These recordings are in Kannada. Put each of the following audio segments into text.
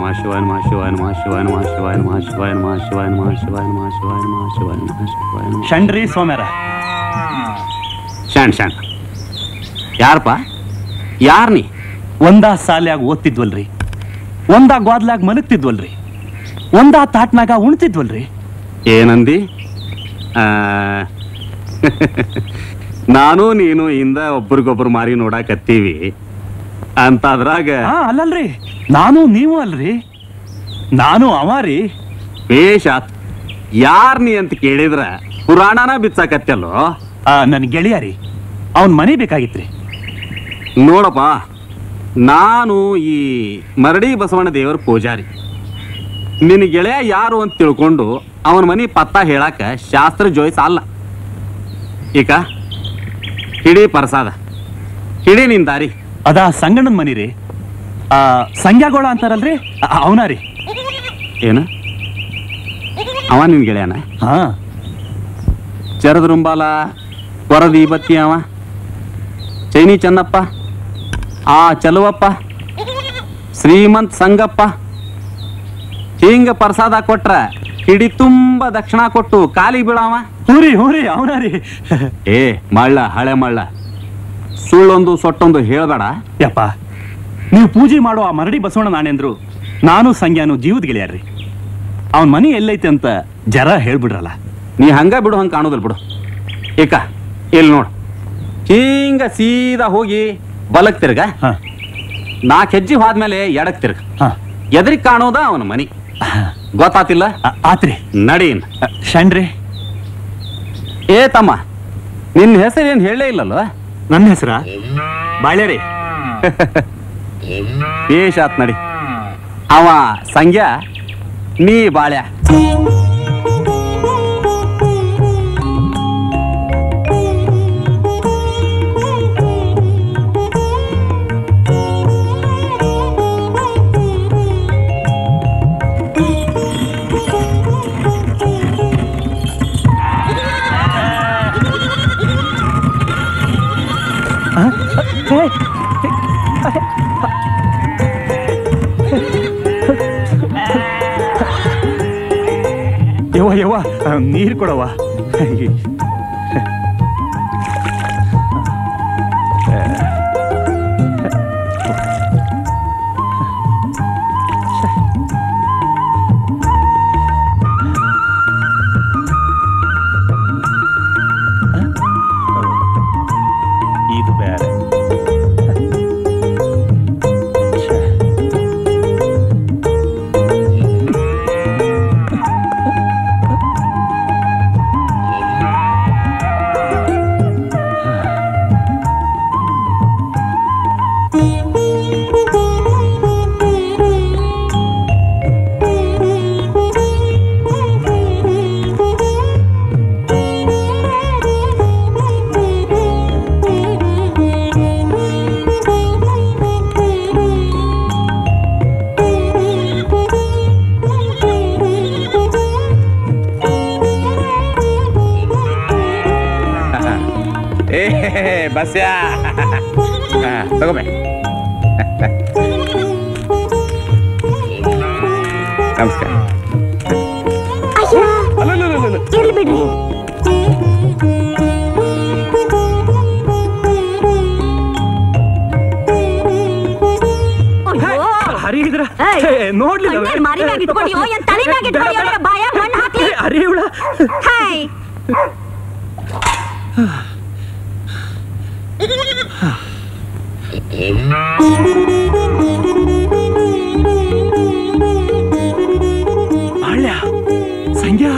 ನಮಃ ಶಿವಾಯ ನಮಃ ಶಿವಾಯ ನಮಃ ಶಿವಾಯ ನಮಃ ಶಿವಾಯ ನಮಃ ಶಿವಾಯ ನಮಃ ಶಿವಾಯ ನಮಃ ಶಿವಾಯ ನಮಃ ಶಿವಾಯ ನಮಃ ಶಿವಾಯ ನಮಃ ಶಿವಾಯ ನಮಃ ಶಂಡ್ರಿ ಸೋಮ್ಯಾರ ಶಾಣ್ ಶಾಣ್ ಯಾರಪ್ಪ ಯಾರ್ ನೀ ಒಂದಾ ಸಾಲ್ಯಾಗ ಓದ್ತಿದ್ವಲ್ರಿ ಒಂದಾ ಗ್ವಾದ್ಲಾಗ ಮಲಗ್ತಿದ್ವಲ್ರಿ ಒಂದಾ ತಾಟ್ನಾಗ ಉಣ್ತಿದ್ವಲ್ರಿ ಏನಂದಿ ಆ, ನಾನು ನೀನು ಇಂದ ಒಬ್ರಿಗೊಬ್ರು ಮಾರಿ ನೋಡಾಕತ್ತೀವಿ ಅಂತ ಅದ್ರಾಗ ಹಾ ಅಲ್ಲಲ್ರಿ ನಾನು ನೀವು ಅಲ್ರಿ ನಾನು ಅವಾರಿ ಬೇಷ್ ಆತ್ ಯಾರ್ ನೀ ಅಂತ ಕೇಳಿದ್ರ ಪುರಾಣನ ಬಿಚ್ಚಾಕತ್ತಲ್ಲೋ ನನ್ನ ಗೆಳೆಯ ರೀ ಅವನ್ ಮನೆ ಬೇಕಾಗಿತ್ರಿ ನೋಡಪ್ಪ ನಾನು ಈ ಮರಡಿ ಬಸವಣ್ಣ ದೇವರ ಪೂಜಾರಿ ನಿನ್ನ ಗೆಳೆಯ ಯಾರು ಅಂತ ತಿಳ್ಕೊಂಡು ಅವನ ಮನೆ ಪತ್ತ ಹೇಳಾಕ ಶಾಸ್ತ್ರ ಜೋಯ್ಸ್ ಅಲ್ಲ ಈಗ ಹಿಡಿ ಪ್ರಸಾದ ಹಿಡಿ ನಿನ್ ದಾರಿ ಅದ ಸಂಗಣ್ಣನ ಮನಿ ರೀ ಆ ಸಂಗ್ಯಾಗೋಳ ಅಂತಾರಲ್ರಿ ಅವನ ರೀ ಏನು ಅವ ನಿನ್ ಗೆಳೆಯನ ಹಾ ಚರದ ರುಂಬಾಲ ವರದಿ ಬತ್ತಿ ಅವ ಚೈನಿ ಚನ್ನಪ್ಪ ಆ ಚಲುವಪ್ಪ ಶ್ರೀಮಂತ್ ಸಂಗಪ್ಪ ಹಿಂಗ ಪ್ರಸಾದ ಕೊಟ್ರ ಹಿಡಿ ತುಂಬ ದಕ್ಷಿಣ ಕೊಟ್ಟು ಕಾಲಿ ಬೀಳಾವ ಹೂರಿ ಹೂರಿ ಅವನ ರೀ ಏ ಮಳ್ಳ ಹಳೆ ಮಳ್ಳ ಸುಳ್ಳೊಂದು ಸೊಟ್ಟೊಂದು ಹೇಳ್ಬೇಡ ಯಪ್ಪ ನೀವು ಪೂಜೆ ಮಾಡೋ ಆ ಮರಡಿ ಬಸವಣ್ಣ ನಾಣೇಂದ್ರು ನಾನು ಸಂಗ್ಯಾನು ಜೀವದ ಗೆಳೆಯರ್ರಿ ಅವನ್ ಮನಿ ಎಲ್ಲೈತೆ ಅಂತ ಜರ ಹೇಳ್ಬಿಡ್ರಲ್ಲ ನೀ ಹಂಗ ಬಿಡು ಹಂಗ ಕಾಣೋದಿಲ್ಲ ಬಿಡು ಏಕ ಇಲ್ಲಿ ನೋಡು ಹಿಂಗ ಸೀದಾ ಹೋಗಿ ಬಲಕ್ ತಿರ್ಗ ಹಾ ನಾಲ್ಕು ಹೆಜ್ಜೆ ಹೋದ್ಮೇಲೆ ಎಡಕ್ ತಿರ್ಗ ಹಾ ಎದ್ರಿಗೆ ಕಾಣೋದ ಅವನ ಮನಿ ಗೊತ್ತಾತಿಲ್ಲ ಆ- ಆತ್ರಿ ನಡೀನ್ ಆ, ಶಣ್ರಿ ಏ ತಮ್ಮ ನಿನ್ನ ಹೆಸರು ಏನು ಹೇಳಲೇ ಇಲ್ಲಲ್ವ ನನ್ನ ಹೆಸರ ಬಾಳ್ಯಾರಿ ಬೇಷ್ ಆತ್ ನಡಿ ಅವ ಸಂಗ್ಯಾ ನೀ ಬಾಳ್ಯ ಯವ್ವ ಯವ್ವ ಆ, ನೀರ್ ಕೊಡವ್ವ ಇದು ಬೇರೆ ಏ ಬಸ್ಯಾ ತಗೋಬೇ ನಮಸ್ಕಾರ ಇರ್ಲಿ ಬಿಡ್ರಿ ಅಯ್ಯೋ. ಹರಿದ್ರ ಏಯ್, ನೋಡ್ಲಿಲ್ಲ ಕಣ್ಣೇನ್ ಮಾರಿ ಮ್ಯಾಗ್ ಇಟ್ಕೊಂಡಿಯೋ, ಏನ್ ತಲೆ ಮ್ಯಾಗ್ ಇಟ್ಕೊಂಡಿಯೋ, ನಿನ್ನ ಬಾಯಾಗ್ ಮಣ್ಣ್ ಹಾಕ್ಲಿ? ಹರಿಯುಳ ಹಾಯ್ ಬಾಳ್ಯ ಸಂಗ್ಯಾ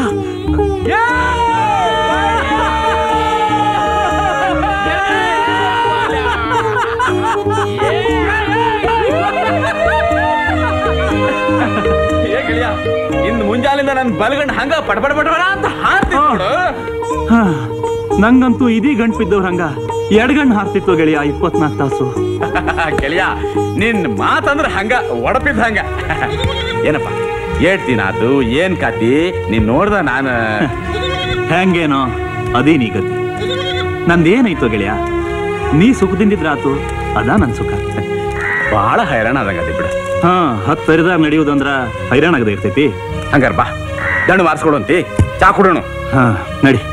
ಇನ್ನು ಮುಂಜಾಲಿಂದ ನನ್ನ ಬಲಗಂಡ್ ಹಂಗ ಪಡ್ಬಡ್ ಪಡ್ಬಡ ಅಂತ ಹಾಂತಿ ನೋಡು ಹಾ, ನಂಗಂತೂ ಇದೀ ಗಂಟ್ ಬಿದ್ದವ್ರ ಹಂಗ ಎಡಗಣ್ಣು ಹಾರ್ತಿತ್ತು ಗೆಳೆಯ ಇಪ್ಪತ್ನಾಲ್ಕು ತಾಸು ಗೆಳೆಯ ನಿನ್ ಮಾತಂದ್ರ ಹಂಗ ಒಡಪಿದ್ ಹಂಗ ಏನಪ್ಪ ಏಟ್ ದಿನ ಆತು ಏನ್ ಕತಿ ನೀನ್ ನೋಡ್ದ ನಾನು ಹೆಂಗೇನೋ ಅದೇ ನೀ ಗತಿ ನಂದೇನಾಯ್ತು ಗೆಳೆಯ ನೀ ಸುಖದಿಂದಿದ್ರಾತು ಅದಾ ನನ್ ಸುಖ ಬಹಳ ಹೈರಾಣ ಆದಂಗತಿ ಬಿಡ ಹಾ ಹತ್ತು ಹರಿದಾಗ ನಡೆಯುವುದಂದ್ರ ಹೈರಾಣ ಆಗದೆ ಇರ್ತೈತಿ ಹಂಗಾರ ಬಾ ದಂಡು ಮಾರ್ಸ್ಕೊಡುವಂತಿ ಚಾ ಕುಡೋಣ ಹಾ ನಡಿ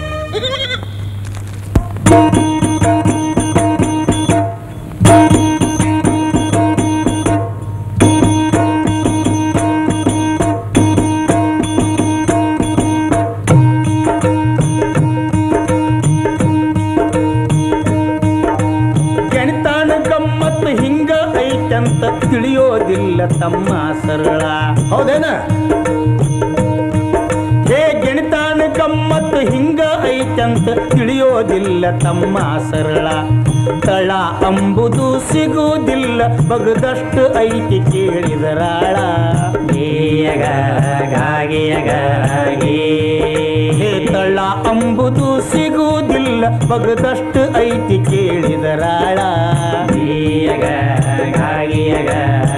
ಗಣಿತಾನ ಗಮ್ಮತ್ತು ಹಿಂಗ ಐತಂತ ತಿಳಿಯೋದಿಲ್ಲ ತಮ್ಮ ಸರಳ ಹೌದೇನ ಹೇ ಗಣಿತಾನ ಗಮ್ಮತ್ತು ಹಿಂಗ ಐತಂತ ತಿಳಿಯೋದಿಲ್ಲ ತಮ್ಮ ಸರಳ ತಳ ಅಂಬುದು ಸಿಗುವುದಿಲ್ಲ ಬಗದಷ್ಟು ಐತಿ ಕೇಳಿದರಾಳ ಗೇಯಗ ಗಾಗಿಯಗ ಹೇ ತಳ ಅಂಬುದು ಸಿಗುವುದಿಲ್ಲ ಬಗದಷ್ಟು ಐತಿ ಕೇಳಿದರಾಳ ಗೇಯಗ ಗಾಗಿಯಗ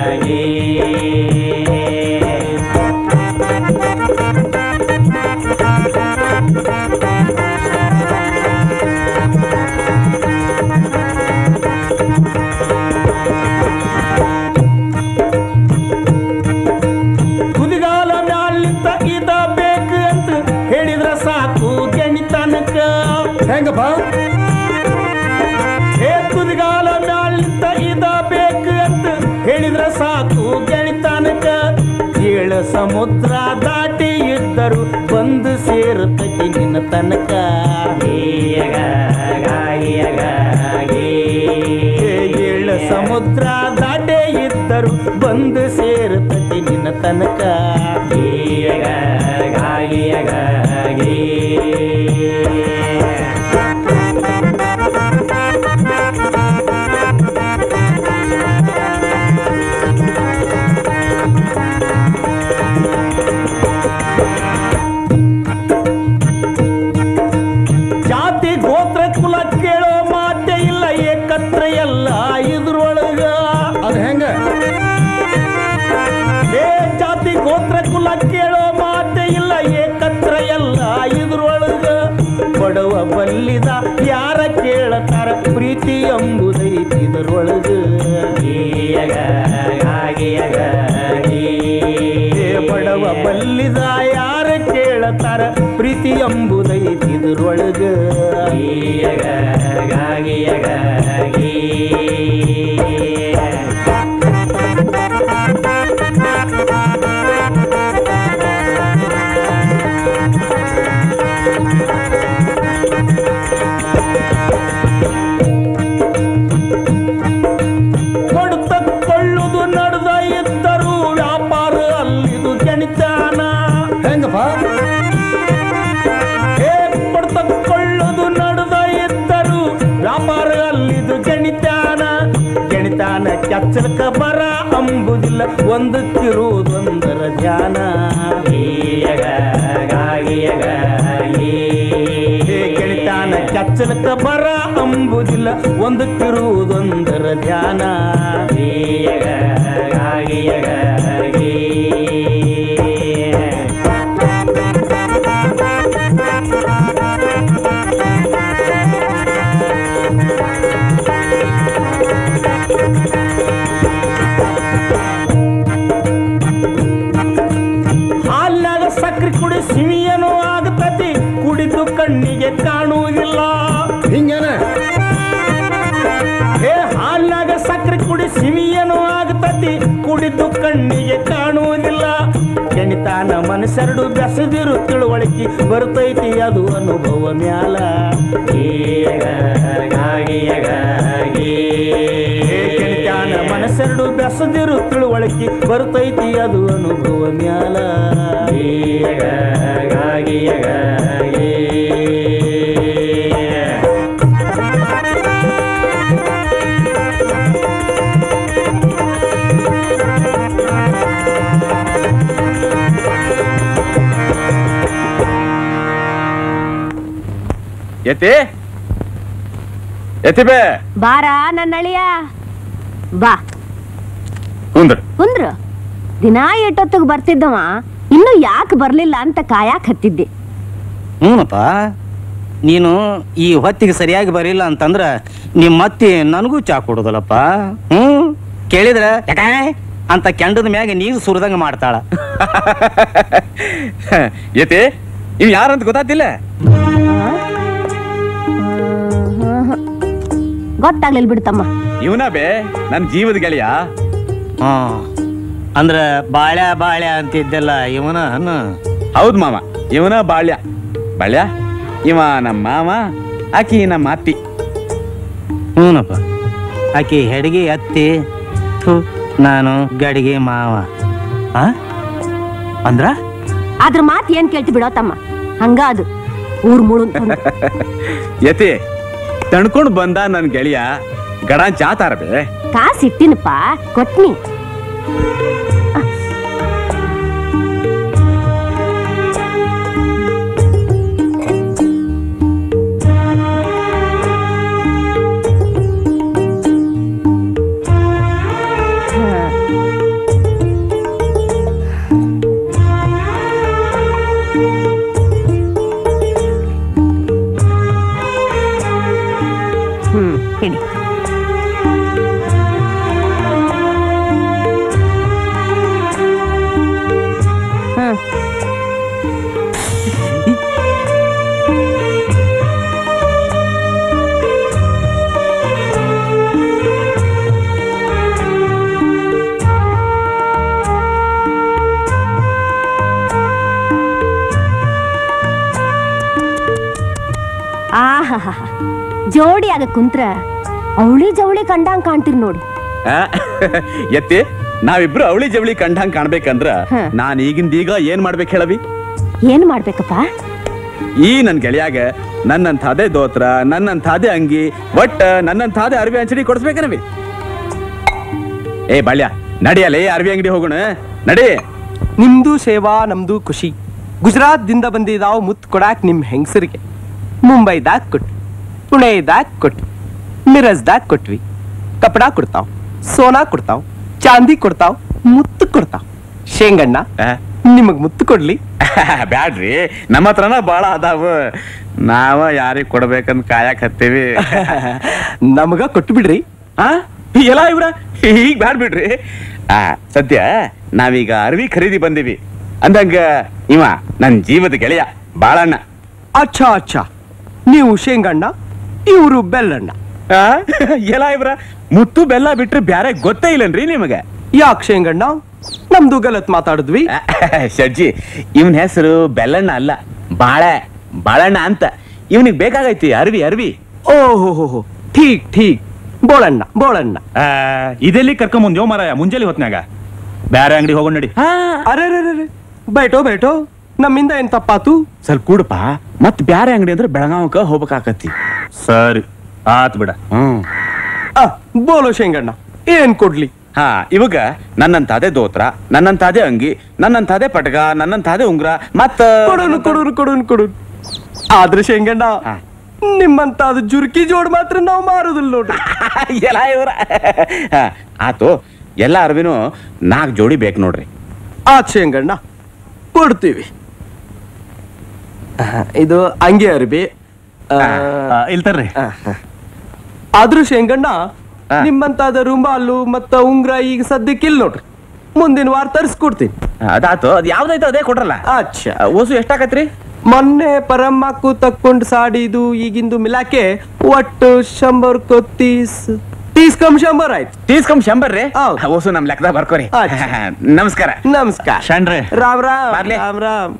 ಕುದಿಗಾಲ ಮ್ಯಾಲಿಂತ ಇದ ಬೇಕು ಅಂತ ಹೇಳಿದ್ರ ಸಾಕು ಗಣಿತನಕ ಹೆಂಗಪ್ಪ ಹೇ ಕುದಿಗಾಲ ಮ್ಯಾಲಿಂತ ಇದ ಬೇಕು ಅಂತ ಹೇಳಿದ್ರ ಸಾಕು ಗಣಿತನಕ ಏಳ ಸಮುದ್ರ ದಾಟಿ ಇದ್ದರು ಬಂದು ಸೇರುತ್ತೈತಿ ನಿನ್ನ ತನಕ ಗೇಯಗ ಗಾಯಿಯಗ ಏಳ ಸಮುದ್ರ ದಾಟೆ ಇದ್ದರು ಬಂದು ಸೇರುತ್ತೈತಿ ನಿನ್ನ ತನಕ ಗೇಯಗ ಗಾಯಿಯಗ ಜಾತಿ ಗೋತ್ರ ಕುಲ ಕೇಳೋ ಮಾತೆ ಇಲ್ಲ ಏಕತ್ರ ಎಲ್ಲ ಇದ್ರೊಳಗ ಅದು ಹೆಂಗ ಏ ಜಾತಿ ಗೋತ್ರ ಕುಲ ಕೇಳೋ ಮಾತೆ ಇಲ್ಲ ಏಕತ್ರ ಎಲ್ಲ ಇದ್ರೊಳಗ ಬಡವ ಬಲ್ಲಿದ ಯಾರ ಕೇಳತಾರ ಪ್ರೀತಿ ಎಂಬುದೈತಿ ಇದರೊಳಗ ಗೇಯಗ ಗಾಗಿಯಗ ಏ ಬಡವ ಬಲ್ಲಿದ ಯಾರ ಕೇಳತಾರ ಪ್ರೀತಿ ಎಂಬುದೈತಿ ಇದರೊಳಗ ಗೇಯಗ ಗಾಗಿಯಗ ಕೊಡುತ್ತಕೊಳ್ಳುವುದು ನಡೆದ ಇದ್ದರು ವ್ಯಾಪಾರ ಅಲ್ಲಿದು ಗಣಿತಾನ ಹೆಂಗಪ್ಪ ಏ ಕೊಡ್ತಕೊಳ್ಳುವುದು ನಡೆದ ಇದ್ದರು ವ್ಯಾಪಾರ ಅಲ್ಲಿದು ಗಣಿತಾನ ಗಣಿತಾನ ಕೆಚ್ಚಲಕ ಬರ ಅಂಬುದಿಲ್ಲ ಒಂದಕ್ಕಿರುವುದೊಂದರ ಧ್ಯಾನ ಗೇಯಗ ಗಾಗಿಯಗ ಏ ಗಣಿತಾನ ಕೆಚ್ಚಲಕ ಬರ ಅಂಬುದಿಲ್ಲ ಒಂದಕ್ಕಿರುವುದೊಂದರ ಧ್ಯಾನ ಗೇಯಗ ಗಾಗಿಯಗ ಹಾಲ್ನಾಗ ಸಕ್ರೆ ಕುಡಿ ಸಿಹಿಯನೂ ಆಗತತಿ ಕುಡಿದು ಕಣ್ಣಿಗೆ ಕಾಣುವುದಿಲ್ಲ ಹಿಂಗೇನ ಏ ಹಾಲ್ನಾಗ ಸಕ್ರೆ ಕುಡಿ ಸಿಹಿಯನೂ ಆಗತತಿ ಕುಡಿದು ಕಣ್ಣಿಗೆ ಕಾಣುವುದಿಲ್ಲ ಗಣಿತಾನ ಮನಸ್ಸೆರಡು ಬೆಸದಿರು ತಿಳುವಳಿಕೆ ಬರ್ತೈತಿ ಅದು ಅನುಭವ ಮ್ಯಾಲ ಗೇಯಗ ಗಾಗಿಯಗ ಗೇ ಗಣಿತಾನ ಮನಸ್ಸೆರಡು ಬೆಸದಿರು ತಿಳುವಳಿಕೆ ಬರ್ತೈತಿ ಅದು ಅನುಭವ ಮ್ಯಾಲ ಗೇಯಗ ಗಾಗಿಯಗ ಗೇ ಎತ್ತಿ ಎತ್ತಿ ಬೇ ಬಾರ ನನ್ನ ಅಳಿಯ ಬಾ ಕುಂದ್ರ ಕುಂದ್ರ ದಿನಾ ಎಷ್ಟೊತ್ತಿಗೆ ಬರ್ತಿದ್ದವ ಇನ್ನು ಯಾಕೆ ಬರ್ಲಿಲ್ಲ ಅಂತ ಕಾಯಾಕ್ ಹತ್ತಿದ್ದೆ ಹ್ಞೂನಪ್ಪ ನೀನು ಈ ಹೊತ್ತಿಗೆ ಸರಿಯಾಗಿ ಬರಿಲ್ಲ ಅಂತಂದ್ರ ನಿಮ್ಮ ಅತ್ತಿ ನನಗೂ ಚಾ ಕೊಡೋದಲ್ಲಪ್ಪ ಹ್ಞೂ ಕೇಳಿದ್ರ ಯಾಕ ಅಂತ ಕೆಂಡದ ಮ್ಯಾಗ ನೀರು ಸುರಿದಂಗ ಮಾಡ್ತಾಳ ಯತಿ ಇವ್ ಯಾರಂತ ಗೊತ್ತಾತಿಲ್ಲ ಗೊತ್ತಾಗ್ಲಿಲ್ಲ ಬಿಡ್ತಮ್ಮ ಇವನ ಬೇ ನನ್ ಜೀವದ ಗೆಳೆಯ ಹಾ ಅಂದ್ರ ಬಾಳ್ಯ ಬಾಳ್ಯ ಅಂತಿದ್ದೆಲ್ಲ ಇವನ ಅನ್ನ ಹೌದ್ ಮಾವ ಇವನ ಬಾಳ್ಯ ಬಾಳ್ಯ ಇವ ನಮ್ಮ ಮಾವ ಆಕಿ ನಮ್ಮ ಅತ್ತಿ ಹ್ಞೂನಪ್ಪ ಆಕಿ ಹೆಡ್ಗಿ ಅತ್ತಿ ಥು, ನಾನು ಗಡಿಗೆ ಮಾವ ಆ? ಅಂದ್ರ ಅದ್ರ ಮಾತ್ ಏನ್ ಕೇಳ್ತಿ ಬಿಡೋ ತಮ್ಮ ಹಂಗ ಅದು ಊರ್ ಮುಳು ಯತಿ ತಣ್ಕೊಂಡ್ ಬಂದ ನನ್ ಗೆಳೆಯ ಗಡ ಚಾತಾರ ಬೇ ಕಾಸ್ ಇಟ್ಟಿನಪ್ಪ ಕೊಟ್ನಿ ಹ್ಮ್ ಹಿಡಿ ಹ್ಮ್ ಆಹಾಹಾ ಜೋಡಿ ಆಗ ಕುಂತ್ರ ಅವಳಿ ಜವಳಿ ಕಂಡಂಗ್ ಕಾಣ್ತಿರ್ ನೋಡಿ ಆ? ಯತಿ ನಾವಿಬ್ರು ಅವಳಿ ಜವಳಿ ಕಂಡಂಗ್ ಕಾಣ್ಬೇಕಂದ್ರ ಹ್ಮ್. ನಾನ್ ಈಗಿಂದ ಈಗ ಏನ್ ಮಾಡ್ಬೇಕು ಹೇಳವಿ ಏನ್ ಮಾಡ್ಬೇಕಪ್ಪ ಈ ನನ್ ಗೆಳೆಯಾಗ ನನ್ನಂಥಾದೇ ದೋತ್ರ ನನ್ನಂಥಾದೇ ಅಂಗಿ ಒಟ್ಟ ನನ್ನಂಥಾದೇ ಅರ್ವಿ ಅಂಚಡಿ ಕೊಡಿಸ್ಬೇಕನವಿ ಏ ಬಾಳ್ಯ ನಡಿಯಲೇ ಅರ್ವಿ ಅಂಗಡಿ ಹೋಗೋಣ ನಡಿ ನಿಮ್ದು ಸೇವಾ ನಮ್ದು ಖುಷಿ ಗುಜರಾತ್ ದಿಂದ ಬಂದಿದಾವ್ ಮುತ್ ಕೊಡಾಕ್ ನಿಮ್ ಹೆಂಗಸರಿಗೆ ಮುಂಬೈದಾಗ ಕೊಟ್ವಿ ಪುಣೆದಾಗ ಕೊಟ್ವಿ ಮಿರಜ್ದಾಗ ಕೊಟ್ವಿ ಕಪಡಾ ಕೊಡ್ತಾವ್ ಸೋನಾ ಕೊಡ್ತಾವ್ ಚಾಂದಿ ಕೊಡ್ತಾವ್ ಮುತ್ತು ಕೊಡ್ತಾವ್ ಶೇಂಗಣ್ಣ ಆ? ನಿಮಗ್ ಮುತ್ತು ಕೊಡ್ಲಿ ಬ್ಯಾಡ್ರಿ ನಮ್ಮ ಹತ್ರನ ಬಾಳ ಅದಾವ ನಾವ ಯಾರಿಗ್ ಕೊಡ್ಬೇಕಂತ ಕಾಯಕ್ ಹತ್ತೀವಿ ನಮಗ ಕೊಟ್ಟು ಬಿಡ್ರಿ ಆ ಎಲ್ಲ ಇವ್ರ ಈಗ ಬ್ಯಾಡ್ ಬಿಡ್ರಿ ಆ ಸದ್ಯ ನಾವೀಗ ಅರ್ವಿ ಖರೀದಿ ಬಂದಿವಿ ಅಂದಂಗ ಇವ ನನ್ ಜೀವದ ಗೆಳೆಯ ಬಾಳಣ್ಣ ಅಚ್ಚಾ ಅಚ್ಚಾ ನೀವು ಶೇಂಗಣ್ಣ ಇವರು ಬೆಲ್ಲಣ್ಣ ಆ? ಎಲ್ಲ ಇವ್ರ ಮುತ್ತು ಬೆಲ್ಲ ಬಿಟ್ರೆ ಬ್ಯಾರೆ ಗೊತ್ತೇ ಇಲ್ಲನ್ರಿ ನಿಮಗೆ ಯಾಕೆ ಶೇಂಗಣ್ಣ ನಮ್ದು ಗಲತ್ ಮಾತಾಡಿದ್ವಿ ಶಡ್ಜಿ ಇವನ್ ಹೆಸರು ಬೆಲ್ಲಣ್ಣ ಅಲ್ಲ ಬಾಳೆ ಬಾಳಣ್ಣ ಅಂತ ಇವನಿಗೆ ಬೇಕಾಗೈತಿ ಅರ್ವಿ ಅರ್ವಿ ಓಹೋ ಹೋ ಠೀಕ್ ಠೀಕ್ ಬೋಳಣ್ಣ ಬೋಳಣ್ಣ ಆ, ಇದೆಲ್ಲಿ ಕರ್ಕೊಂಬಂದ್ಯೋ ಮಾರಾಯ ಮುಂಜಾನೆ ಹೊತ್ನ್ಯಾಗ ಬ್ಯಾರೆ ಅಂಗಡಿ ಹೋಗೋಣ ನಡಿ ಅರೆ ಬೇಟೋ ಬೇಟೋ ನಮ್ಮಿಂದ ಏನ್ ತಪ್ಪಾತು ಸ್ವಲ್ಪ ಕೂಡಪ್ಪ ಮತ್ ಬ್ಯಾರೆ ಅಂಗಡಿ ಅಂದ್ರೆ ಬೆಳಗಾವಕ್ಕ ಹೋಗ್ಬೇಕಾಕತಿ ಸರಿ ಆತ್ ಬಿಡ ಹ್ಮ್ ಆ, ಬೋಲೋ ಶೇಂಗಣ್ಣ ಏನ್ ಕೊಡ್ಲಿ ಹಾ ಇವಾಗ ನನ್ನಂತಾದೆ ದೋತ್ರ ನನ್ನಂತಾದೆ ಅಂಗಿ ನನ್ನಂತಾದೆ ಪಟಕ ನನ್ನಂತಾದೆ ಉಂಗ್ರ ಮತ್ತ ಕೊಡೋನು ಕೊಡೋನು ಕೊಡೋನು ಕೊಡೋನು ಆದ್ರೆ ಶೇಂಗಣ್ಣ ಹಾ. ನಿಮ್ಮಂತ ಅದು ಜುರ್ಕಿ ಜೋಡ್ ಮಾತ್ರ ನಾವು ಮಾರೋದಿಲ್ಲ ನೋಡ್ರಿ ಎಲ್ಲ ಇವ್ರ ಹಾ, ಆತು ಎಲ್ಲ ಅರ್ವಿನೂ ನಾಲ್ಕು ಜೋಡಿ ಬೇಕು ನೋಡ್ರಿ ಆ ಶೇಂಗಣ್ಣ ಕೊಡ್ತೀವಿ ಆ, ಇದು ಅಂಗಿ ಅರ್ಬಿ ಆ, ಆ, ಇಲ್ ತರ್ರಿ ಆ, ಆ. ಆದ್ರೂ ಶೇಂಗಣ್ಣ ಆ. ನಿಮ್ಮಂತಾದ ರುಂಬಾಲು ಮತ್ತ ಉಂಗ್ರ ಈಗ ಸದ್ಯಕ್ಕೆ ಇಲ್ಲ ನೋಡ್ರಿ ಮುಂದಿನ ವಾರ ತರಿಸ್ಕೊಡ್ತೀನಿ ಅದಾತು ಅದು ಯಾವ್ದಾಯ್ತು ಅದೇ ಕೊಟ್ರಲ್ಲ ಅಚ್ಚಾ ಆ, ಓಸು ಎಷ್ಟಾಕತ್ರಿ ಮೊನ್ನೆ ಪರಮ್ಮಕ್ಕು ತಕ್ಕೊಂಡ್ ಸಾಡಿದು ಈಗಿಂದು ಮಿಲಾಕೆ ಒಟ್ಟು ಶಂಬರ್ ತೀಸ್ ತೀಸ್ ಕಮ್ ಶಂಬರ್ ಆಯ್ತು ತೀಸ್ಕೊಂಡ್ ಶಂಬರ್ ರೀ ಹೌದ್. ಓಸು ನಮ್ ಲೆಕ್ಕದಾಗ ಬರ್ಕೋರಿ ಅಚ್ಚಾ. ನಮಸ್ಕಾರ ನಮಸ್ಕಾರ ಶಾಣ್ರೆ ರಾಮ್ ರಾಮ್ ಬರ್ಲಿ. ರಾಮ್ ರಾಮ್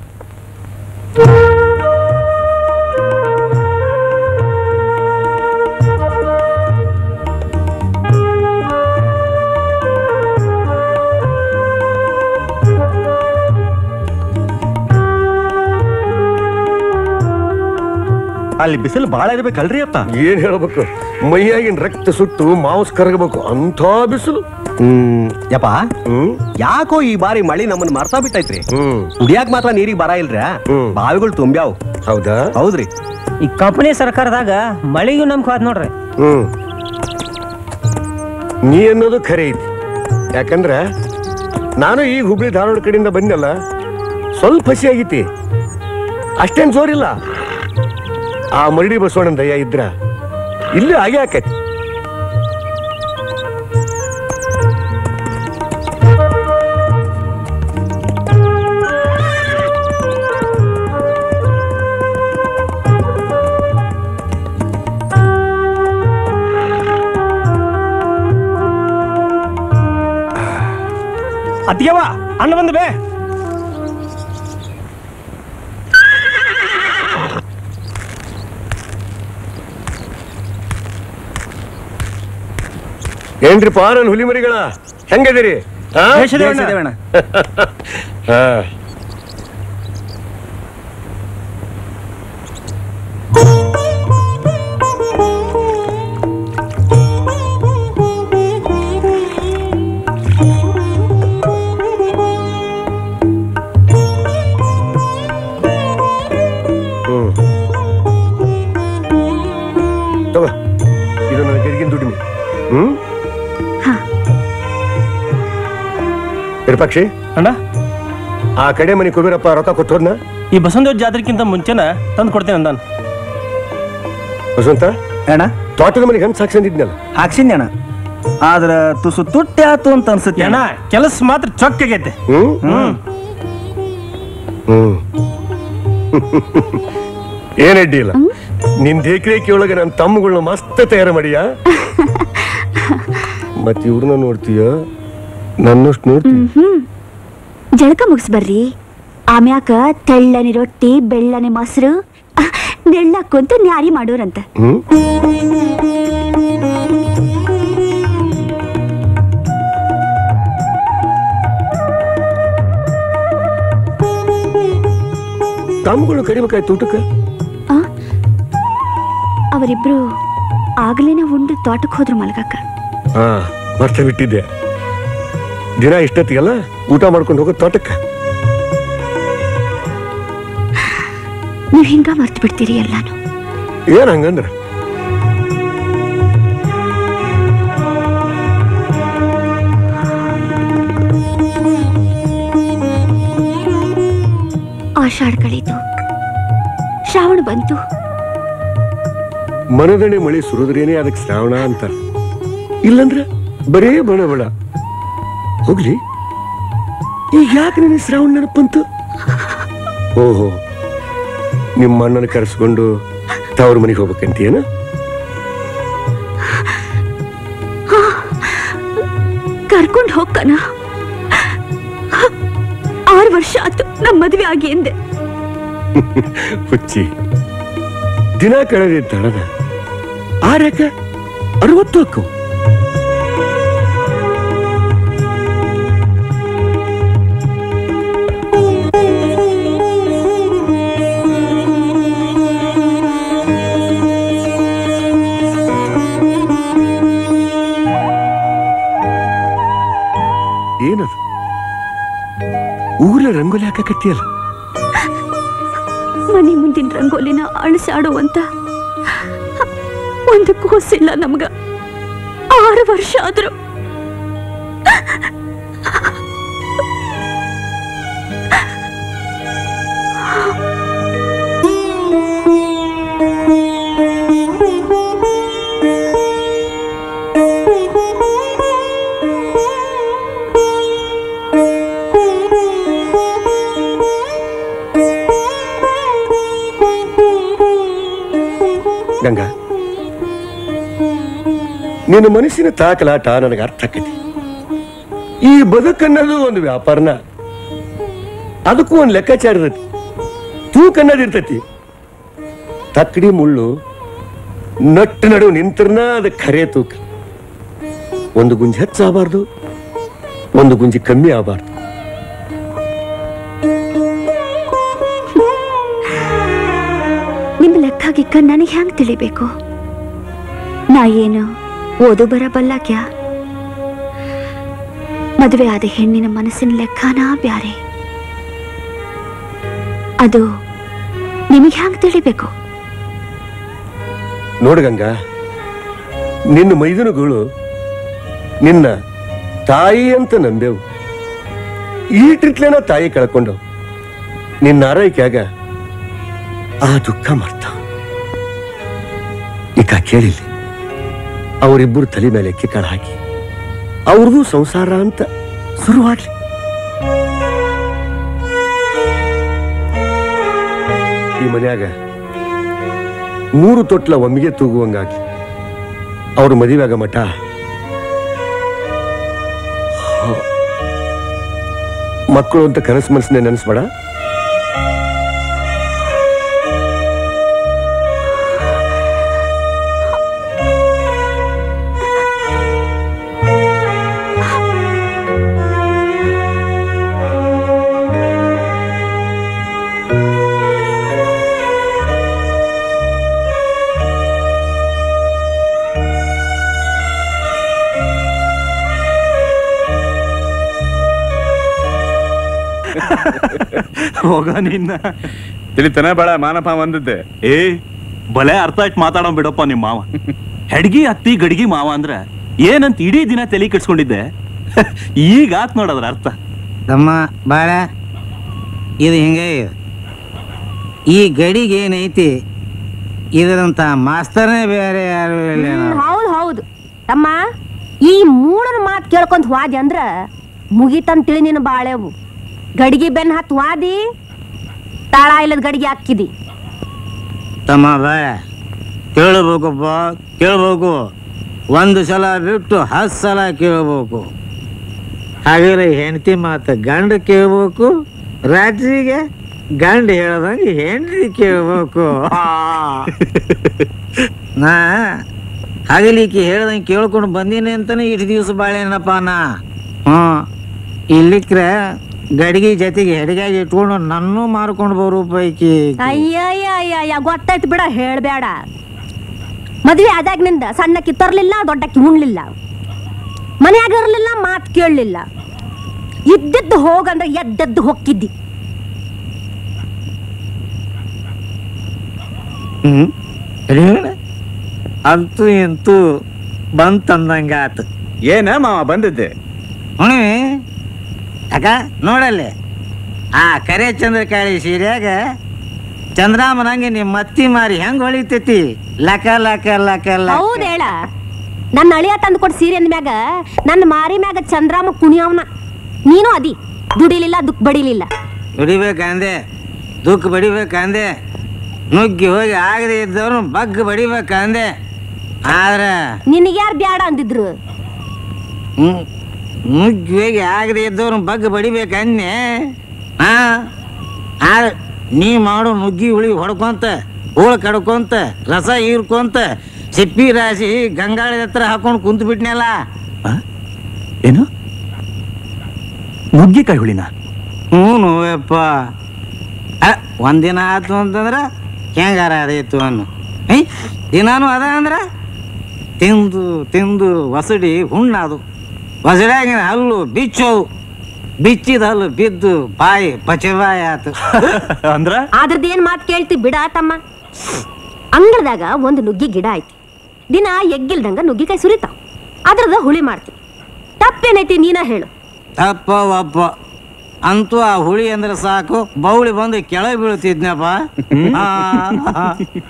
ಅಲ್ಲಿ ಬಿಸಿಲು ಬಾಳ ಇರ್ಬೇಕಲ್ರಿ ಅಪ್ಪ ಏನ್ ಹೇಳ್ಬೇಕು ಮೈಯಾಗಿನ ರಕ್ತ ಸುಟ್ಟು ಮಾಂಸ ಕರಗಬೇಕು ಅಂಥ ಬಿಸಿಲು ಹ್ಮ್ ಯಪ್ಪ ಹ್ಮ್ ಯಾಕೋ ಈ ಬಾರಿ ಮಳಿ ನಮ್ಮನ್ನ ಮರ್ತಾ ಬಿಟ್ಟೈತ್ರಿ ಹ್ಮ್ ಕುಡಿಯಾಕ ಮಾತ್ರ ನೀರಿಗೆ ಬರ ಇಲ್ರಿ ಹ್ಮ್. ಬಾವಿಗಳು ತುಂಬ್ಯಾವ್ ಹೌದಾ ಹೌದ್ರಿ ಈ ಕಂಪನಿ ಸರ್ಕಾರದಾಗ ಮಳಿಗೂ ನಮ್ಗೆ ಹೋದ್ ನೋಡ್ರಿ ಹ್ಮ್ ನೀ ಅನ್ನೋದು ಖರೆ ಐತಿ ಯಾಕಂದ್ರ ನಾನು ಈಗ ಹುಬ್ಳಿ ಧಾರವಾಡ ಕಡೆಯಿಂದ ಬಂದಲ್ಲ ಸ್ವಲ್ಪ ಹಸಿ ಆಗೈತಿ ಅಷ್ಟೇನ್ ಜೋರಿಲ್ಲ ಆ ಮರಡಿ ಬಸವಣ್ಣನ ದಯ ಇದ್ರ ಇಲ್ಲಿ ಆಗೇ ಆಕೈತಿ ಅತ್ತಿಗೆವ ಅಣ್ಣ ಬಂದ ಬೇ ಏನ್ರಿಪ್ಪ ನನ್ನ ಹುಲಿ ಮರಿಗಳ ಹೆಂಗದಿರಿ ಆ? ದೇವಣ್ಣ. ಹಾ. ಹ್ಮ್. ತಗೋ ಇದು ನನ್ನ ಗರಿಗಿನ ದುಡಿಮೆ ಹ್ಮ್ ವಿರೂಪಾಕ್ಷಿ ಅಣ್ಣ ಆ ಕಡೆ ಮನೆ ಕುಬೇರಪ್ಪ ರೊಕ್ಕ ಕೊಟ್ಟು ಹೋದ್ನ ಈ ಬಸವನ ಜಾತ್ರೆಕ್ಕಿಂತ ಮುಂಚೆನ ತಂದು ಕೊಡ್ತೇನೆ ಅಂದಾನ ವಸಂತ ಅಣ್ಣ ತೋಟದ ಮನೆಗೆ ಹಂಚ್ ಹಾಕ್ಸಂದಿದ್ನಲ್ಲ ಹಾಕ್ಸಿದ್ನಿ ಅಣ್ಣ ಆದ್ರ ತುಸು ತುಟ್ಟಿ ಆತು ಅಂತ ಅನ್ಸುತ್ತೆ ಅಣ್ಣ ಕೆಲಸ ಮಾತ್ರ ಚೊಕ್ಕಾಗೈತೆ ಹ್ಮ್ ಹ್ಮ್ ಹ್ಮ್ ಏನ್ ಅಡ್ಡಿ ಇಲ್ಲ ನಿನ್ ದೇಕ್ರೇಕಿ ಒಳಗೆ ನನ್ನ ತಮ್ಮಗಳನ್ನ ಮಸ್ತ್ ತಯಾರು ಮಾಡಿಯ ಮತ್ ಇವ್ರನ್ನ ನೋಡ್ತೀಯ ನನ್ನಷ್ಟು ನೋಡ್ತೀಯ ಜಳಕ ಮುಗಿಸ್ಬರ್ರಿ ಆಮ್ಯಾಕ ತೆಳ್ಳನೆ ರೊಟ್ಟಿ ಬೆಳ್ಳನೆ ಮೊಸರು ನೆಳ್ಳಕ್ ಕುಂತು ನ್ಯಾರಿ ಮಾಡೋರಂತ ಹ್ಮ್ ತಮ್ಮಗಳು ಕಡಿಬೇಕಾಯ್ತು ಊಟಕ್ಕೆ ಅವರಿಬ್ರು ಆಗ್ಲೇನೆ ಉಂಡು ತೋಟಕ್ಕೆ ಹೋದ್ರು ಮಲ್ಗಕ್ಕ ಹಾ ಮರ್ತ ಬಿಟ್ಟಿದ್ದೆ ದಿನ ಇಷ್ಟೊತ್ತಿಗೆಲ್ಲ ಊಟ ಮಾಡ್ಕೊಂಡು ಹೋಗೋ ತೋಟಕ್ಕೆ ನೀವ್ ಹಿಂಗ ಮರ್ತು ಬಿಡ್ತೀರಿ ಎಲ್ಲಾನು ಏನ್ ಹಂಗಂದ್ರ ಆಷಾಢ ಕಳೀತು ಶ್ರಾವಣ ಬಂತು ಮನದಣೆ ಮಳೆ ಸುರಿದ್ರೇನೆ ಅದಕ್ಕೆ ಶ್ರಾವಣ ಅಂತ ಇಲ್ಲಂದ್ರ ಬರೇ ಬಣ ಬಣ ಹೋಗ್ಲಿ ಈಗ ಯಾಕೆ ನನಗೆ ಶ್ರಾವಣ ನೆನಪಂತು ಓಹೋ ನಿಮ್ಮ ಅಣ್ಣನ ಕರೆಸ್ಕೊಂಡು ತವ್ರ ಮನೆಗೆ ಹೋಗ್ಬೇಕಂತೀಯನ ಕರ್ಕೊಂಡು ಹೋಗ್ಕನ ಆರು ವರ್ಷ ಆತು ನಮ್ ಮದ್ವೆ ಆಗಿ ಎಂದೆ ಹುಚ್ಚಿ ದಿನ ಕಳೆದಿ ತಡದ ಆರ್ಯಾಕ ಅರವತ್ತು ಅಕ್ಕವು ಏನದು ಊರ ರಂಗೋಲಿ ಹಾಕಕತ್ತಿಯಲ್ಲ ಮನೆ ಮುಂದಿನ ರಂಗೋಲಿನ ಅಳಿಸಾಡುವಂತ ಒಂದು ಕೂಸಿಲ್ಲ ನಮ್ಗ ಆರು ವರ್ಷ ಆದ್ರು ಗಂಗಾ ನಿನ್ನ ಮನಸ್ಸಿನ ತಾಕಲಾಟ ನನಗೆ ಅರ್ಥ ಆಕತಿ ಈ ಬದುಕನ್ನೋದು ಒಂದು ವ್ಯಾಪಾರನ ಅದಕ್ಕೂ ಒಂದು ಲೆಕ್ಕಾಚಾರ ಇರ್ತೈತಿ ತೂಕ ಅನ್ನೋದು ಇರ್ತೈತಿ ತಕ್ಕಡಿ ಮುಳ್ಳು ನಟ್ಟು ನಡು ನಿಂತ್ರನ ಅದಕ್ಕೆ ಖರೆ ತೂಕ ಒಂದು ಗುಂಜಿ ಹೆಚ್ಚಾಗಬಾರ್ದು ಒಂದು ಗುಂಜಿ ಕಮ್ಮಿ ಆಗಬಾರ್ದು ನಿಮ್ ಲೆಕ್ಕ ಗಿಕ್ಕ ನನಗೆ ಹೆಂಗ್ ತಿಳಿಬೇಕು ನಾ ಏನು ಓದು ಬರಬಲ್ಲಾಕ್ಯ ಮದುವೆ ಆದ ಹೆಣ್ಣಿನ ಮನಸ್ಸಿನ ಲೆಕ್ಕನಾ ಬ್ಯಾರೆ ಅದು ನಿಮಗೆ ಹೆಂಗ್ ತಿಳಿಬೇಕು ನೋಡು ಗಂಗಾ ನಿನ್ನ ಮೈದುನಗಳು ನಿನ್ನ ತಾಯಿ ಅಂತ ನಂಬೆವು ಈಟಿಟ್ಲೇನ ತಾಯಿ ಕಳ್ಕೊಂಡು ನಿನ್ನ ಆರೈಕೆಯಾಗ ಆ ದುಃಖ ಮರ್ತ ಈಗ ಕೇಳಿಲ್ಲ ಅವರಿಬ್ಬರು ತಲೆ ಮೇಲೆ ಕಿಕ್ಕಳ ಹಾಕಿ ಅವ್ರದ್ದು ಸಂಸಾರ ಅಂತ ಶುರುವಾಗ್ಲಿ ಈ ಮನ್ಯಾಗ ಮೂರು ತೊಟ್ಲ ಒಮ್ಮಿಗೆ ತೂಗುವಂಗಾಗ್ಲಿ ಅವ್ರ ಮದುವೆಯಾಗ ಮಠ ಮಕ್ಕಳು ಅಂತ ಕನಸು ಮನಸ್ಸನ್ನೇ ನೆನೆಸ್ಬೇಡ ಹೋಗ ನಿನ್ನ ತಿಳಿತನ ಬೇಡ ಮಾನಪ ಬಂದಿದ್ದೆ ಏ ಬಲೆ ಅರ್ಥ ಆಯ್ತು ಮಾತಾಡೋ ಬಿಡಪ್ಪ ನಿಮ್ಮ ಮಾವ ಹೆಡ್ಗಿ ಅತ್ತಿ ಗಡ್ಗಿ ಮಾವ ಅಂದ್ರ ಏನಂತ ಇಡೀ ದಿನ ತಲೆ ಕೆಡ್ಸ್ಕೊಂಡಿದ್ದೆ ಈಗ ಆತ್ ನೋಡದ್ರ ಅರ್ಥ ತಮ್ಮ ಬಾಳ ಇದು ಹಿಂಗೆ ಇದೆ ಈ ಗಡಿಗೆ ಏನೈತಿ ಇದರಂತ ಮಾಸ್ತರ್ನೇ ಬೇರೆ ಯಾರು ಇಲ್ಲ ಹ್ಮ್, ಹೌದ್ ಹೌದು ತಮ್ಮ ಈ ಮೂಳನ ಮಾತು ಕೇಳ್ಕೊಂತ ವಾದಿ ಅಂದ್ರ ಮುಗಿತಂತ ತಿಳಿ ನಿನ್ನ ಬಾಳೆವು ಗಡಿಗೆ ಬೆನ್ ಹತ್ ವಾದಿ ತಾಳ ಇಲ್ಲದ ಗಡಿಗೆ ಹಾಕಿದಿ ತಮ್ಮ ಬಾಳ ಕೇಳಬೇಕಪ್ಪ ಕೇಳ್ಬೇಕು ಒಂದು ಸಲ ಬಿಟ್ಟು ಹತ್ತು ಸಲ ಕೇಳ್ಬೇಕು ಹಾಗೆ ಹೆಂಡತಿ ಮಾತು ಗಂಡ ಕೇಳ್ಬೇಕು ರಾತ್ರಿಗೆ ಗಂಡ ಹೇಳ್ದಂಗೆ ಹೆಂಡತಿ ಕೇಳ್ಬೇಕು ನಾ ಹಗಲಿಕ್ಕೆ ಹೇಳ್ದಂಗೆ ಕೇಳ್ಕೊಂಡು ಬಂದೀನಿ ಅಂತಾನೆ ಇಷ್ಟು ದಿವಸ ಬಾಳೇನಪ್ಪ ನಾ ಹ್ಞೂ ಇಲ್ಲಿಕ್ರೆ ಗಡಿಗೆ ಜೊತೆಗೆ ಹೆಡಿಗಾಗಿ ಇಟ್ಕೊಂಡು ನನ್ನೂ ಮಾರ್ಕೊಂಡು ಬರೋ ಪೈಕಿ ಅಯ್ಯಯ್ಯ ಗೊತ್ತಾಯ್ತು ಬಿಡ ಹೇಳ್ಬೇಡ ಮದ್ವೆ ಆದಾಗ್ನಿಂದ ಸಣ್ಣಕ್ಕಿ ತರ್ಲಿಲ್ಲ ದೊಡ್ಡಕ್ಕಿ ಉಣ್ಲಿಲ್ಲ ಮನ್ಯಾಗ ಇರ್ಲಿಲ್ಲ ಮಾತು ಕೇಳಲಿಲ್ಲ ಇದ್ದದ್ದು ಹೋಗಂದ್ರೆ ಎದ್ದದ್ದು ಹೊಕ್ಕಿದ್ದಿ ಹ್ಮ್ ಹಿಡಿಯೋಣ ಅಂತೂ ಇಂತೂ ಬಂತಂದಂಗ ಆತು ಏನ ಮಾವ ಬಂದಿದ್ದೆ ಹುಣ್ಣಿಮೆ ಅಕ್ಕ ನೋಡಲ್ಲಿ ಆ ಕರೆ ಚಂದ್ರಕಾಳಿ ಸೀರ್ಯಾಗ ಚಂದ್ರಾಮನಂಗೆ ನಿಮ್ಮ ಮತ್ತಿ ಮಾರಿ ಹೆಂಗ್ ಹೊಳಿತೈತಿ ಲಕ ಲಕ ಲಕ ಲಕ ಹೌದ್ ಹೇಳ ನನ್ನ ಅಳಿಯ ತಂದು ಕೊಟ್ಟು ಸೀರೆ ಮ್ಯಾಗ ನನ್ನ ಮಾರಿ ಮ್ಯಾಗ ಚಂದ್ರಾಮ ಕುಣಿಯವನ ನೀನು ಅದಿ ದುಡಿಲಿಲ್ಲ ದುಃಖ ಬಡಿಲಿಲ್ಲ ಹೊಡಿಬೇಕಂದೆ ದುಃಖ ಬಡಿಬೇಕಂದೆ ನುಗ್ಗಿ ಹೋಗಿ ಆಗದೆ ಇದ್ದವ್ರು ಬಗ್ಗ ಬಡಿಬೇಕಂದೆ ಆದ್ರೆ ನಿನಗೆ ಯಾರು ಬ್ಯಾಡ ಅಂದಿದ್ರು ಹ್ಮ್. ನುಗ್ಗಿ ಹೋಗಿ ಆಗದೆ ಇದ್ದವ್ರು ಬಗ್ಗ ಬಡಿಬೇಕನ್ನೆ ಹಾ ಆದ್ರೆ ನೀ ಮಾಡೋ ನುಗ್ಗಿ ಹುಳಿ ಹೊಡ್ಕೊಂತ ಹೋಳು ಕಡ್ಕೊಂತ ರಸ ಹೀರ್ಕೊಂತ ಸಿಪ್ಪಿ ರಾಶಿ ಗಂಗಾಳಿ ಹತ್ರ ಹಾಕೊಂಡು ಕುಂತು ಬಿಟ್ನಲ್ಲ ಆ? ಏನು ನುಗ್ಗಿಕಾಯಿ ಹುಳಿನ ಹ್ಞೂ ನೋವಪ್ಪ ಒಂದಿನ ಆತು ಅಂತಂದ್ರೆ ಹೆಂಗಾರ ಅದಾಯ್ತು ಅನ್ನು ಐ ದಿನಾನು ಅದ ಅಂದ್ರೆ ತಿಂದು ತಿಂದು ಒಸಡಿ ಹುಣ್ಣದು ಒಸಡ್ಯಾಗಿನ ಹಲ್ಲು ಬಿಚ್ಚೋವು ಬಿಚ್ಚಿದ ಹಲ್ಲು ಬಿದ್ದು ಬಾಯಿ ಪಚವಾಯಿ ಆತು ಅಂದ್ರ ಅದ್ರದ್ದು ಏನ್ ಮಾತು ಕೇಳ್ತಿ ಬಿಡ ತಮ್ಮ ಅಂಗಳದಾಗ ಒಂದು ನುಗ್ಗಿ ಗಿಡ ಐತಿ ದಿನ ಎಗ್ಗಿಲ್ದಂಗ ನುಗ್ಗಿಕಾಯಿ ಸುರಿತಾವ್ ಅದ್ರದ ಹುಳಿ ಮಾಡ್ತಿ ತಪ್ಪೇನೈತಿ ನೀನ ಹೇಳು ತಪ್ಪ ಒಪ್ಪ ಅಂತೂ ಆ ಹುಳಿ ಅಂದ್ರೆ ಸಾಕು ಬೌಳಿ ಬಂದು ಕೆಳಗೆ ಬೀಳ್ತಿದ್ನಪ್ಪ ಆ, ಆ.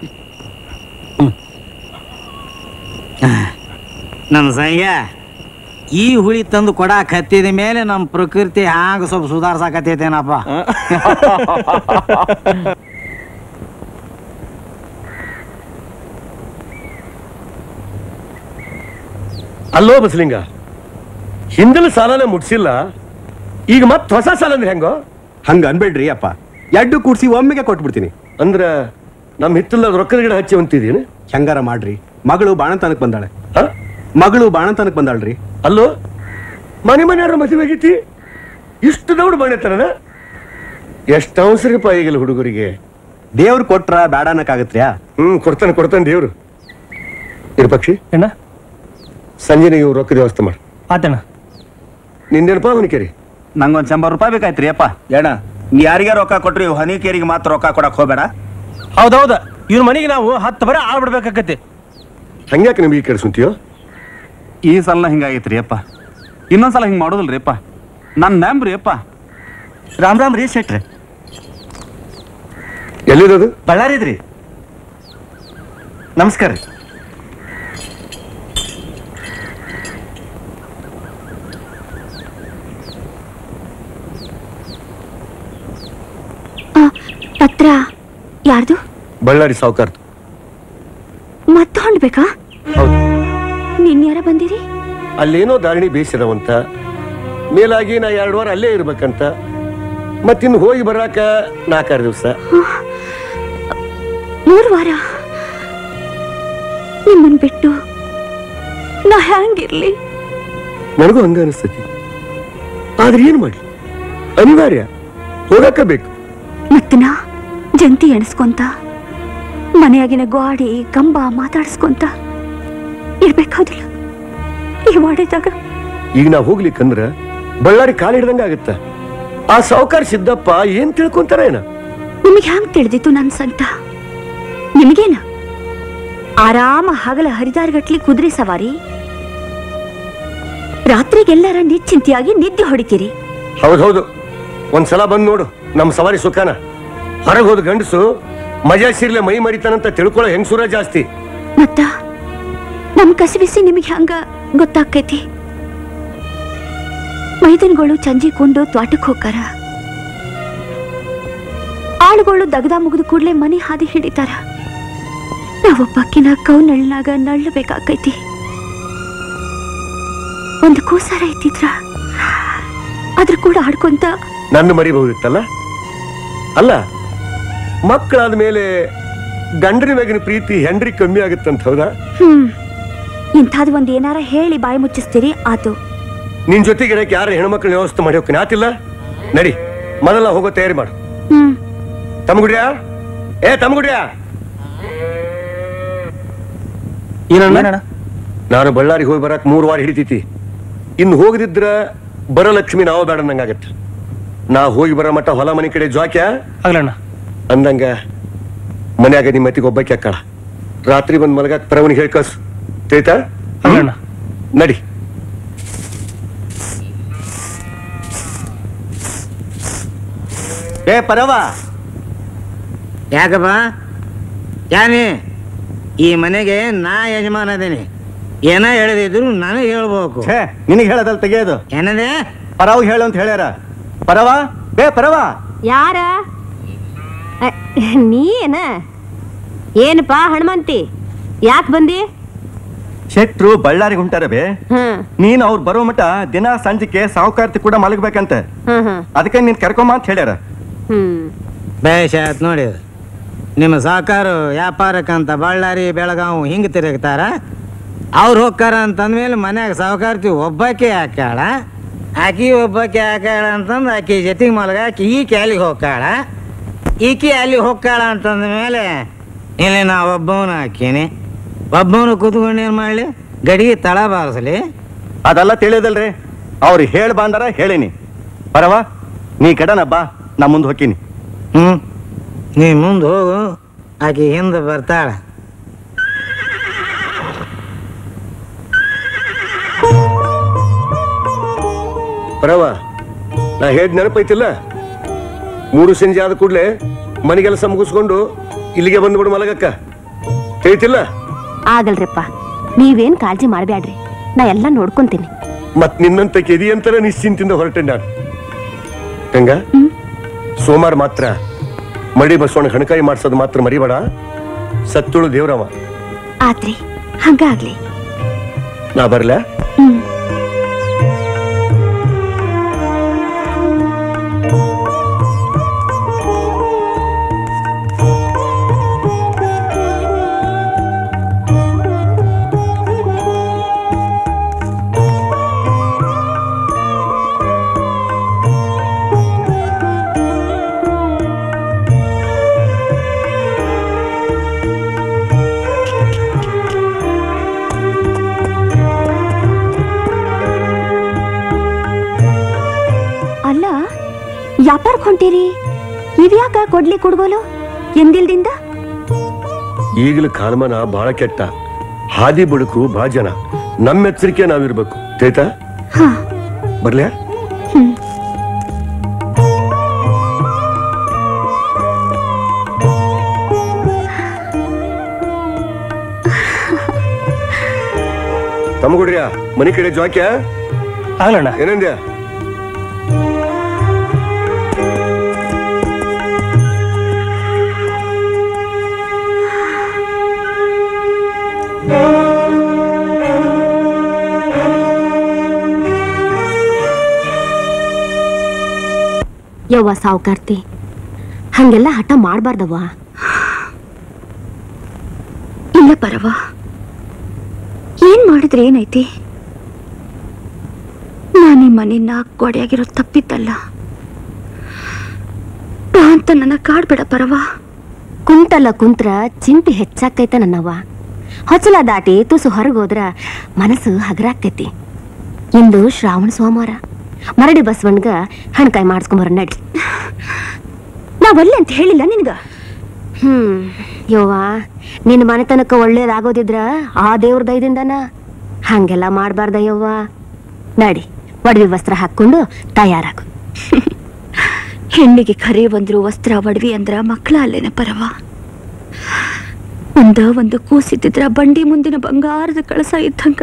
ನನ್ನ ಸಂಗ್ಯ ಈ ಹುಳಿ ತಂದು ಕೊಡಾಕ್ ಹತ್ತಿದ ಮೇಲೆ ನಮ್ಮ ಪ್ರಕೃತಿ ಹಾಂಗ ಸ್ವಲ್ಪ ಸುಧಾರ್ಸಾಕತ್ತೈತೇನಪ್ಪ ಅಲ್ಲೋ ಬಸಲಿಂಗ ಹಿಂದಲ ಸಾಲನ ಮುಟ್ಸಿಲ್ಲ ಈಗ ಮತ್ತೆ ಹೊಸ ಸಾಲ ಅಂದ್ರೆ ಹೆಂಗೋ ಹಂಗ ಅನ್ಬೇಡ್ರಿ ಅಪ್ಪ ಎರಡು ಕೂಡ್ಸಿ ಒಮ್ಮೆಗೆ ಕೊಟ್ಬಿಡ್ತೀನಿ ಅಂದ್ರ ನಮ್ಮ ಹಿತ್ತಲ ರೊಕ್ಕದ ಗಿಡ ಹಚ್ಚಿ ಅಂತಿದ್ದೀನಿ ಹೆಂಗಾರ ಮಾಡ್ರಿ ಮಗಳು ಬಾಣಂತನಕ್ ಬಂದಾಳೆ ಹ? ಮಗಳು ಬಾಣಂತನಕ್ ಬಂದಾಳ್ರಿ ಅಲ್ಲೋ ಮನೆ ಮನೆಯವ್ರ ಮದುವೆ ಆಗೈತಿ ಇಷ್ಟು ದೌಡ್ ಬಂದಿರ್ತಾನ ಎಷ್ಟು ಅವಸರಪ್ಪ ಈಗಲ್ಲ ಹುಡುಗರಿಗೆ ದೇವ್ರು ಕೊಟ್ರ ಬ್ಯಾಡ ಅನ್ನಕ್ಕಾಗತ್ರ್ಯಾ ಹ್ಮ್ ಕೊಡ್ತಾನೆ ಕೊಡ್ತಾನೆ ದೇವ್ರು ಇರು ಪಕ್ಷಿ ಏನ ಸಂಜೆ ನೀವು ರೊಕ್ಕದ ವ್ಯವಸ್ಥೆ ಮಾಡಿ ಆತಣ್ಣ ನಿಂದೇನಪ್ಪ ಅವನಿಕೆರಿ ನಂಗೊಂದ್ ಶಂಬರ್ ರೂಪಾಯಿ ಬೇಕಾಯ್ತ್ರಿ ಅಪ್ಪ ಏಣ ನೀ ಯಾರಿಗೆ ರೊಕ್ಕ ಕೊಟ್ರಿ ಹನಿಕೇರಿಗೆ ಮಾತ್ರ ರೊಕ್ಕ ಕೊಡಕ್ ಹೋಗ್ಬೇಡ ಹೌದೌದ ಇವ್ರ ಮನೆಗೆ ನಾವು ಹತ್ತು ಬರ ಆಡ್ಬಿಡ್ಬೇಕಾಕತಿ ಹಂಗ್ಯಾಕೆ ನಿಮ್ಗೆ ಕೆಡ್ಸುಂತೀಯೋ ಈ ಸಲ ಹಿಂಗಾಗೈತ್ರಿ ಅಪ್ಪ ಇನ್ನೊಂದ್ಸಲ ಹಿಂಗ್ ಮಾಡೋದಿಲ್ರಿ ಅಪ್ಪ ನನ್ ನಂಬ್ರಿ ಅಪ್ಪ ರಾಮ್ ರಾಮ್ ರೀ ಶೆಟ್ರೆ ಎಲ್ಲಿರೋದು ಬಳ್ಳಾರಿದ್ರಿ ನಮಸ್ಕಾರ ರೀ ಪತ್ರ ಯಾರ್ದು ಬಳ್ಳಾರಿ ಸಾವುಕಾರ್ದು ಮತ್ತೆ ಹೊಂಡ್ಬೇಕಾ ಹೌದು ನಿನ್ ಯಾರ ಬಂದಿರಿ ಅಲ್ಲೇನೋ ದಾರಿಣಿ ಬೇಯಿಸಿದವಂತ ಮೇಲಾಗಿ ನಾ ಎರಡು ವಾರ ಅಲ್ಲೇ ಇರ್ಬೇಕಂತ ಮತ್ತಿನ್ನು ಹೋಗಿ ಬರಾಕ ನಾಲ್ಕಾರು ದಿವಸ ಮೂರು ವಾರ ನಿಮ್ಮನ್ ಬಿಟ್ಟು ನಾ ಹ್ಯಾಂಗಿರ್ಲಿ ನನಗೂ ಹಂಗ ಅನಿಸ್ತತಿ ಆದ್ರೆ ಏನ್ ಮಾಡಿ ಅನಿವಾರ್ಯ ಹೋಗಕ್ಕ ಬೇಕು ಮತ್ತ ನಾ ಜಂತಿ ಎಣಿಸ್ಕೊಂತ ಮನೆಯಾಗಿನ ಗೋಡಿ ಕಂಬ ಮಾತಾಡಿಸ್ಕೊಂತ ಇರ್ಬೇಕಾದಿಲ್ಲ ಈ ವಾಡಿದಾಗ ಈಗ ನಾ ಹೋಗ್ಲಿಕ್ಕಂದ್ರ ಬಳ್ಳಾರಿ ಕಾಲಿಡ್ದಂಗ ಆಗತ್ತ ಆ ಸಾವುಕಾರ ಸಿದ್ದಪ್ಪ ಏನ್ ತಿಳ್ಕೊಂತಾರ ಏನ ನಿಮಗೆ ಹ್ಯಾಂಗ್ ತಿಳಿದಿತ್ತು ನನ್ ಸಂತ ನಿಮಗೇನ ಆರಾಮ ಹಗಲ ಹರಿದಾರ್ಗಟ್ಲಿ ಕುದುರೆ ಸವಾರಿ ರಾತ್ರಿಗೆಲ್ಲರ ನಿಶ್ಚಿಂತೆಯಾಗಿ ನಿದ್ದೆ ಹೊಡಿತೀರಿ ಹೌದೌದು ಒಂದ್ಸಲ ಬಂದ್ ನೋಡು ನಮ್ ಸವಾರಿ ಸುಖಾನ ಹೊರಗೆ ಹೋದ ಗಂಡಸು ಮಜಾ ಸಿರ್ಲೆ ಮೈ ಮರಿತಾನಂತ ತಿಳ್ಕೊಳ್ಳೋ ಹೆಂಗಸೂರ ಜಾಸ್ತಿ ಮತ್ತ ನಮ್ ಕಸಿಬಿಸಿ ನಿಮಗೆ ಹಂಗ ಗೊತ್ತಾಕೈತಿ ಮೈದನ್ಗಳು ಚಂಜಿ ಕೊಂಡು ತ್ವಾಟಕ್ ಹೋಗಾರ ಆಳುಗಳು ದಗದ ಮುಗಿದ ಕೂಡ್ಲೆ ಮನೆ ಹಾದಿ ಹಿಡಿತಾರ ನಾವೊಬ್ಬಕ್ಕಿನ ಕೌ ನಳ್ಳನಾಗ ನಳ್ಳಬೇಕಾಕೈತಿ ಒಂದು ಕೂಸಾರ ಇದ್ದಿದ್ರ ಅದ್ರ ಕೂಡ ಆಡ್ಕೊಂತ ನನ್ನ ಮರಿಬಹುದಿತ್ತಲ್ಲ ಅಲ್ಲ ಮಕ್ಕಳಾದ ಮೇಲೆ ಗಂಡನ ಮ್ಯಾಗಿನ ಪ್ರೀತಿ ಹೆಂಡ್ರಿ ಕಮ್ಮಿ ಆಗುತ್ತಂತ ಹೌದಾ ಹ್ಮ್ ಇಂಥದ್ ಒಂದ್ ಏನಾರ ಹೇಳಿ ಬಾಯಿ ಮುಚ್ಚಿಸ್ತೀರಿ ಆತು ನಿನ್ ಜೊತೆಗೆ ಇರಕ್ಕೆ ಯಾರ ಹೆಣ್ಮಕ್ಳನ್ನ ವ್ಯವಸ್ಥೆ ಮಾಡಿ ಹೋಗ್ತೀನಿ ಆತಿಲ್ಲ ನಡಿ ಮೊದಲ ಹೋಗೋ ತಯಾರಿ ಮಾಡು ಹ್ಮ್ ತಮಗುಡಿಯ ಏ ತಮಗುಡಿಯ ನಾನು ಬಳ್ಳಾರಿಗೆ ಹೋಗಿ ಬರಕ್ ಮೂರು ವಾರ ಹಿಡಿತೈತಿ ಇನ್ನು ಹೋಗದಿದ್ರ ಬರಲಕ್ಷ್ಮಿ ನಾವು ಬೇಡ ಅಂದಂಗಾಗತ್ತೆ ನಾ ಹೋಗಿ ಬರೋ ಮಟ್ಟ ಹೊಲ ಮನೆ ಕಡೆ ಜ್ವಾಕ್ಯ ಆಗ್ಲಣ್ಣ ಅಂದಂಗ ಮನ್ಯಾಗ ನಿಮ್ಮ ಮತ್ತಿಗೆ ಒಬ್ಬಕ್ಕೆ ಅಕ್ಕಳ ರಾತ್ರಿ ಬಂದ್ ಮಲಗಾಕ್ ಪರವನಿಗೆ ಹೇಳಿ ಕಳ್ಸು ತಿಳಿತಾ ಆಗ್ಲಣ್ಣ ನಡಿ ಏ ಪರವ ಯಾಕಪ್ಪ ಯಾನಿ ಈ ಮನೆಗೆ ನಾ ಯಜಮಾನ ಅದೇನಿ ಏನ ಹೇಳದಿದ್ರು ನನಗೆ ಹೇಳ್ಬೇಕು ಛೇ ನಿನಗೆ ಹೇಳದಲ್ಲ ತೆಗೆಯೋದು ಏನದೆ ಪರವ್ ಹೇಳು ಅಂತ ಹೇಳ್ಯಾರ ಪರವ ಏ ಪರವ ಯಾರ ಅ, ನೀ ಏನ ಏನಪ್ಪ ಹನುಮಂತಿ ಯಾಕೆ ಬಂದಿ ಶೆಟ್ರು ಬಳ್ಳಾರಿಗೆ ಹೊಂಟಾರ ಬೇ ಹ್ಮ್ ನೀನ್ ಅವ್ರು ಬರೋ ಮಟ ದಿನ ಸಂಜೆಗೆ ಸಾವುಕಾರ್ತಿ ಕೂಡ ಮಲಗಬೇಕಂತ ಹ್ಮ್ ಹ್ಮ್ ಅದಕ್ಕೆ ನೀನ್ ಕರ್ಕೊಂಬ ಅಂತ ಹೇಳ್ಯಾರ ಹ್ಮ್ ಬೇಷ ಆಯ್ತು ನೋಡಿ ನಿಮ್ಮ ಸಾಕಾರು ವ್ಯಾಪಾರಕ್ಕಂತ ಬಳ್ಳಾರಿ ಬೆಳಗಾವ್ ಹಿಂಗೆ ತಿರುಗ್ತಾರ ಅವ್ರು ಹೋಗ್ತಾರ ಅಂತಂದ್ಮೇಲೆ ಮನ್ಯಾಗ ಸಾವುಕಾರ್ತಿ ಒಬ್ಬಾಕೆ ಹಾಕಾಳ ಆಕಿ ಒಬ್ಬಾಕೆ ಹಾಕಾಳ ಅಂತಂದು ಆಕಿ ಜೊತೆಗೆ ಮಲಗಾಕಿ ಈಕೆ ಅಲ್ಲಿಗೆ ಹೋಗ್ತಾಳ ಈಕಿ ಅಲ್ಲಿ ಹೋಗ್ತಾಳ ಅಂತಂದ ಮೇಲೆ ಇಲ್ಲಿ ನಾ ಒಬ್ಬವನು ಹಾಕೀನಿ ಒಬ್ಬವನು ಕೂತ್ಕೊಂಡು ಏನು ಮಾಡಲಿ ಗಡಿಗೆ ತಳ ಬಾರಿಸಲಿ ಅದೆಲ್ಲ ತಿಳಿಯೋದಲ್ರಿ ಅವ್ರು ಹೇಳ್ ಬಂದಾರ ಹೇಳಿನಿ ಪರವ ನೀ ಕಡನ ಬಾ ನಾ ಮುಂದೆ ಹೋಗ್ತೀನಿ ಹ್ಞೂ ನೀ ಮುಂದೆ ಹೋಗು ಆಕಿ ಹಿಂದೆ ಬರ್ತಾಳ ಪರವ ನಾ ಹೇಳಿದ ನೆನಪೈತಿಲ್ಲ ಮೂರು ಸಂಜೆ ಆದ ಕೂಡ್ಲೆ ಮನೆಗೆಲಸ ಮುಗಿಸ್ಕೊಂಡು ಇಲ್ಲಿಗೆ ಬಂದ್ಬಿಡು ಮಲಗಕ್ಕ ಹೇಳ್ತಿಲ್ಲ ಆಗಲ್ರಿಪ್ಪ ನೀವೇನ್ ಕಾಳಜಿ ಮಾಡ್ಬ್ಯಾಡ್ರಿ ನಾ ಎಲ್ಲ ನೋಡ್ಕೊಂತೀನಿ ಮತ್ ನಿನ್ನಂತ ಕೆದಿ ಅಂತರ ನಿಶ್ಚಿಂತಿಂದ ಹೊರಟೆ ನಾನು ಗಂಗ ಸೋಮವಾರ ಮಾತ್ರ ಮಡಿ ಬಸವಣ್ಣ ಹಣಕಾಯಿ ಮಾಡ್ಸೋದು ಮಾತ್ರ ಮರಿಬೇಡ ಸತ್ತುಳು ದೇವ್ರವ ಆತ್ರಿ ಹಂಗಾಗ್ಲಿ ನಾ ಬರ್ಲ ಹ್ಮ್ ಅಲ್ಲ ವ್ಯಾಪಾರಕ್ಕೆ ಹೊಂಟೀರಿ ಇವ್ಯಾಕ ಕೊಡ್ಲಿ ಕೊಡ್ಗೋಲು ಎಂದಿಲ್ದಿಂದ ಈಗಲ ಕಾಲಮಾನ ಬಹಳ ಕೆಟ್ಟ ಹಾದಿ ಬದುಕರು ಬಹಳ ಜನ ನಮ್ಮ ಎಚ್ಚರಿಕೆ ನಾವಿರ್ಬೇಕು ತಿಳಿತಾ ಹಾ ಬರ್ಲ್ಯಾ ಹ್ಮ್ ತಮ್ಮಗುಡ್ರಿಯ ಮನಿ ಕಡೆ ಜ್ವಾಕ್ಯ ಆಗ್ಲಣ್ಣ ಏನಂದ್ಯ ಯವ್ವ ಸಾವುಕಾರ್ತಿ ಹಂಗೆಲ್ಲ ಹಠ ಮಾಡಬಾರ್ದವ್ವ ಇಲ್ಲ ಪರವ ಏನ್ ಮಾಡಿದ್ರೆ ಏನೈತಿ ನಾನು ಈ ಮನೆಯನ್ನ ಗೋಡೆಯಾಗಿರೋ ತಪ್ಪಿದ್ದಲ್ಲ ಬಾ ಅಂತ ನನ್ನ ಕಾಡ್ಬೇಡ ಪರವ ಕುಂತಲ್ಲ ಕುಂತ್ರ ಚಿಂತೆ ಹೆಚ್ಚಾಕೈತ ನನ್ನವ್ವ ಹೊಚ್ಚಲ ದಾಟಿ ತುಸು ಹೊರಗೋದ್ರ ಮನಸ್ಸು ಹಗರಾಗ್ತೈತಿ ಇಂದು ಶ್ರಾವಣ ಸೋಮವಾರ ಮರಡಿ ಬಸವಣ್ಗ ಹಣ್ಕಾಯಿ ಮಾಡಿಸ್ಕೊಂಬರ ನಡಿ ನಾವಲ್ಲಿ ಅಂತ ಹೇಳಿಲ್ಲ ನಿನ್ಗ ಹ್ಮ್ ಯವ್ವ ನಿನ್ನ ಮನೆತನಕ ಒಳ್ಳೇದಾಗೋದಿದ್ರ ಆ ದೇವ್ರ ದಯದಿಂದನ ಹಂಗೆಲ್ಲ ಮಾಡಬಾರ್ದ ಯವ್ವ ನಡಿ ಒಡವಿ ವಸ್ತ್ರ ಹಾಕೊಂಡು ತಯಾರಾಗು ಹೆಣ್ಣಿಗೆ ಖರೆ ಬಂದ್ರು ವಸ್ತ್ರ ಒಡವಿ ಅಂದ್ರ ಮಕ್ಕಳ ಅಲ್ಲೇನ ಪರವ ಒಂದ ಒಂದು ಕೂಸಿದ್ದಿದ್ರ ಬಂಡಿ ಮುಂದಿನ ಬಂಗಾರದ ಕಳಸ ಇದ್ದಂಗ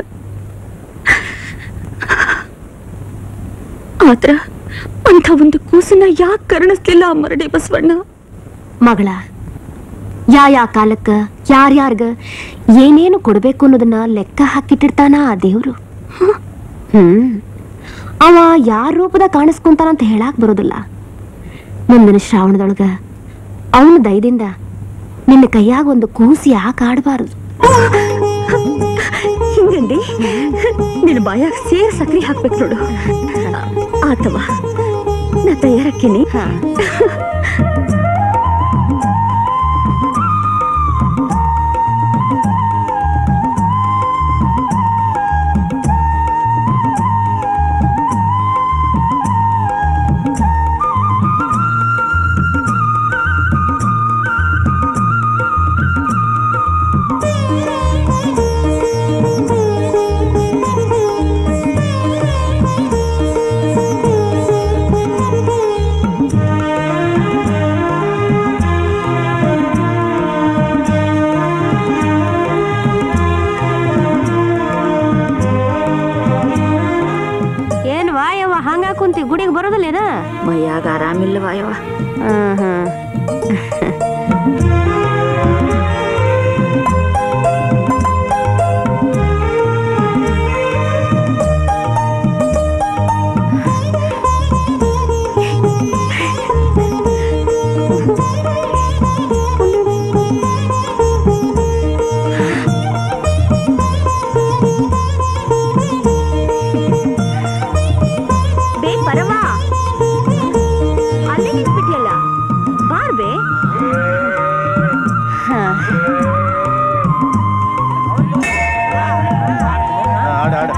ಆದ್ರ ಅಂತ ಒಂದು ಕೂಸನ್ನ ಯಾಕೆ ಕರುಣಿಸ್ಲಿಲ್ಲ ಆ ಮರಡಿ ಬಸವಣ್ಣ ಮಗಳ ಯಾ ಯಾ ಕಾಲಕ್ಕ ಯಾರ್ಯಾರ್ಗ ಏನೇನು ಕೊಡ್ಬೇಕು ಅನ್ನೋದನ್ನ ಲೆಕ್ಕ ಹಾಕಿಟ್ಟಿರ್ತಾನ ಆ ದೇವ್ರು ಹ್ಮ್ ಅವ ಯಾರ ರೂಪದ ಕಾಣಿಸ್ಕೊಂತಾನ ಅಂತ ಹೇಳಾಕ್ ಬರೋದಿಲ್ಲ ಮುಂದಿನ ಶ್ರಾವಣದೊಳಗ ಅವನ ದಯದಿಂದ ನಿನ್ನ ಕೈಯಾಗ ಒಂದು ಕೂಸಿ ಯಾಕೆ ಆಡಬಾರದು ಹಿಂಗಂದಿ ನಿನ್ನ ಬಾಯಾಗ ಸೇರ್ ಸಕ್ರಿ ಹಾಕ್ಬೇಕು ನೋಡು ಆತವ ನಾ ತಯಾರಕ್ಕೇನಿ ಏನ್ ವಾಯವ್ವ ಹಂಗ ಕುಂತಿ ಗುಡಿಗೆ ಬರೋದಿಲ್ಲ ಮೈಯಾಗ ಆರಾಮಿಲ್ಲವಾ ಯವ್ವ ಹ್ಮ್ ಹ್ಮ್ ಬೇ ಪರವಾ ಅಲ್ಲೇ ನಿಂತ್ಬಿಟ್ಯಲ್ಲ ಬಾರ್ ಬೇ ಹಾ ಆಡ ಆಡ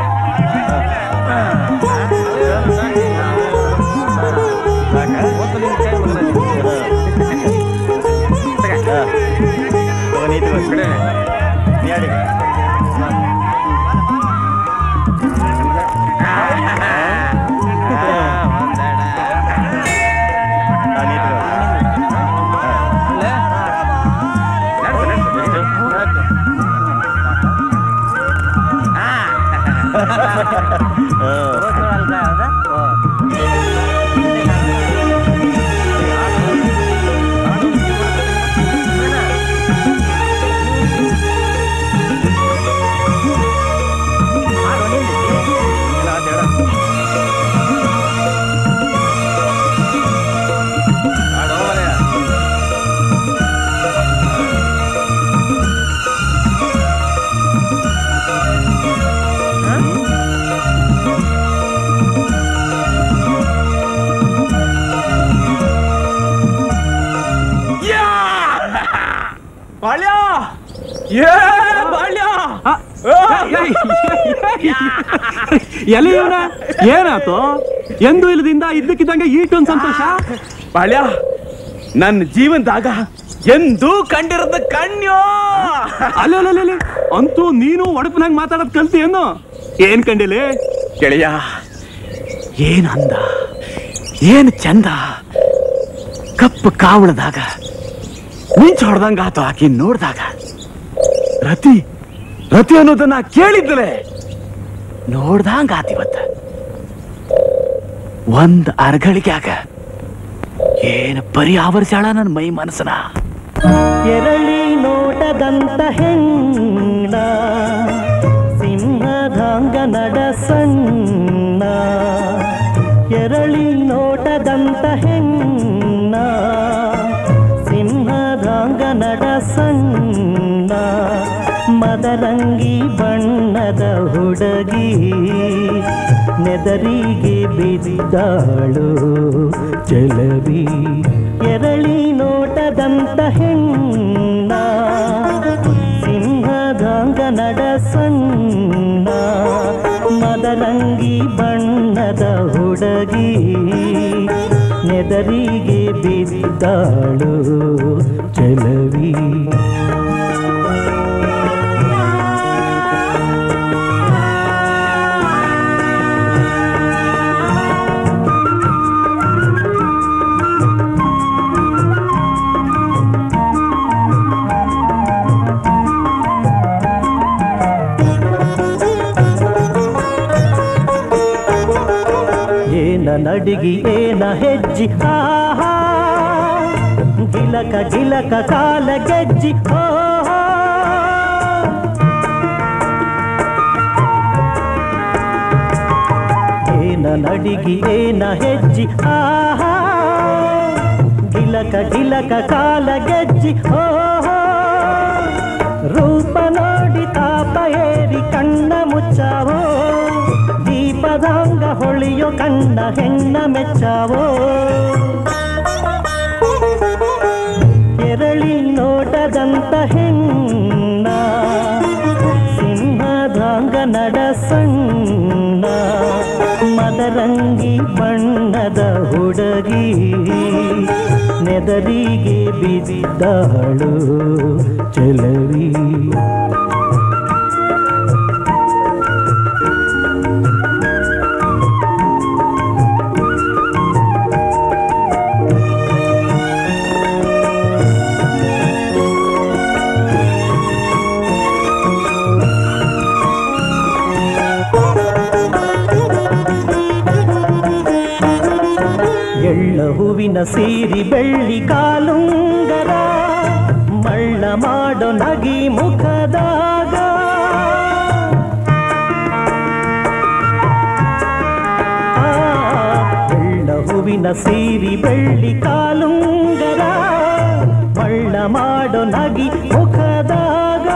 ಬಾಳ್ಯ ಏ ಬಾಳ್ಯ ಎಲ್ಲಿ ಇವನ ಏನಾತು ಎಂದು ಇಲ್ಲದಿಂದ ಇದ್ದಕ್ಕಿದ್ದಂಗೆ ಈಟೊಂದ್ ಸಂತೋಷ ಬಾಳ್ಯ ನನ್ನ ಜೀವನದಾಗ ಎಂದೂ ಕಂಡಿರದ ಕಣ್ಯೋ ಅಲ್ಲೇ ಅಂತೂ ನೀನು ಒಡಪಿನಾಗ ಮಾತಾಡೋದ್ ಕಲ್ತಿ ಏನು ಏನ್ ಕಂಡಿಲಿ ಗೆಳೆಯ ಏನ್ ಅಂದ ಏನ್ ಚಂದ ಕಪ್ಪು ಕಾವಳದಾಗ ಮಿಂಚ್ ಹೊಡೆದಂಗ ಆತು ಆಕಿ ನೋಡ್ದಾಗ ರತಿ ರತಿ ಅನ್ನೋದನ್ನ ಕೇಳಿದ್ದಲೆ ನೋಡ್ದಂಗ ಆತಿವತ್ತ ಒಂದ್ ಅರ್ಗಳಿಗ್ಯಾಗ ಏನ್ ಪರಿ ಆವರಿಸ್ಯಾಳ ನನ್ನ ಮೈ ಮನಸ್ಸನ ಎರಳಿ ನೋಟದಂತ ಹೆಣ್ಣ ಸಿಂಹದಾಂಗ ನಡ ಸಣ್ಣ ಎರಳಿ ನೋಟದಂತ ನೋಟದಂತ ಹೆಣ್ಣ ಸಿಂಹದಾಂಗ ನಡ ಸಣ್ಣ ಮದರಂಗಿ ಬಣ್ಣದ ಹುಡುಗಿ ನೆದರಿಗೆ ಬಿದ್ದಾಳು ಚಲವಿ ಎರಳಿ ನೋಟದಂತ ಹೆಣ್ಣ ಸಿಂಹದಾಂಗ ನಡ ಸಣ್ಣ ಮದರಂಗಿ ಬಣ್ಣದ ಹುಡುಗಿ ನೆದರಿಗೆ ಬಿದ್ದಾಳು ಚಲವಿ ಏನ ನಡಿಗಿ ಏನ ಹೆಜ್ಜಿ ಆಹಾ ಗಿಲಕ ಗಿಲಕ ಕಾಲ ಗೆಜ್ಜಿ ಓಹೋ ಏನ ನಡಿಗಿ ಏನ ಹೆಜ್ಜಿ ಆಹಾ ಗಿಲಕ ಗಿಲಕ ಕಾಲ ಗೆಜ್ಜಿ ಓಹೋ ರೂಪ ನೋಡಿ ತಾಪ ಏರಿ ಕಣ್ಣ ಮುಚ್ಚಾವೋ ದೀಪದಾಂಗ ಹೊಳೆಯೋ ಕಣ್ಣ ಹೆಣ್ಣ ಮೆಚ್ಚಾವೋ ಎರಳಿ ನೋಟದಂತ ಹೆಣ್ಣ ಸಿಂಹದಾಂಗ ನಡ ಸಣ್ಣ ಮದರಂಗಿ ಬಣ್ಣದ ಹುಡುಗಿ ನೆದರಿಗೆ ಬಿದ್ದಾಳು ಚಲವಿ ಎಳ್ಳ ಹೂವಿನ ಸೀರಿ ಬೆಳ್ಳಿ ಕಾಲುಂಗರ ಮಳ್ಳ ಮಾಡೋ ನಗಿ ಮುಖದಾಗ ಆ, ಎಳ್ಳ ಹೂವಿನ ಸೀರಿ ಬೆಳ್ಳಿ ಕಾಲುಂಗರ ಮಳ್ಳ ಮಾಡೋ ನಗಿ ಮುಖದಾಗ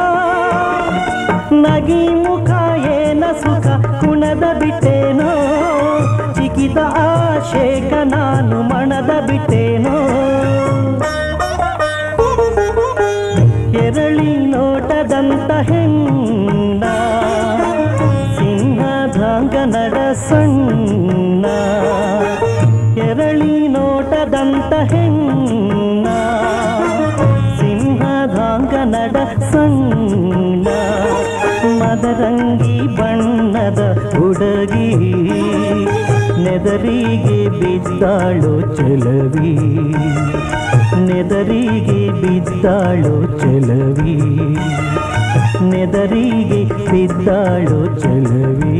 ನಗಿ ಮುಖ ಏನ ಸುಖ ಕುಣದ ಬಿಟ್ಟೇನೋ ಚಿಕಿದ ಆಶೇಕ ನಾನು ಮಣದ ಬಿಟ್ಟೇನೋ ಎರಳಿ ನೋಟದಂತ ಹೆಣ್ಣ ಸಿಂಹದಾಂಗ ನಡ ಸಣ್ಣ ಎರಳಿ ನೋಟದಂತ ಹೆಣ್ಣ ಸಿಂಹದಾಂಗ ನಡ ಸಣ್ಣ ಮದರಂಗಿ ಬಣ್ಣದ ಹುಡುಗಿ ನೆದರಿಗೆ ಬಿದ್ದಾಳು ಚಲವಿ ನೆದರಿಗೆ ಬಿದ್ದಾಳು ಚಲವಿ ನೆದರಿಗೆ ಬಿದ್ದಾಳು ಚಲವಿ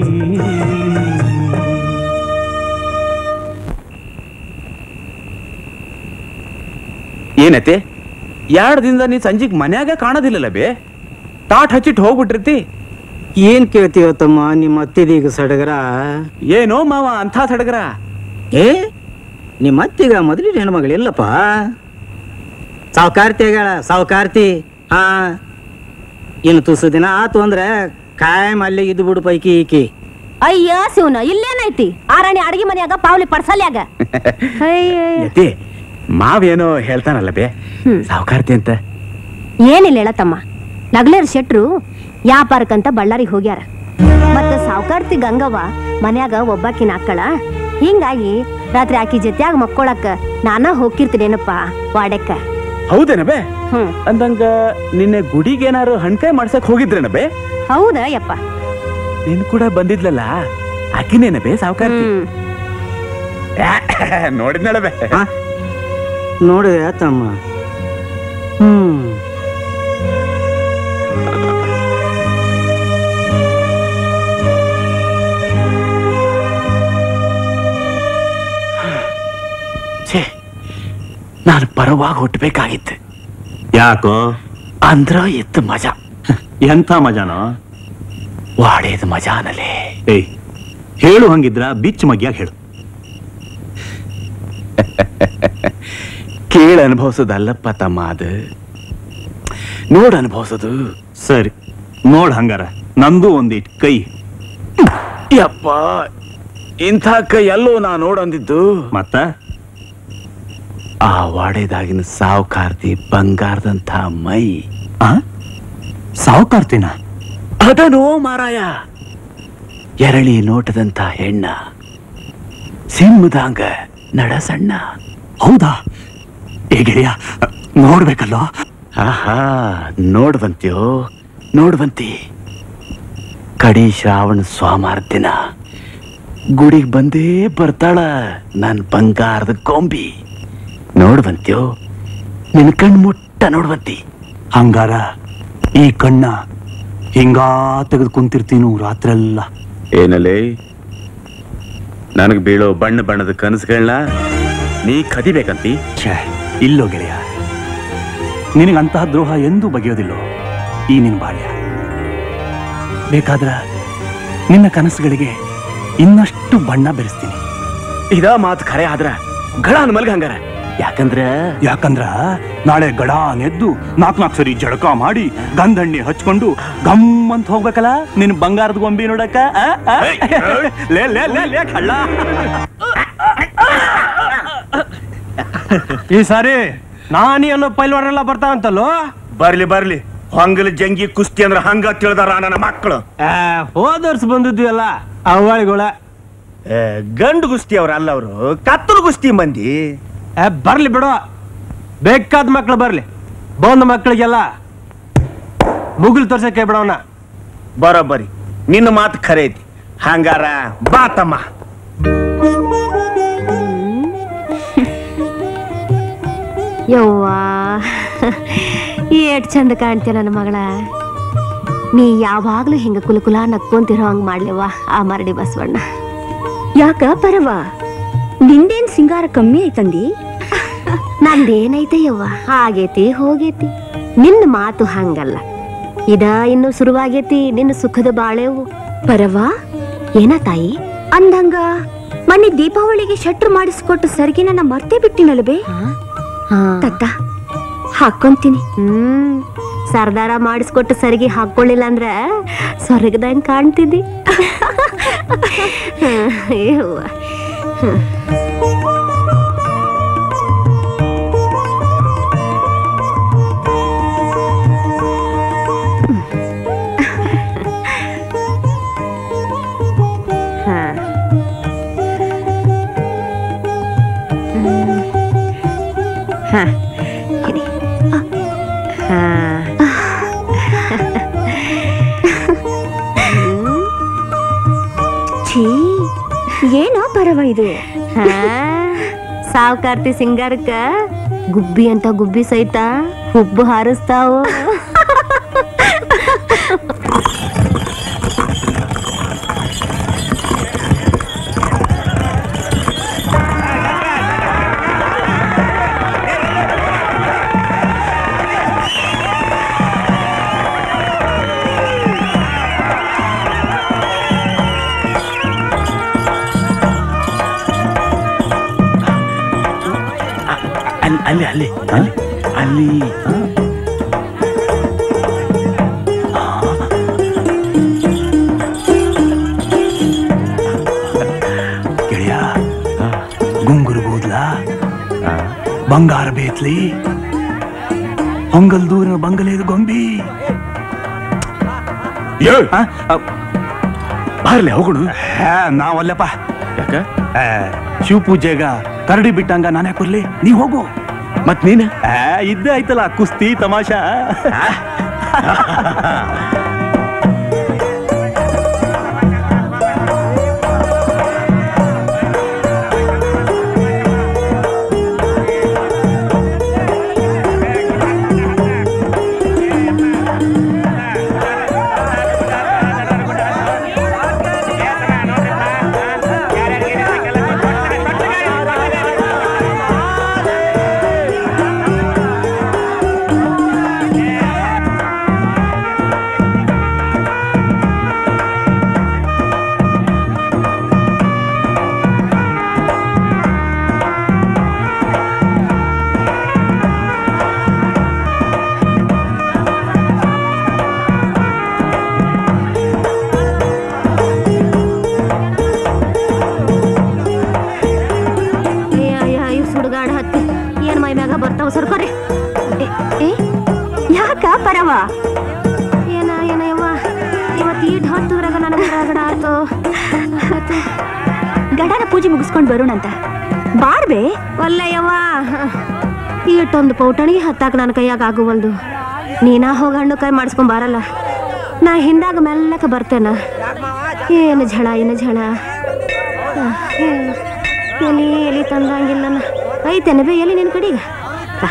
ಏನತೆ ಎರಡು ದಿನದ ನೀ ಸಂಜೆಗೆ ಮನ್ಯಾಗ ಕಾಣೋದಿಲ್ಲಲ್ಲ ಬೇ ಟಾಟ್ ಹಚ್ಚಿಟ್ಟು ಹೋಗ್ಬಿಟ್ಟಿರ್ತಿ ಏನ್ ಕೇಳ್ತೀವ ತಮ್ಮ ನಿಮ್ಮ ಅತ್ತಿದೀಗ ಸಡಗರ ಏನೋ ಮಾವ ಅಂಥ ಸಡಗರ ಏ ನಿಮ್ಮ ಅತ್ತಿಗ ಮೊದಲಿನ ಹೆಣ್ಮಗಳಿಲ್ಲಪ್ಪ ಸಾವುಕಾರ್ತಿ ಆಗ್ಯಾಳ ಸಾವುಕಾರ್ತಿ ಹಾ ಇನ್ನು ತುಸು ದಿನ ಆತು ಅಂದ್ರೆ ಕಾಯಂ ಅಲ್ಲೇ ಇದ್ದು ಬಿಡು ಪೈಕಿ ಈಕಿ ಅಯ್ಯ ಶಿವನ ಇಲ್ಲೇನೈತಿ ಆರಾಣಿ ಅಡಿಗೆ ಮನ್ಯಾಗ ಪಾವ್ಲಿ ಪಡ್ಸಲ್ಯಾಗ ಯತಿ ಮಾವೇನೋ ಹೇಳ್ತಾನಲ್ಲ ಬೇ ಸಾವುಕಾರ್ತಿ ಅಂತ ಏನಿಲ್ಲ ಹೇಳತಮ್ಮ ನಗ್ಲೇರ್ ಶೆಟ್ರು ವ್ಯಾಪಾರಕ್ಕಂತ ಬಳ್ಳಾರಿಗೆ ಹೋಗ್ಯಾರ ಮತ್ತ ಸಾವುಕಾರ್ತಿ ಗಂಗವ್ವ ಮನ್ಯಾಗ ಒಬ್ಬಾಕಿನ ಹಾಕಳ ಹಿಂಗಾಗಿ ರಾತ್ರಿ ಆಕಿ ಜೊತ್ಯಾಗ ಮಕ್ಕೊಳಕ್ಕ ನಾನ ಹೋಗಿರ್ತೀನೇನಪ್ಪ ವಾಡೆಕ್ಕ ಹೌದೇನ ಬೇ ಹ್ಮ್ ಅಂದಂಗ ನಿನ್ನೆ ಗುಡಿಗೇನಾರು ಹಣ್ಕಾಯಿ ಮಾಡ್ಸಕ್ ಹೋಗಿದ್ರೇನ ಬೇ ಹೌದಾ ಯಪ್ಪ ನೀನ್ ಕೂಡ ಬಂದಿದ್ಲಲ್ಲ ಆಕಿನೇನ ಬೇ ಸಾವುಕಾರ್ತಿ ನೋಡಿದ್ನಳ ಬೇ ನೋಡಿದೆ ತಮ್ಮ ಹ್ಮ್ ಛೇ ನಾನು ಪರವಾಗಿ ಹುಟ್ಟಬೇಕಾಗಿತ್ತು ಯಾಕೋ ಅಂದ್ರ ಎತ್ತು ಮಜಾ ಎಂಥ ಮಜಾನೋ ವಾಡೇದ ಮಜಾನಲೇ ಏಯ್ ಹೇಳು ಹಂಗಿದ್ರ ಬಿಚ್ಚ ಮಗ್ಯಾಗ ಹೇಳು ಕೇಳ ಅನುಭವಿಸೋದಲ್ಲಪ್ಪ ತಮ್ಮ ಅದು ನೋಡ್ ಅನುಭವಿಸೋದು ಸರಿ ನೋಡ್ ಹಂಗಾರ ನಂದು ಒಂದಿಟ್ ಕೈ ಯಪ್ಪ ಇಂಥ ಕೈ ಎಲ್ಲೋ ನಾ ನೋಡಂದಿದ್ದು ಮತ್ತ ಆ ವಾಡೆದಾಗಿನ ಸಾವುಕಾರ್ತಿ ಬಂಗಾರದಂಥ ಮೈ ಸಾವುಕಾರ್ತಿನ ಅದನೋ ಮಾರಾಯ ಎರಳಿ ನೋಟದಂಥ ಹೆಣ್ಣ ಸಿಂಹದಂಗ ನಡ ಸಣ್ಣ ಹೌದಾ ಏ ಗೆಳೆಯ ನೋಡ್ಬೇಕಲ್ಲೋ ಆಹಾ ನೋಡ್ವಂತ್ಯೋ ನೋಡ್ವಂತಿ ಕಡಿ ಶ್ರಾವಣ ಸ್ವಾಮಾರ ದಿನ ಗುಡಿಗೆ ಬಂದೇ ಬರ್ತಾಳ ನನ್ ಬಂಗಾರದ ಗೊಂಬಿ ನೋಡ್ವಂತ್ಯೋ ನಿನ್ ಕಣ್ ಮುಟ್ಟ ನೋಡ್ವಂತಿ ಹಂಗಾರ ಈ ಕಣ್ಣ ಹಿಂಗಾ ತೆಗೆದು ಕುಂತಿರ್ತೀನು ರಾತ್ರೆಲ್ಲ ಏನಲ್ಲೇ ನನಗೆ ಬೀಳೋ ಬಣ್ಣ ಬಣ್ಣದ ಕನಸುಗಳನ್ನ ನೀ ಕದಿಬೇಕಂತಿ ಛೇ ಇಲ್ಲೋ ಗೆಳೆಯ ನಿನಗಂತಹ ದ್ರೋಹ ಎಂದೂ ಬಗೆಯೋದಿಲ್ಲೋ ಈ ನಿನ್ ಬಾಳ್ಯ ಬೇಕಾದ್ರ ನಿನ್ನ ಕನಸುಗಳಿಗೆ ಇನ್ನಷ್ಟು ಬಣ್ಣ ಬೆರೆಸ್ತೀನಿ ಇದ ಮಾತು ಖರೆ ಆದ್ರ ಗಳ ಮಲ್ಗ ಹಂಗಾರ ಯಾಕಂದ್ರ ಯಾಕಂದ್ರ ನಾಳೆ ಗಡ ನೆದ್ದು ನಾಲ್ಕು ನಾಲ್ಕು ಸರಿ ಜಳಕ ಮಾಡಿ ಗಂಧಣ್ಣಿ ಹಚ್ಕೊಂಡು ಗಮ್ ಅಂತ ಹೋಗ್ಬೇಕಲ್ಲ ನಿನ್ ಬಂಗಾರದ ಗೊಂಬಿ ನೋಡಕ್ಕ ಆ? ಆ? ಲೇ ಲೇ ಲೇ ಲೇ ಕಳ್ಳ ಈ ಸಾರಿ ನಾನಿ ಅನ್ನೋ ಪೈಲ್ವಾರೆಲ್ಲ ಬರ್ತಾವಂತಲ್ಲೋ ಬರ್ಲಿ ಬರ್ಲಿ ಹೊಂಗಲ ಜಂಗಿ ಕುಸ್ತಿ ಅಂದ್ರ ಹಂಗ ತಿಳಿದಾರ ನನ್ನ ಮಕ್ಕಳು ಹೋದ ವರ್ಷ ಬಂದಿದ್ವಿ ಅಲ್ಲ ಅವಳಿಗಳ ಗಂಡು ಕುಸ್ತಿ ಅವ್ರ ಅಲ್ಲ ಅವರು ಕತ್ತಲು ಕುಸ್ತಿ ಮಂದಿ ಬರ್ಲಿ ಬಿಡು ಬೇಕಾದ ಮಕ್ಳು ಬರ್ಲಿ ಬಂದ ಮಕ್ಳಿಗೆಲ್ಲ ಮುಗುಲ್ ತೋರ್ಸಕ್ಕೆ ಬಿಡೋಣ ಬರೋಬ್ಬರಿ ನಿನ್ನ ಮಾತು ಖರೆ ಐತಿ ಹಂಗಾರ ಬಾ ತಮ್ಮ ಯವ್ವಾ ಏಟ್ ಚಂದ ಕಾಣ್ತೀಯ ನನ್ನ ಮಗಳ ನೀ ಯಾವಾಗ್ಲೂ ಹಿಂಗ ಕುಲಕುಲ ನಕ್ಕೊಂತಿರೋ ಹಂಗ್ ಮಾಡ್ಲಿವ ಆ ಮರಡಿ ಬಸವಣ್ಣ ಯಾಕ ಪರವ ನಿಂದೇನ್ ಸಿಂಗಾರ ಕಮ್ಮಿ ಐತಂದಿ ನಂದೇನೈತೆ ಯವ್ವ ಆಗೇತಿ ಹೋಗೇತಿ ನಿನ್ನ ಮಾತು ಹಂಗಲ್ಲ ಇದ ಇನ್ನು ಶುರುವಾಗೇತಿ ನಿನ್ನ ಸುಖದ ಬಾಳೆವು ಪರವ ಏನ ತಾಯಿ ಅಂದಂಗ ಮೊನ್ನೆ ದೀಪಾವಳಿಗೆ ಶಟ್ರು ಮಾಡಿಸ್ಕೊಟ್ಟು ಸರಿಗಿನ ನಾ ಮರ್ತೇ ಬಿಟ್ಟಿನಲ್ಬೇ ತತ್ತ ಹಾಕೊಂತೀನಿ ಹ್ಮ್ ಸರ್ದಾರ ಮಾಡಿಸ್ಕೊಟ್ಟು ಸರಿಗೆ ಹಾಕೊಳ್ಳಿಲ್ಲ ಅಂದ್ರ ಸ್ವರ್ಗದಂಗ್ ಕಾಣ್ತಿದ್ದಿ ಯವ್ವ ಹ್ಮ್. ಹಾ. ಹ್ಮ್. ಹಾ. ಹಿಡಿ. ಹಾ. ಛೀ ಏನೋ ಪರವ ಇದು ಹಾ. ಸಾವ್ಕಾರ್ತಿ ಸಿಂಗಾರಕ್ಕ ಗುಬ್ಬಿ ಅಂತ ಗುಬ್ಬಿ ಸಹಿತ ಹುಬ್ಬು ಹಾರಿಸ್ತಾವು ಅಲ್ಲಿ ಅಲ್ಲಿ ಅಲ್ಲಿ ಅಲ್ಲಿ ಗೆಳೆಯ ಗುಂಗುರು ಕೂದ್ಲ ಬಂಗಾರ ಬೇತ್ಲಿ ಹೊಂಗಲ್ ದೂರಿನ ಬಂಗಲೇದು ಗೊಂಬಿ ಬರ್ಲಿ ಹೋಗೋಣ ನಾವಲ್ಲಪ್ಪ ಯಾಕ ಆ, ಶಿವ ಪೂಜೆಗ ಕರಡಿ ಬಿಟ್ಟಂಗ ನಾನೇ ಬರ್ಲಿ ನೀ ಹೋಗು ಮತ್ ನೀನ ಆ, ಇದ್ದೇ ಆಯ್ತಲ್ಲ ಕುಸ್ತಿ ತಮಾಷಾ ಹತ್ತಿ ಏನ್ ಮೈ ಮ್ಯಾಗ ಬರ್ತಾವ ಸರ್ಕೋರಿ ಯಾಕ ಪರವ ಏನ ಏನ ಯವ್ವ ಇವತ್ತು ಈಟ್ ಹೊತ್ತುದ್ರಾಗ ನನಗೆ ರಗಡ ಆತು ಆತು. ಗಡನ ಪೂಜೆ ಮುಗಿಸ್ಕೊಂಡ್ ಬರೋಣಂತ ಬಾರ್ಬೆ ಒಲ್ಲೆ ಯವ್ವ ಈಟೊಂದು ಪೌಟಣಿಗೆ ಹತ್ತಾಕ ನನ್ನ ಕೈಯಾಗ ಆಗುವಲ್ದು ನೀನಾ ಹೋಗ ಹಣ್ಣು ಕೈ ಮಾಡಿಸ್ಕೊಂಡ್ ಬಾರಲ್ಲ ನಾ ಹಿಂದಾಗ ಮೆಲ್ಲಕ ಬರ್ತೇನ ಏನು ಝಳ ಏನು ಝಳ ಆ, ಏ- ಎಲಿ ಎಲಿ ತಂದಂಗಿಲ್ಲ ಐತೇನೆ ಬೇ ಎಲಿ ನಿನ್ ಕಡೆಗೆ ಬಾ.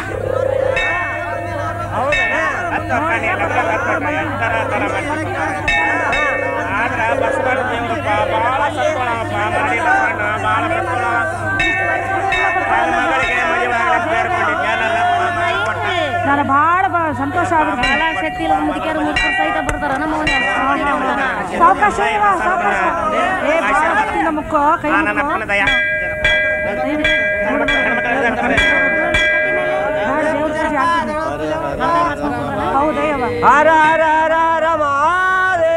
ನಾನು ಭಾಳ ಸಂತೋಷ ಸಾವಕಾಶ ಇವ, ಸಾವಕಾಶ. ಏ ಭಾಳ ಭಕ್ತಿ ನಮ್ಮಕ್ಕ ಕೈ ಮುಕ್ಕೋ. ಭಾಳ ದೇವ್ರ ಪೂಜೆ ಆಗ್ತದೆ. ಹೌದಯ್ಯವ್ವ ಹರ ಹರ ಹರ ಹರ ಮಹಾದೇವ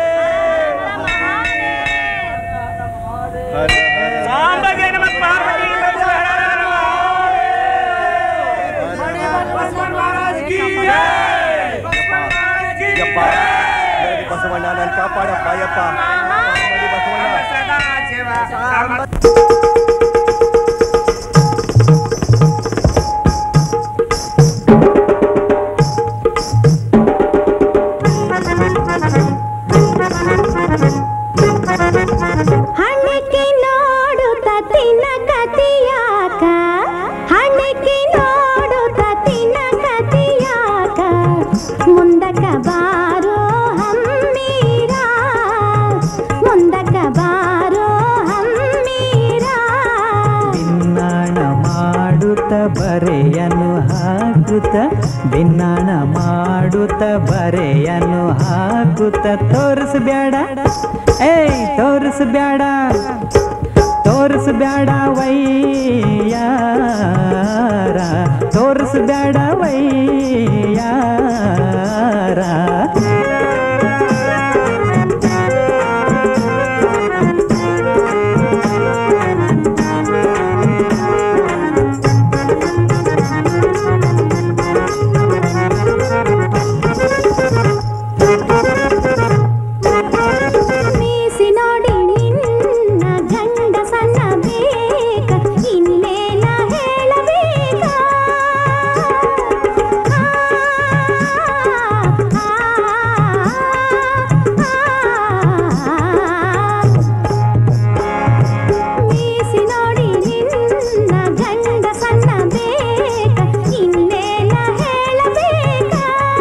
ಸಾಂಬಗೆ ನಮಃ ಪಾರ್ವತಿ ಯಪ್ಪ ಮರಡಿ ಬಸವಣ್ಣ ನಾನು ಕಾಪಾಡಪ್ಪ ಯಪ್ಪ ಮರಡಿ ಬಸವಣ್ಣ ಹಣ್ಣಕ್ಕೆ ನೋಡುತ್ತ ತಿನ್ನ ಕತಿಯಾಕ ಹಣ್ಣಕ್ಕೆ ನೋಡುತ್ತ ತಿನ್ನ ಕತಿಯಾಕ ಮುಂದಕ್ಕ ಬಾರೋ ಹಮ್ಮೀರ ಮುಂದಕ್ಕ ಬಾರೋ ಹಮ್ಮೀರ ಬಿನ್ನಾಣ ಮಾಡುತ್ತ ಬರೆಯನು ಹಾಕುತ್ತ ಬಿನ್ನಾಣ ಮಾಡುತ್ತ ಬರೆಯನು ಹಾಕುತ್ತ ತೋರಿಸ್ಬ್ಯಾಡ ಏಯ್ ತೋರಿಸ್ಬ್ಯಾಡ ತೋರಿಸ್ಬ್ಯಾಡ ವೈಯಾರ ತೋರಿಸ್ಬ್ಯಾಡ ವೈಯಾರ ಮೀಸಿ ನೋಡಿ ನಿನ್ನ ಗಂಡ ಸಣ್ಣ ಬೇಕ ಇನ್ನೇನ ಹೇಳಬೇಕ ಮೀಸಿ ನೋಡಿ ನಿನ್ನ ಗಂಡ ಸಣ್ಣ ಬೇಕ ಇನ್ನೇನ ಹೇಳಬೇಕ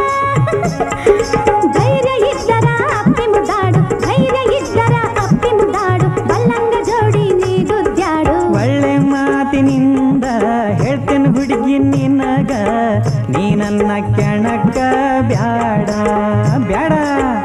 ಧೈರ್ಯ ಇದ್ದರ ಅಪ್ಪಿ ಮುದ್ದಾಡು ಧೈರ್ಯ ಇದ್ದರ ಅಪ್ಪಿ ಮುದ್ದಾಡು ಬಲ್ಲಂಗ ಜೋಡಿ ನೀ ದುದ್ಯಾಡು ಒಳ್ಳೆ ಮಾತಿನಿಂದ ಹೇಳ್ತೇನೆ ಹುಡುಗಿ ನಿನಗ ನೀ ನನ್ನ ಕೆಣಕ ಬ್ಯಾಡ ಬ್ಯಾಡ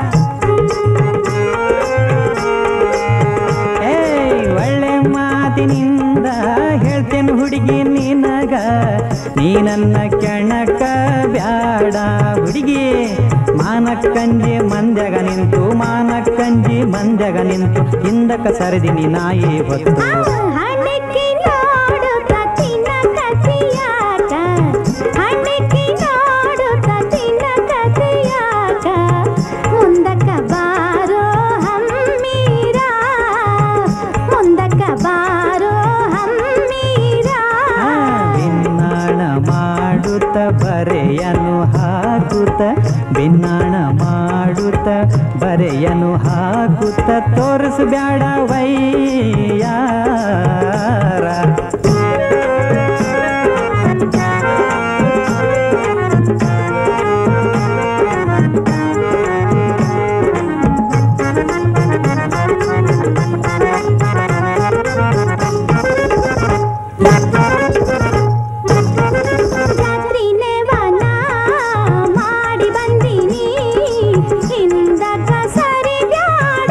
ಏಯ್ ಒಳ್ಳೆ ಮಾತಿನಿಂದ ಹೇಳ್ತೇನೆ ಹುಡುಗಿ ನಿನಗ ನೀ ನನ್ನ ಕೆಣಕ ಬ್ಯಾಡ ಹುಡುಗಿ ಮಾನಕ್ಕಂಜಿ ಮಂದ್ಯಾಗ ನಿಂತು ಮಾನಕ್ಕಂಜಿ ಮಂದ್ಯಾಗ ನಿಂತು ಹಿಂದಕ್ಕ ಸರಿದಿನಿ ನಾಯಿ ಹೊತ್ತು ಹಣ್ಣಕ್ಕೆ ನೋಡುತ್ತ ತಿನ್ನ ಕಥೆಯಾಕ ಹಣ್ಣಕ್ಕೆ ನೋಡುತ್ತ ತಿನ್ನ ಕಥೆಯಾಕ ಮುಂದಕ್ಕ ಬಾರೋ ಹಮ್ಮೀರ ಮುಂದಕ್ಕ ಬಾರೋ ಹಮ್ಮೀರ ಬಿನ್ನಾಣ ಮಾಡುತ್ತ ಬರೆಯನು ಹಾಕುತ್ತ ಬಿನ್ನಾಣ ಮಾಡುತ್ತ ಬರೆಯನು ಹಾಕುತ್ತ ತೋರಿಸ್ಬ್ಯಾಡ ವೈಯಾರ ಜಾತ್ರಿನೆವನ ಮಾಡಿ ಬಂದೀನಿ ಹಿಂದಕ್ಕ ಸರಿ ಬ್ಯಾಡ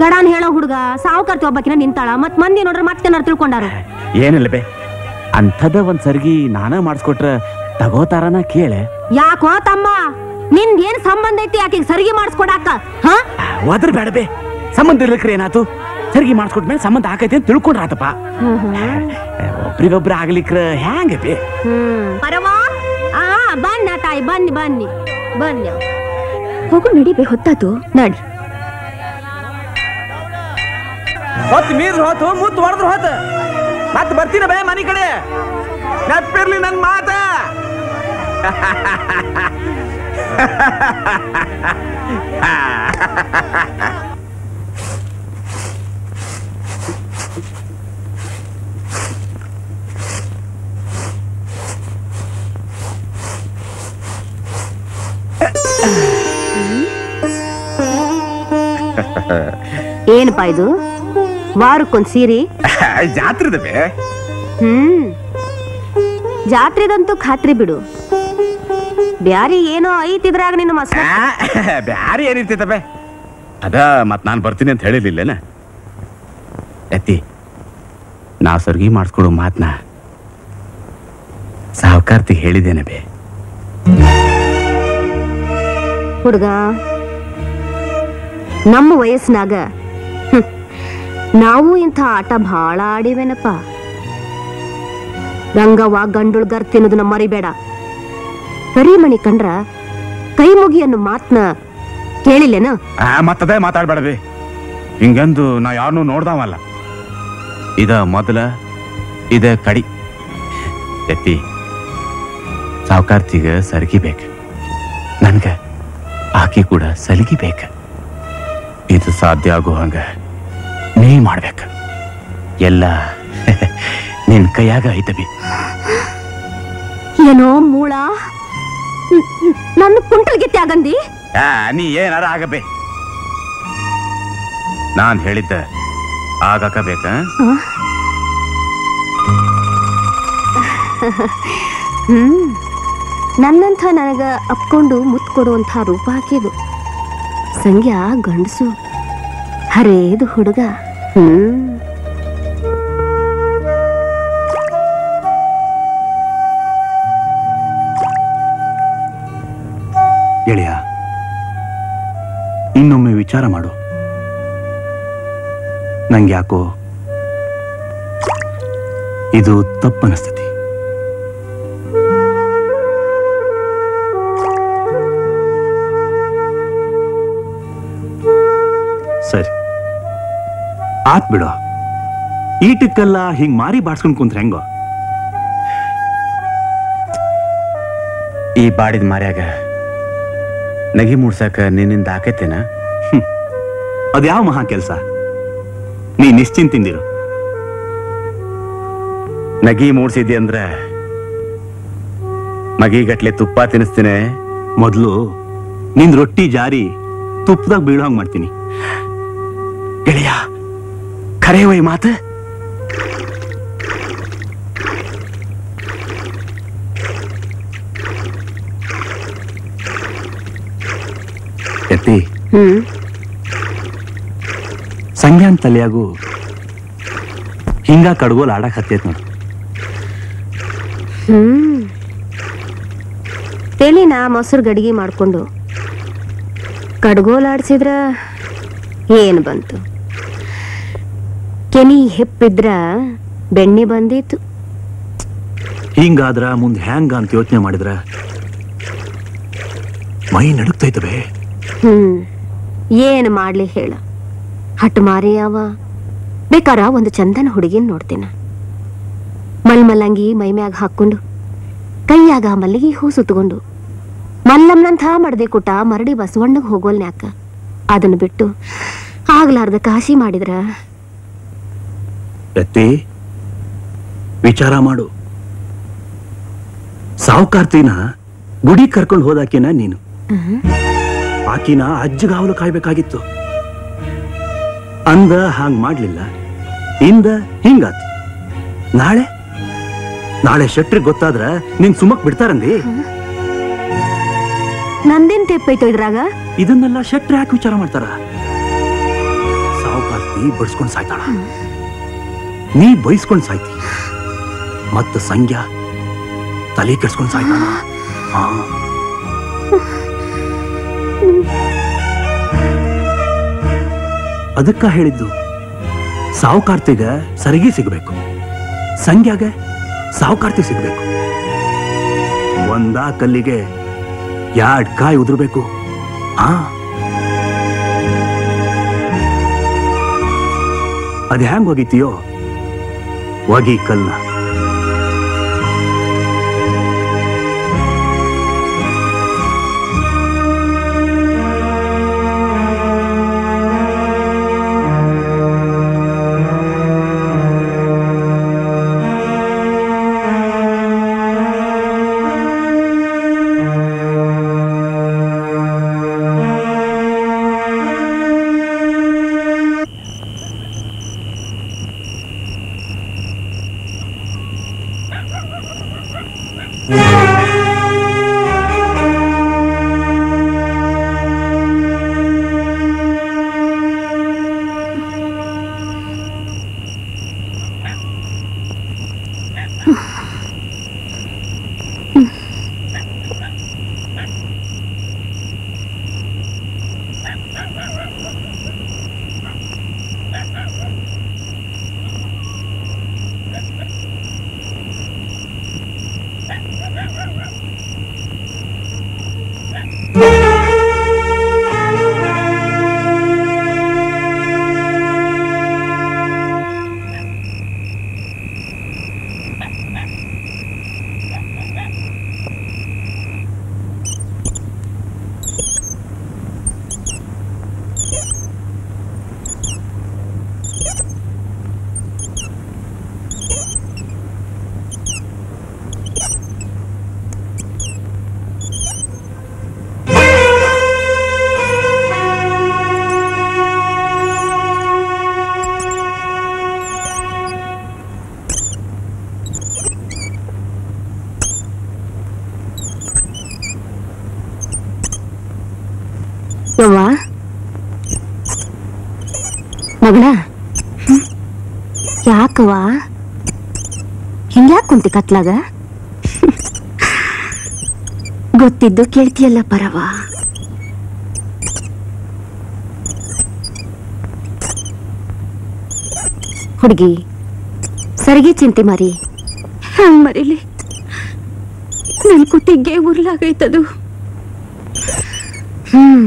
ಗಡಾನ್ ಹೇಳೋ ಹುಡುಗ ಸಾವುಕಾರ್ತಿ ಒಬ್ಬಕಿನ ನಿಂತಾಳ ಮತ್ ಮಂದಿ ನೋಡ್ರ ಮತ್ತೆ ತಿಳ್ಕೊಂಡಾರ ಏನಿಲ್ಲ ಬೇ ಅಂಥದ ಒಂದ್ ಸರ್ಗಿ ನಾನ ಮಾಡಿಸ್ಕೊಟ್ರ ತಗೋತಾರನ ಕೇಳೆ ಯಾಕೋ ತಮ್ಮ ನಿಂದ್ ಏನ್ ಸಂಬಂಧ ಐತಿ ಆಕಿಗೆ ಸರಿಗೆ ಮಾಡಿಸ್ಕೊಡಾಕ ಹಾ ಒದ್ರ ಬೇಡ ಬೇ ಸಂಬಂಧ ಇರ್ಲಿಕ್ರಿ ಏನಾತು ಸರ್ಗಿ ಮಾಡಿಸ್ಕೊಟ್ಮೇಲೆ ಸಂಬಂಧ ಆಕೈತಿ ಅಂತ ತಿಳ್ಕೊಂಡ್ರಾತಪ್ಪ ಒಬ್ರಿಗೊಬ್ರ ಆಗ್ಲಿಕ್ರ ಹ್ಯಾಂಗ ಬೇ ಹ್ಮ್ ಪರವಾ ಆ ಬನ್ನ ತಾಯಿ ಬನ್ನಿ ಬನ್ನಿ ಬನ್ನಿ ಹೋಗು ನಡಿಬೇ ಹೊತ್ತಾತು ನಡಿ ಹೊತ್ತು ಮೀದ್ರ ಹೋತು ಮುತ್ತು ಹೊಡೆದ್ರು ಹೋತ ಮತ್ತೆ ಬರ್ತೀನ ಬೇ ಮನಿ ಕಡೆ ನೆಪ್ಪಿರ್ಲಿ ನನ್ ಮಾತ ಏನಪ್ಪಾ ಇದು ವಾರಕ್ಕೊಂದ್ ಸೀರೆ ಜಾತ್ರದ ಬೇ ಹ್ಮ್ ಜಾತ್ರೆದಂತೂ ಖಾತ್ರಿ ಬಿಡು ಬ್ಯಾರಿ ಏನೋ ಐತಿದ್ರಾಗ ನಿನ್ನ ಮಸ ಬ್ಯಾರೆ ಏನಿರ್ತೈತ ಬೇ ಅದ ಮತ್ ನಾನ್ ಬರ್ತೀನಿ ಅಂತ ಹೇಳಿರ್ಲಿಲ್ಲನ ಎತ್ತಿ ನಾ ಸರ್ಗಿ ಮಾಡಿಸ್ಕೊಡೋ ಮಾತ್ನ ಸಾವುಕಾರ್ತಿ ಹೇಳಿದ್ದೇನೆ ಬೇ ಹುಡುಗ ನಮ್ಮ ವಯಸ್ಸಿನಾಗ ಹ್ಮ್, ನಾವು ಇಂಥ ಆಟ ಬಹಳ ಆಡಿವೇನಪ್ಪ ಗಂಗವ್ವ ಗಂಡುಳ್ಗರ್ ತಿನ್ನೋದನ್ನ ಮರಿಬೇಡ ಕರಿಮಣಿ ಕಂಡ್ರ ಕೈ ಮುಗಿ ಅನ್ನೋ ಮಾತ್ನ ಕೇಳಿಲ್ಲೇನ ಆ ಮತ್ತದೇ ಮಾತಾಡ್ಬೇಡಬೇ ಹಿಂಗಂದು ನಾ ಯಾರನ್ನೂ ನೋಡ್ದಾವಲ್ಲ ಇದ ಮೊದಲ ಇದ ಕಡಿ ಎತ್ತಿ ಸಾವುಕಾರ್ತಿಗ ಸರಗಿ ಬೇಕು ನನ್ಗ ಆಕಿ ಕೂಡ ಸಲಿಗಿ ಬೇಕು ಇದು ಸಾಧ್ಯ ಆಗೋ ಹಂಗ ನೀ ಮಾಡ್ಬೇಕ ಎಲ್ಲ ನಿನ್ ಕೈಯಾಗ ಐತಬಿ ಏನೋ ಮೂಳ ನ್- ನ್- ನನ್ನ ಕುಂಟಲ್ಗೆ ತ್ಯಾಗಂದಿ ಆ, ನೀ ಏನಾರ ಆಗಬೇ ನಾನ್ ಹೇಳಿದ್ದ ಆಗಕ ಬೇಕ ಹ್ಮ್ ನನ್ನಂಥ ನನಗ ಅಪ್ಕೊಂಡು ಮುತ್ತು ಕೊಡುವಂಥ ರೂಪ ಹಾಕಿದು ಸಂಗ್ಯಾ ಗಂಡಸು ಹರೇದು ಹುಡುಗ ಹ್ಮ್ ಗೆಳೆಯ ಇನ್ನೊಮ್ಮೆ ವಿಚಾರ ಮಾಡು ನಂಗೆ ಯಾಕೋ ಇದು ತಪ್ಪನಿಸ್ತತಿ ಸರಿ ಆತ್ ಬಿಡು ಈಟಕ್ಕೆಲ್ಲ ಹಿಂಗ್ ಮಾರಿ ಬಾಡ್ಸ್ಕೊಂಡ್ ಕುಂತ್ರೆ ಹೆಂಗೋ ಈ ಬಾಡಿದ ಮಾರ್ಯಾಗ ನಗಿ ಮೂಡ್ಸಕ ನಿನ್ನಿಂದ ಆಕೈತೇನ ಅದ್ಯಾವ ಮಹಾ ಕೆಲ್ಸ ನೀ ನಿಶ್ಚಿಂತಿಂದಿರು ನಗಿ ಮೂಡ್ಸಿದ್ಯ ಅಂದ್ರ ಮಗಿಗಟ್ಲೆ ತುಪ್ಪ ತಿನ್ನಿಸ್ತೀನಿ ಮೊದ್ಲು ನಿನ್ ರೊಟ್ಟಿ ಜಾರಿ ತುಪ್ಪದಾಗ ಬೀಳೋ ಹಂಗ್ ಮಾಡ್ತೀನಿ ಗೆಳೆಯ ಖರೇ ವೈ ಮಾತು ಎತ್ತಿ ಹ್ಮ್ ಸಂಜ್ಞಾನ್ ತಲೆಯಾಗು ಹಿಂಗ ಕಡ್ಗೋಲ್ ಆಡಕ್ ಹತ್ತೈತ್ ನೋಡು ಹ್ಮ್ ತೆಲಿನ ಮೊಸರು ಗಡಿಗೆ ಮಾಡ್ಕೊಂಡು ಕಡ್ಗೋಲಾಡ್ಸಿದ್ರ ಏನ್ ಬಂತು ಕೆನಿ ಹೆಪ್ಪಿದ್ರ ಬೆಣ್ಣೆ ಬಂದಿತ್ತು ಹಿಂಗಾದ್ರ ಮುಂದ್ ಹ್ಯಾಂಗ ಅಂತ ಯೋಚನೆ ಮಾಡಿದ್ರ ಮೈ ನಡುಕ್ತೈತವೆ ಹ್ಮ್ ಏನ್ ಮಾಡ್ಲಿ ಹೇಳ ಹಟ್ ಮಾರಿ ಅವ ಬೇಕಾರ ಒಂದು ಚಂದನ ಹುಡುಗಿನ ನೋಡ್ತೀನ ಮಲ್ಮಲ್ಲಂಗಿ ಮೈಮ್ಯಾಗ ಹಾಕೊಂಡು ಕೈಯಾಗ ಮಲ್ಲಿಗೆ ಹೂ ಸುತ್ತಕೊಂಡು ಮಲ್ಲಮ್ಮನಂಥ ಮಡದೆ ಕುಟ ಮರಡಿ ಬಸವಣ್ಣಗ್ ಹೋಗೋಲ್ನ್ಯಾಕ ಅದನ್ನ ಬಿಟ್ಟು ಆಗ್ಲಾರ್ದ ಕಾಶಿ ಮಾಡಿದ್ರ ಎತ್ತಿ ವಿಚಾರ ಮಾಡು ಸಾವುಕಾರ್ತಿನ ಗುಡಿ ಕರ್ಕೊಂಡು ಹೋದಾಕಿನ ನೀನು ಆಕಿನ ಅಜ್ಜಗಾವಲು ಕಾಯ್ಬೇಕಾಗಿತ್ತು ಅಂದ ಹಾಂಗ್ ಮಾಡ್ಲಿಲ್ಲ ಇಂದ ಹಿಂಗಾತ್ ನಾಳೆ ನಾಳೆ ಶೆಟ್ರಿಗೆ ಗೊತ್ತಾದ್ರ ನಿನ್ ಸುಮಕ್ ಬಿಡ್ತಾರಂದಿ ನಂದೇನ್ ತೆಪ್ಪೈತೋ ಇದ್ರಾಗ ಇದನ್ನೆಲ್ಲ ಶೆಟ್ರಿ ಯಾಕೆ ವಿಚಾರ ಮಾಡ್ತಾರ ಸಾವುಕಾರ್ತಿ ಬಡಿಸ್ಕೊಂಡು ಸಾಯ್ತಾಳ ನೀ ಬೈಸ್ಕೊಂಡು ಸಾಯ್ತಿ ಮತ್ತ ಸಂಗ್ಯಾ ತಲೆ ಕೆಡ್ಸ್ಕೊಂಡು ಸಾಯ್ತಾಳ ಹಾ ಅದಕ್ಕ ಹೇಳಿದ್ದು ಸಾವುಕಾರ್ತಿಗ ಸರಿಗೆ ಸಿಗಬೇಕು ಸಂಗ್ಯಾಗ ಸಾವುಕಾರ್ತಿ ಸಿಗ್ಬೇಕು ಒಂದ ಕಲ್ಲಿಗೆ ಎರಡ್ ಕಾಯಿ ಉದುರ್ಬೇಕು ಹಾ ಅದ್ ಹ್ಯಾಂಗ್ ಹೋಗಿತೀಯೋ ಒಗಿ ಕಲ್ಲ ಯವ್ವ ಮಗಳ ಯಾಕವ್ವ ಹಿಂಗ್ಯಾಕ್ ಕುಂತಿ ಕತ್ಲಾಗ ಗೊತ್ತಿದ್ದು ಕೇಳ್ತಿಯಲ್ಲ ಪರವ ಹುಡುಗಿ ಸರಿಗೆ ಚಿಂತೆ ಮಾರಿ ಹಂಗ್ ಮರಿಲಿ ನನ್ ಕುತ್ತಿಗೆ ಉರ್ಲಾಗೈತದು ಹ್ಮ್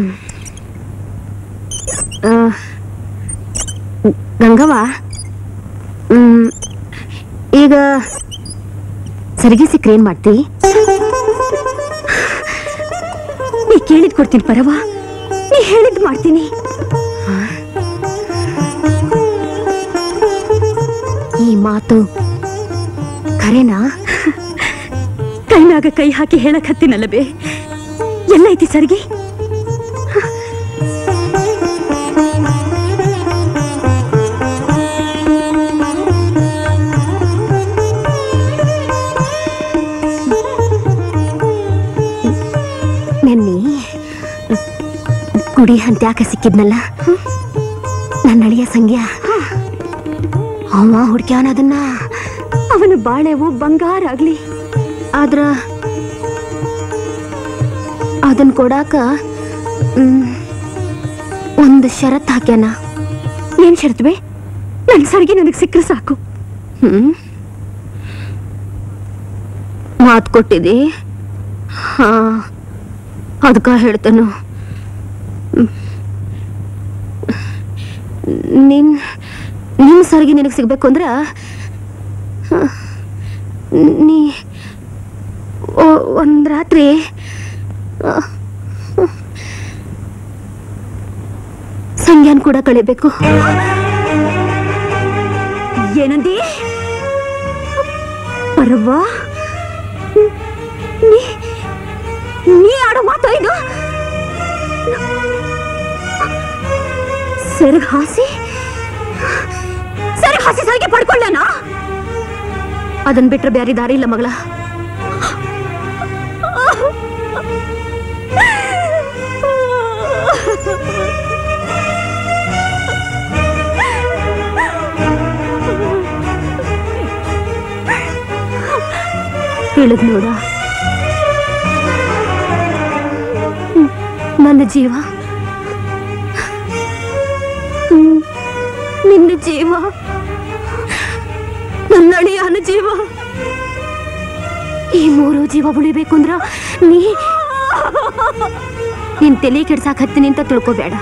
ಆ, ಗಂಗವ್ವ ಹ್ಮ್ ಈಗ ಸರಿಗೆ ಸಿಕ್ರೆ ಏನ್ ಮಾಡ್ತಿ ನೀ ಕೇಳಿದ್ ಕೊಡ್ತೀನಿ ಪರವ ನೀ ಹೇಳಿದ್ ಮಾಡ್ತೀನಿ ಈ ಮಾತು ಖರೇನಾ ಕೈ ಮ್ಯಾಗ ಕೈ ಹಾಕಿ ಹೇಳಕ್ ಹತ್ತಿನಲ್ಲ ಬೇ ಎಲ್ಲೈತಿ ಸರ್ಗಿ ನೆನ್ನಿ ಗುಡಿ ಹಂತ್ಯಾಕ ಸಿಕ್ಕಿದ್ನಲ್ಲ ನನ್ನ ಅಳಿಯ ಸಂಗ್ಯ ಅವ ಹುಡ್ಕ್ಯಾನ ಅದನ್ನ ಅವನ ಬಾಳೆವು ಬಂಗಾರ ಆಗ್ಲಿ ಆದ್ರ ಅದನ್ ಕೊಡಾಕ ಮ್, ಒಂದ್ ಷರತ್ ಹಾಕ್ಯಾನ ಏನ್ ಶರತ್ವೆ ನನ್ ಸರ್ಗಿ ನನಗ್ ಸಿಕ್ಕ್ರೆ ಸಾಕು ಹ್ಮ್ ಮಾತು ಕೊಟ್ಟಿದಿ ಹಾ ಅದಕ್ಕ ಹೇಳ್ತೇನು ನಿನ್ ನಿನ್ ಸರ್ಗಿ ನಿನಗೆ ಸಿಗ್ಬೇಕು ಅಂದ್ರ ಹ, ನೀ ಒ- ಒಂದ್ ರಾತ್ರಿ ಆ, ಸಂಜ್ಞಾನ್ ಕೂಡ ಕಳಿಬೇಕು ಏನಂದಿ ಪರವಾ ನೀ ನೀ ಆಡೋ ಮಾತು ಇದು ಸೆರಗ್ ಹಾಸಿ ಸೆರಗ್ ಹಾಸಿ ಸರಿಗೆ ಪಡ್ಕೊಳ್ಳೋಣ ಅದನ್ ಬಿಟ್ರೆ ಬ್ಯಾರಿ ದಾರಿ ಇಲ್ಲ ಮಗಳ ತಿಳಿದ್ ನೋಡ ಹ್ಮ್, ನನ್ನ ಜೀವ ಹ್ಮ್, ನಿನ್ನ ಜೀವ ನನ್ನ ಅಳಿಯನ ಜೀವ ಈ ಮೂರು ಜೀವ ಉಳಿಬೇಕು ಅಂದ್ರ ನೀ ನಿನ್ ತಲೆ ಕೆಡ್ಸಾಕ್ ಹತ್ತೀನಿ ಅಂತ ತಿಳ್ಕೊಬೇಡ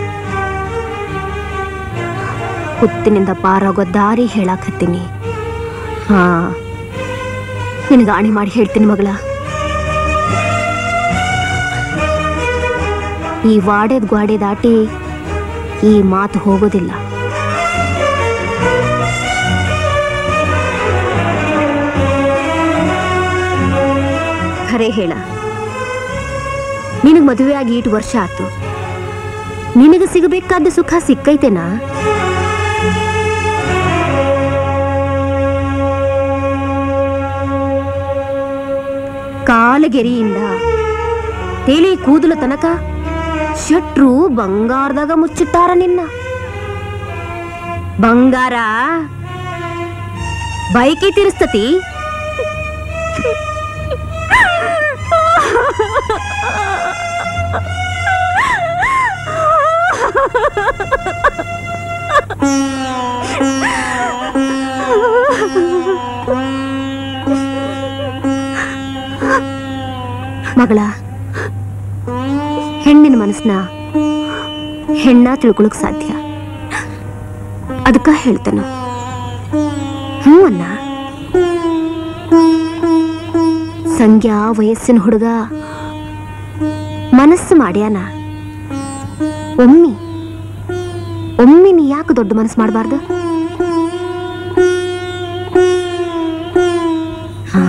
ಹುತ್ತಿನಿಂದ ಪಾರಾಗೋ ದಾರಿ ಹೇಳಾಕ್ ಹತ್ತೀನಿ ಹಾ ನಿನಗೆ ಆಣಿ ಮಾಡಿ ಹೇಳ್ತೀನಿ ಮಗಳ ಈ ವಾಡೆದ್ ಗ್ವಾಡೆ ದಾಟಿ ಈ ಮಾತು ಹೋಗೋದಿಲ್ಲ ಖರೆ ಹೇಳ ನಿನಗ್ ಮದುವೆ ಆಗಿ ಇಟ್ಟು ವರ್ಷ ಆತು ನಿನಗೆ ಸಿಗಬೇಕಾದ ಸುಖ ಸಿಕ್ಕೈತೆನಾ ಕಾಲಗೆರಿಯಿಂದ ತೇಲಿ ಕೂದಲು ತನಕ ಶಟ್ರು ಬಂಗಾರದಾಗ ಮುಚ್ಚಿಟ್ಟಾರ ನಿನ್ನ ಬಂಗಾರ ಬೈಕಿ ತಿರ್ಸ್ತತಿ ಮಗಳ ಹೆಣ್ಣಿನ ಮನಸ್ನ ಹೆಣ್ಣ ತಿಳ್ಕೊಳಕ್ ಸಾಧ್ಯ ಅದಕ್ಕ ಹೇಳ್ತಾನ ಹ್ಞೂ ಅನ್ನ ಸಂಜ್ಞಾ ವಯಸ್ಸಿನ ಹುಡುಗ ಮನಸ್ಸು ಮಾಡ್ಯಾನ ಒಮ್ಮಿ ಒಮ್ಮೆ ನೀ ಯಾಕೆ ದೊಡ್ಡ ಮನಸ್ಸು ಮಾಡಬಾರ್ದು ಹಾ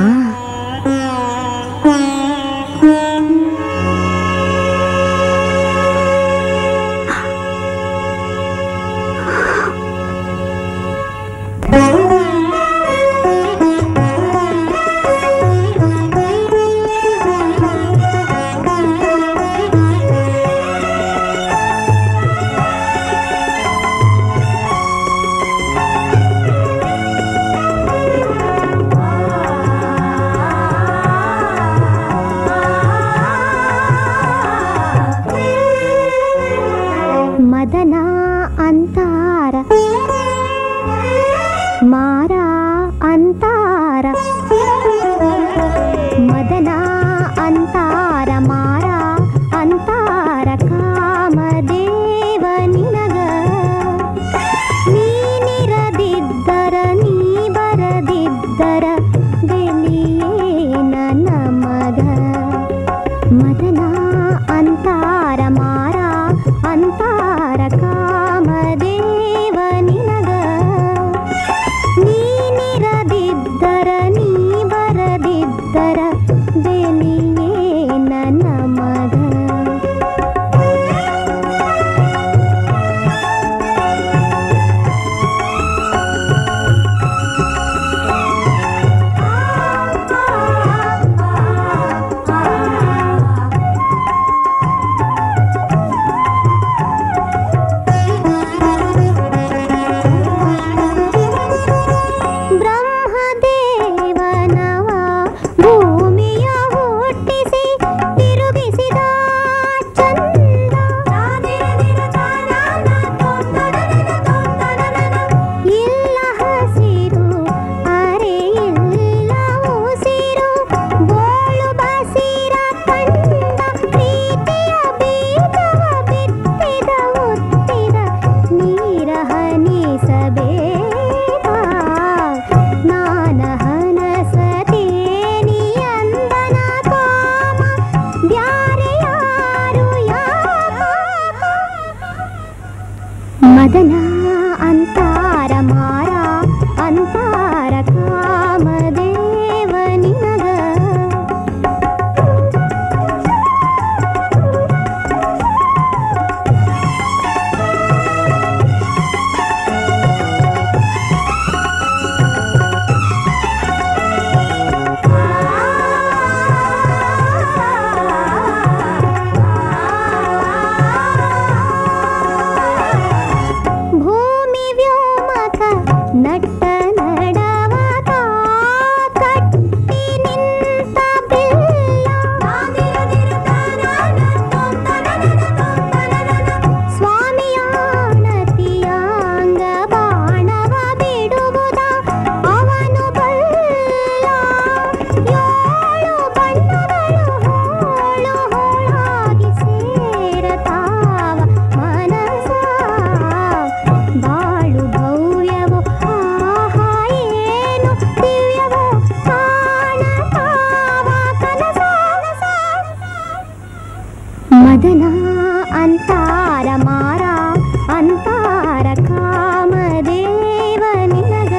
ಮದನ ಅಂತಾರ ಮಾರ ಅಂತಾರ ಕಾಮದೇವ ನಿನಗ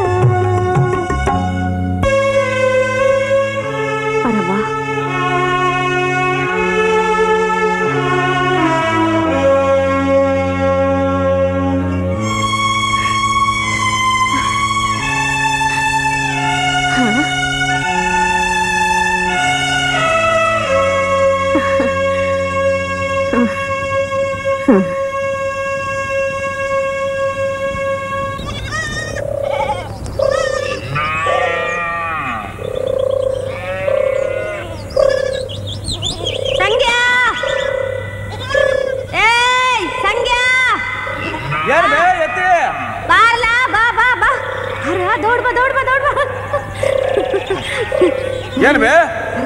ಪರವ ಸಂಗ್ಯಾ ಏಯ್ ಸಂಗ್ಯಾ ಏನ್ ಬೇ ಎತ್ತಿ ಬಾರ್ಲಾ ಬಾ ಬಾ ಬಾ ಹರ ದೌಡ್ ಬಾ ದೌಡ್ ಬಾ ದೌಡ್ ಬಾ ಏನ್ ಬೇ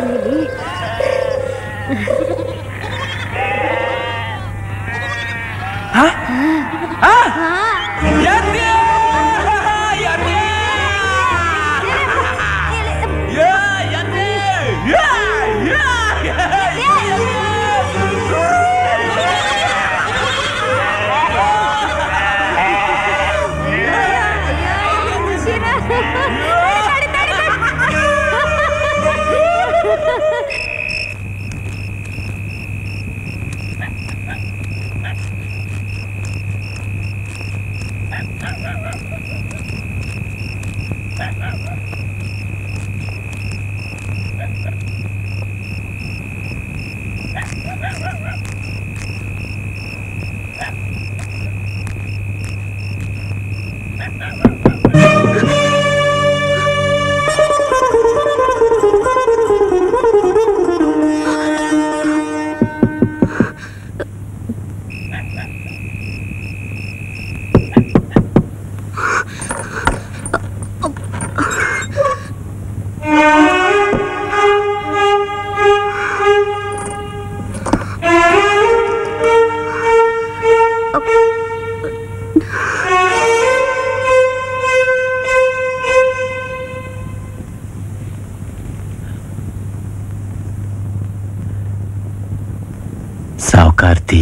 ಸಾವುಕಾರ್ತಿ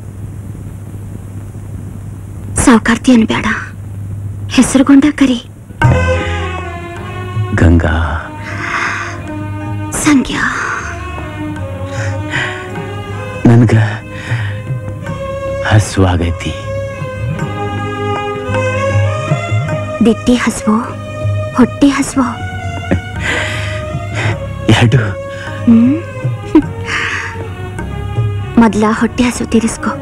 ಸಾವುಕಾರ್ತಿ ಅನ್ಬೇಡ ಹೆಸರುಗೊಂಡ ಕರಿ ಗಂಗಾ ಸಂಗ್ಯಾ ನನ್ಗ ಹಸುವಾಗೈತಿ ದಿಟ್ಟಿ ಹಸ್ವೋ ಹೊಟ್ಟೆ ಹಸ್ವೋ ಎರಡು ಹ್ಮ್ ಮೊದ್ಲ ಹೊಟ್ಟೆ ಹಸು ತೀರಿಸ್ಕೊ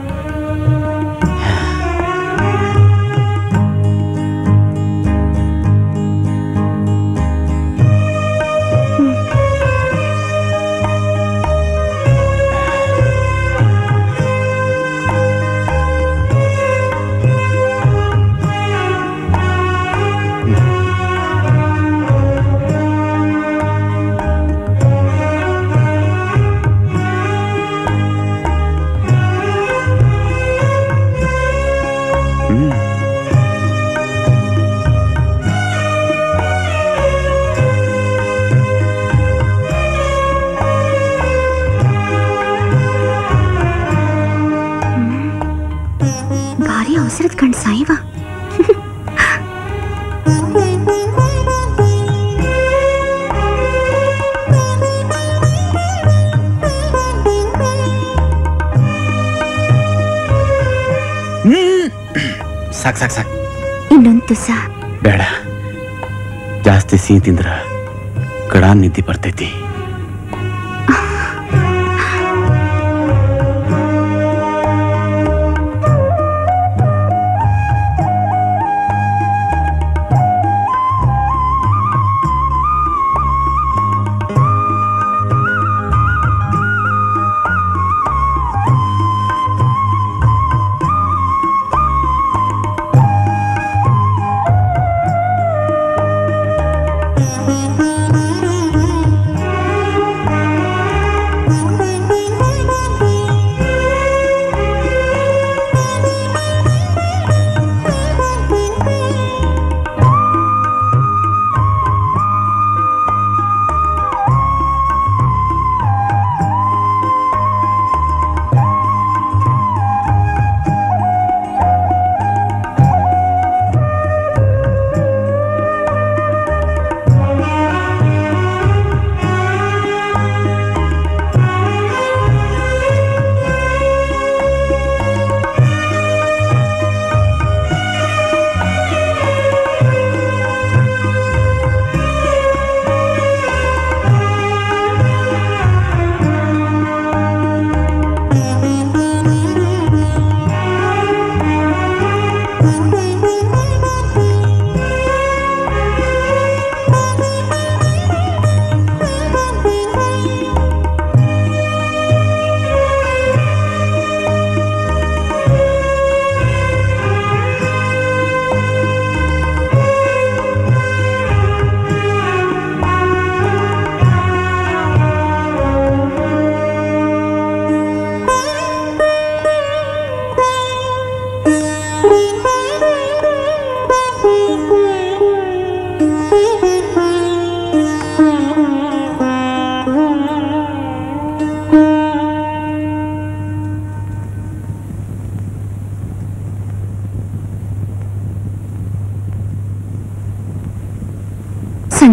ಭಾರಿ ಅವಸರದ ಕಣ್ ಸಾಯಿವ ಸಾಕ್ ಸಾಕ್ ಸಾಕ್ ಇನ್ನೊಂದು ತುಸ ಬೇಡ ಜಾಸ್ತಿ ಸಿಹಿ ತಿಂದ್ರ ಕಡ ನಿದ್ದೆ ಬರ್ತೈತಿ ಆ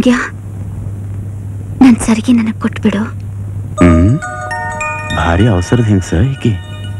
ಭಾಗ್ಯ ನನ್ ಸರಿಗೆ ನನಗ್ ಕೊಟ್ಬಿಡು ಹ್ಮ್ ಭಾರಿ ಅವಸರದ ಹೆಂಗ್ಸ ಈಕಿ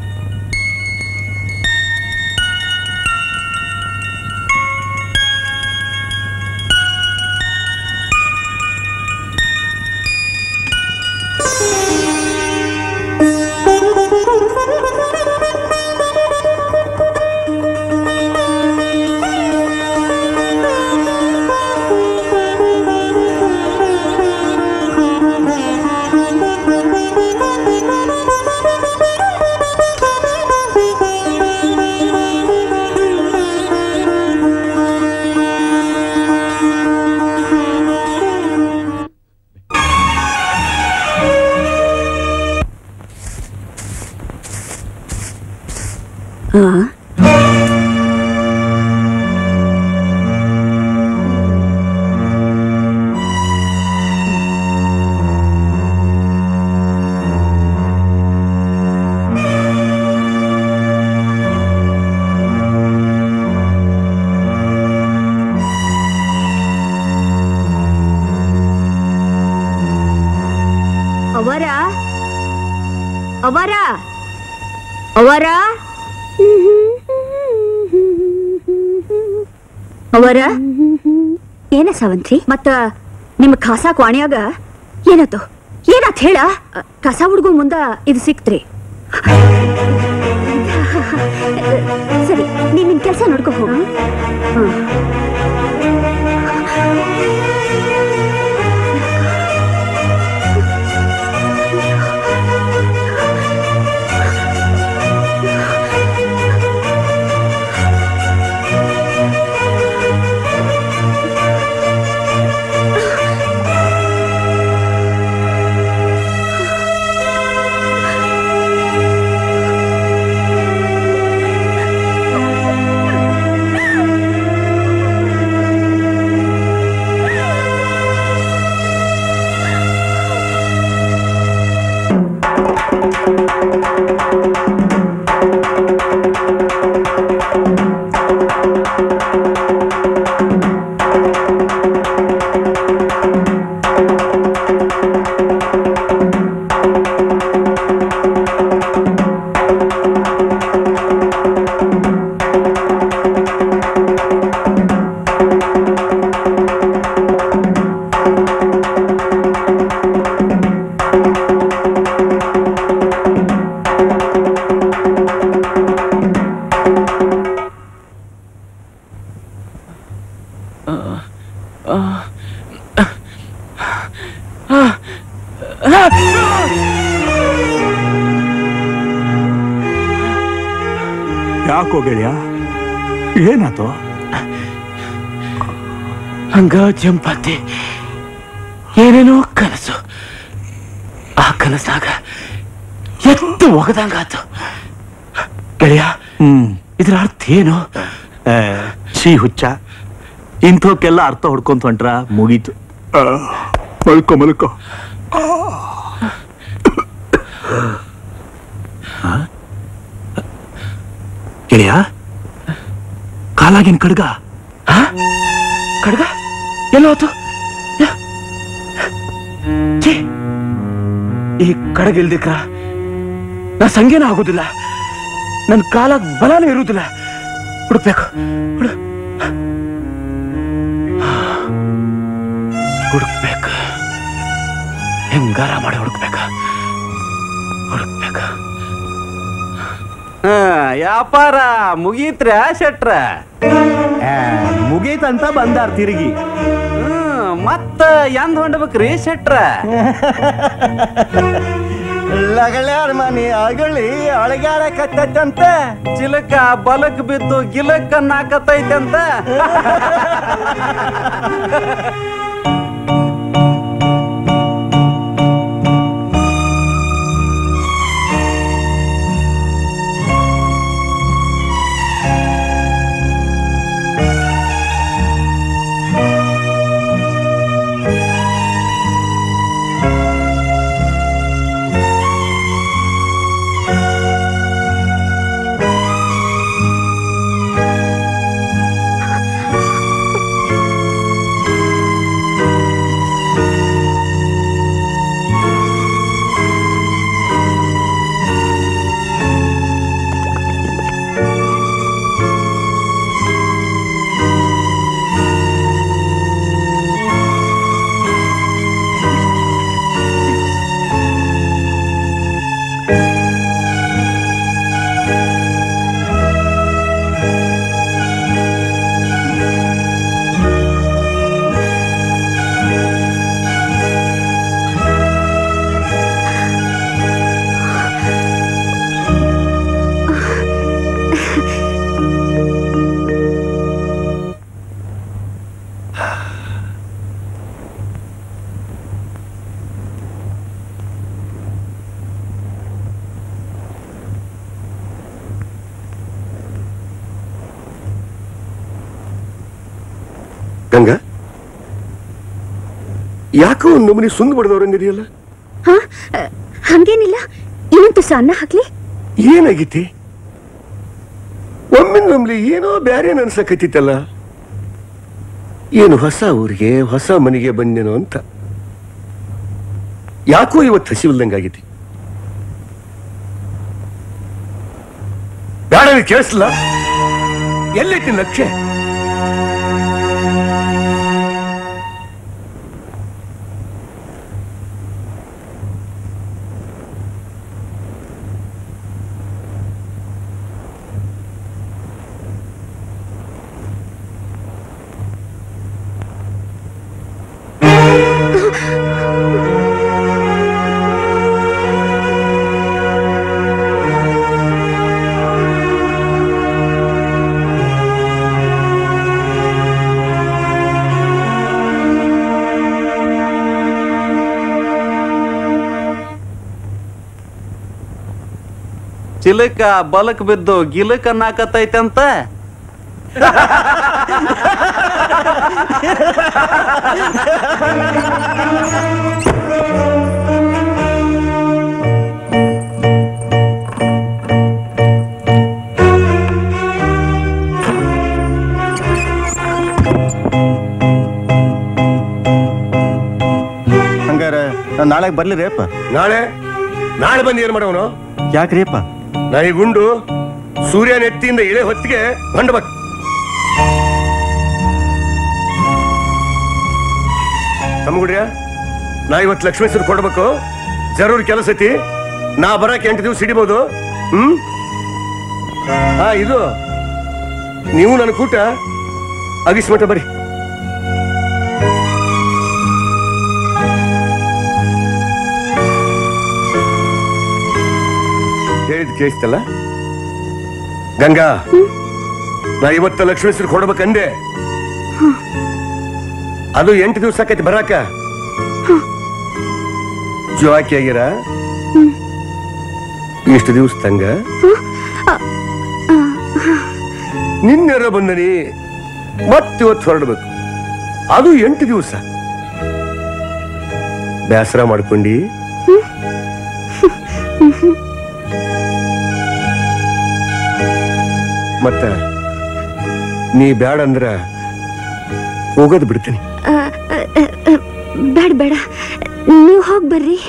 ಅವರ ಅವರ ಅವರ ಅವರ ಏನ ಸಾವಂತ್ರಿ ಮತ್ತ ನಿಮ್ಮ ಖಾಸ ಕ್ವಾಣಿಯಾಗ ಏನಾತು ಏನಾತ್ ಹೇಳ ಅ, ಕಸ ಹುಡುಗು ಮುಂದ ಇದು ಸಿಕ್ತ್ರಿ ಸರಿ ನೀನ್ ನಿನ್ ಕೆಲಸ ನೋಡ್ಕೊ ಹೋಗು ಹ್ಮ್. ಯಾಕೋ ಗೆಳೆಯ ಏನಾತು ಹಂಗ ಜಂಪತಿ ಏನೇನೋ ಕನಸು ಆ ಕನಸಾಗ ಎತ್ತು ಒಗದಂಗಾತು ಗೆಳೆಯ ಹ್ಮ್ ಇದ್ರ ಅರ್ಥ ಏನು ಏ, ಶ್ರೀ ಹುಚ್ಚ ಇಂಥವಕ್ಕೆಲ್ಲ ಅರ್ಥ ಹೊಡ್ಕೊಂತ ಹೊಂಟ್ರ ಮುಗೀತು ಆ, ಮಲ್ಕೋ ಮಲ್ಕೋ ಆ? ಗೆಳೆಯ ಕಾಲಾಗಿನ ಕಡ್ಗ ಕಡ್ಗ ಎಲ್ಲೋತು ಛೀ, ಈ ಕಡಗಿಲ್ದಿಕ್ರ ನಾ ಸಂಗೇನ ಆಗೋದಿಲ್ಲ ನನ್ನ ಕಾಲ ಬಲನೂ ಇರುವುದಿಲ್ಲ ಹುಡುಕ್ಬೇಕು ಹುಡು ಹುಡುಕ್ಬೇಕು ಹೆಂಗಾರ ಮಾಡಿ ಹುಡುಕ್ಬೇಕು ಹುಡುಕ್ಬೇಕು ವ್ಯಾಪಾರ ಮುಗೀತ್ರ ಶೆಟ್ರ ಮುಗೀತಂತ ಬಂದಾರ ತಿರುಗಿ ಹ್ಮ್, ಮತ್ತ ಎಂದ್ ಹೊಂಡ್ಬೇಕ್ರಿ ಶೆಟ್ರ ಲಗಳಾರ ಮನೆ ಅಗಳಿ ಅಳಗಾಡಕತ್ತಂತ ಚಿಲಕ ಬಲಕ್ ಬಿದ್ದು ಗಿಲಕ್ ನಾಕತೈತಂತ ಗಂಗ ಯಾಕೋ ಒಂದು ನಮನಿ ಸುಂದ್ ಬಡ್ದವ್ರಂಗಿದೆಯಲ್ಲ ಹಾ ಅ, ಹಂಗೇನಿಲ್ಲ ಇನ್ನೊಂದು ತುಸ ಅನ್ನ ಹಾಕ್ಲಿ ಏನಾಗೈತಿ ಒಮ್ಮೆ ನಮ್ಲಿ ಏನೋ ಬ್ಯಾರೆ ಅನ್ಸಕತ್ತಿತ್ತಲ್ಲ ಏನು ಹೊಸ ಊರಿಗೆ ಹೊಸ ಮನೆಗೆ ಬಂದೇನೋ ಅಂತ ಯಾಕೋ ಇವತ್ತು ಹಸಿವಿಲ್ದಂಗಾಗೈತಿ ಬೇಡ ಕೇಳಿಸ್ಲ ಎಲ್ಲೈತಿ ಲಕ್ಷ್ಯ ಚಿಲಕ ಬಲಕ್ ಬಿದ್ದು ಗಿಲಕ್ ಅನ್ನಾಕತ್ತೈತಂತ ಹಂಗಾರ ನಾನ್ ನಾಳೆಗ್ ಬರ್ಲಿರಿ ಅಪ್ಪ ನಾಳೆ ನಾಳೆ ಬಂದು ಏನ್ ಮಾಡವನು ಯಾಕ್ರಿ ಅಪ್ಪ ನಾ ಈ ಗುಂಡು ಸೂರ್ಯ ನೆತ್ತಿಯಿಂದ ಇಳೆ ಹೊತ್ತಿಗೆ ಹೊಂಡ್ಬೇಕು ತಮ್ಮಗುಡ್ಯ ನಾ ಇವತ್ತು ಲಕ್ಷ್ಮೇಶ್ವರ ಕೊಡ್ಬೇಕು ಜರೂರ್ ಕೆಲಸ ಐತಿ ನಾ ಬರಕ್ ಎಂಟು ದಿವಸ ಹಿಡಿಬೋದು ಹ್ಮ್ ಹಾ ಇದು ನೀವು ನನ್ನ ಕೂಟ ಅಗಿಸ್ಮಠ ಬರ್ರಿ ಹೇಳಿದ್ ಕೇಳಿಸ್ತಲ್ಲ ಗಂಗಾ ನಾ ಇವತ್ತ ಲಕ್ಷ್ಮೇಶ್ವರ ಕೊಡ್ಬೇಕಂದೆ ಅದು ಎಂಟು ದಿವಸ ಆಕೈತಿ ಬರಾಕ ಜೋಕಿ ಆಗಿರ ಇಷ್ಟು ದಿವಸ ತಂಗ ನಿನ್ನೆರ ಬಂದನಿ ಮತ್ತಿವತ್ತು ಹೊರಡ್ಬೇಕು ಅದು ಎಂಟು ದಿವಸ ಬೇಸರ ಮಾಡ್ಕೊಂಡಿ ಮತ್ತ ನೀ ಬ್ಯಾಡ ಅಂದ್ರ ಹೋಗೋದ್ ಬಿಡ್ತೀನಿ ಅ, ಅ, ಅ, ಅ, ಬೇಡ ಬೇಡ ನೀವು ಹೋಗಿ ಬರ್ರಿ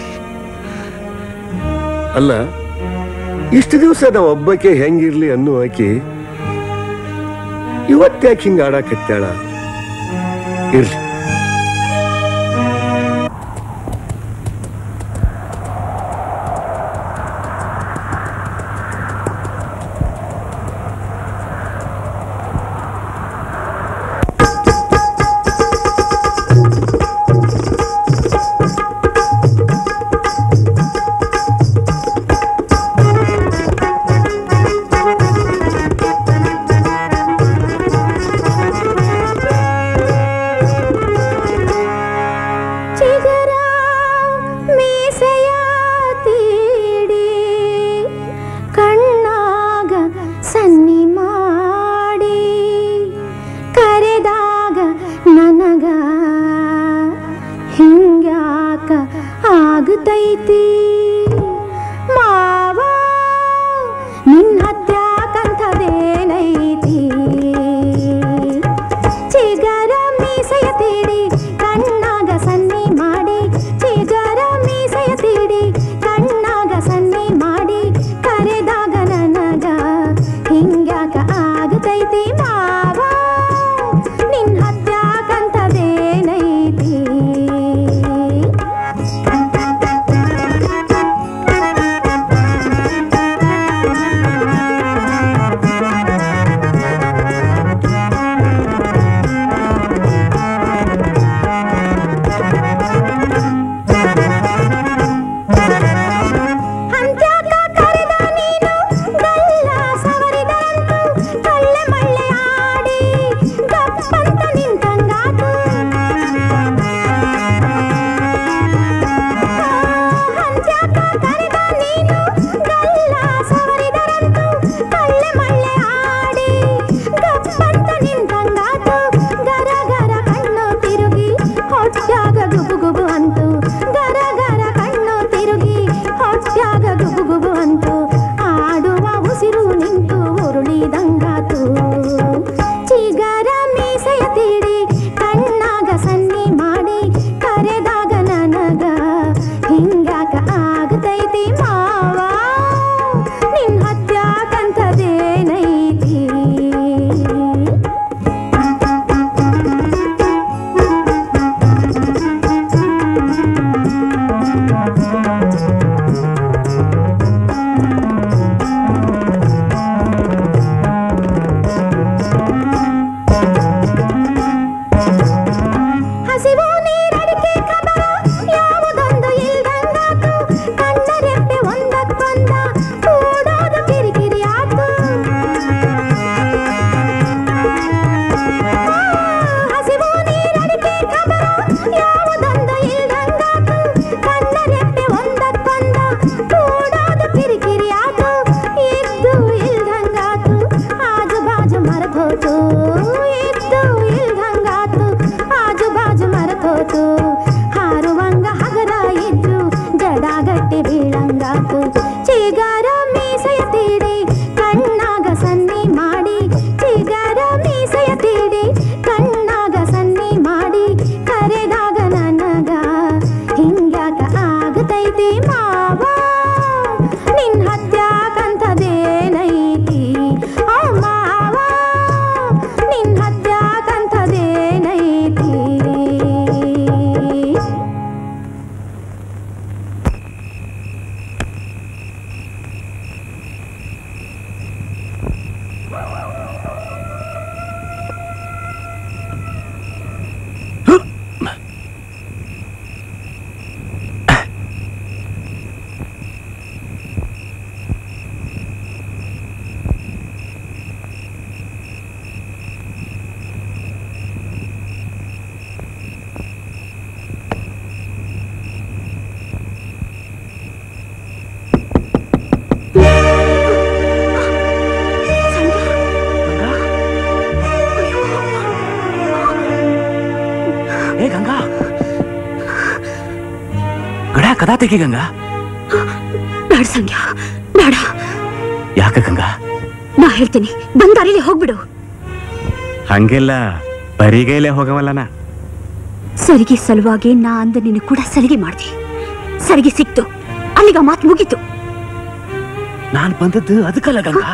ಅಲ್ಲ ಇಷ್ಟು ದಿವಸ ನಾವು ಒಬ್ಬಕ್ಕೆ ಹೆಂಗಿರ್ಲಿ ಅನ್ನೋ ಆಕಿ ಇವತ್ತ್ಯಾಕೆ ಹಿಂಗ ಆಡಾಕತ್ತಾಳ ಇರ್ಲಿ ಚಿಗುರ ಮೀಸೆಯ ತೀಡಿ ಕಣ್ಣಾಗ ಸನ್ನಿ ಮಾಡಿ ಕರೆದಾಗ ನನಗ ಹಿಂಗ್ಯಾಕ ಆಗತೈತಿ ಮಾವ ನಿನ್ನ ಹತ್ಯಾಕಂಥದ್ದೇನೈತಿ ಚಿಗರ ಮೀಸೆಯ ತೀಡಿ ಕಣ್ಣಾಗ ಸನ್ನಿ ಮಾಡಿ ಚಿಗರ ಮೀಸೆಯ ತೀಡಿ ಕಣ್ಣಾಗ ಸನ್ನಿ ಮಾಡಿ ಕರೆದಾಗ ನನಗ ಹಿಂಗ್ಯಾಕ ಆಗತೈತಿ ಮಾವ ನಿನ್ ಹತ್ಯಾಕಂಥದ್ದೇನೈತಿ ಬುಟ್ಟಿ ಬೀಳಂಗಾತು ಚಿಗಾರ ಮೀಸೆಯ ತೀಡಿ ಕಣ್ಣಾಗ ಸನ್ನಿ ಮಾಡಿ ಚಿಗಾರ ಮೀಸೆಯ ತೀಡಿ ಕಣ್ಣಾಗ ಸನ್ನಿ ಮಾಡಿ ಕರೆದಾಗ ನನಗ ಹಿಂಗ್ಯಾಕ ಆಗತೈತಿ ಮಾವ ನಿನ್ ಹತ್ಯಾಕಂಥದೇನೈತಿ ಆ ಮಾವ ನಿನ್ ಹತ್ಯಾಕಂಥದೇನೈತಿ ಏ ಗಂಗಾ ಗಡ ಕದಾ ತೆಗಿ ಗಂಗಾ ಬೇಡ ಸಂಗ್ಯ ಬೇಡ ಯಾಕ ಗಂಗಾ ನಾ ಹೇಳ್ತೀನಿ ಬಂದಾರಿಲಿ ಹೋಗ್ಬಿಡು ಹಂಗೆಲ್ಲ ಬರಿಗೈಲೆ ಹೋಗವಲ್ಲನ ಸರಿಗೆ ಸಲುವಾಗಿ ನಾ ಅಂದ ನಿನ್ನ ಕೂಡ ಸರಿಗೆ ಮಾಡ್ದೆ ಸರಿಗೆ ಸಿಕ್ತು ಅಲ್ಲಿಗ ಮಾತು ಮುಗೀತು ನಾನ್ ಬಂದದ್ದು ಅದಕ್ಕಲ್ಲ ಗಂಗಾ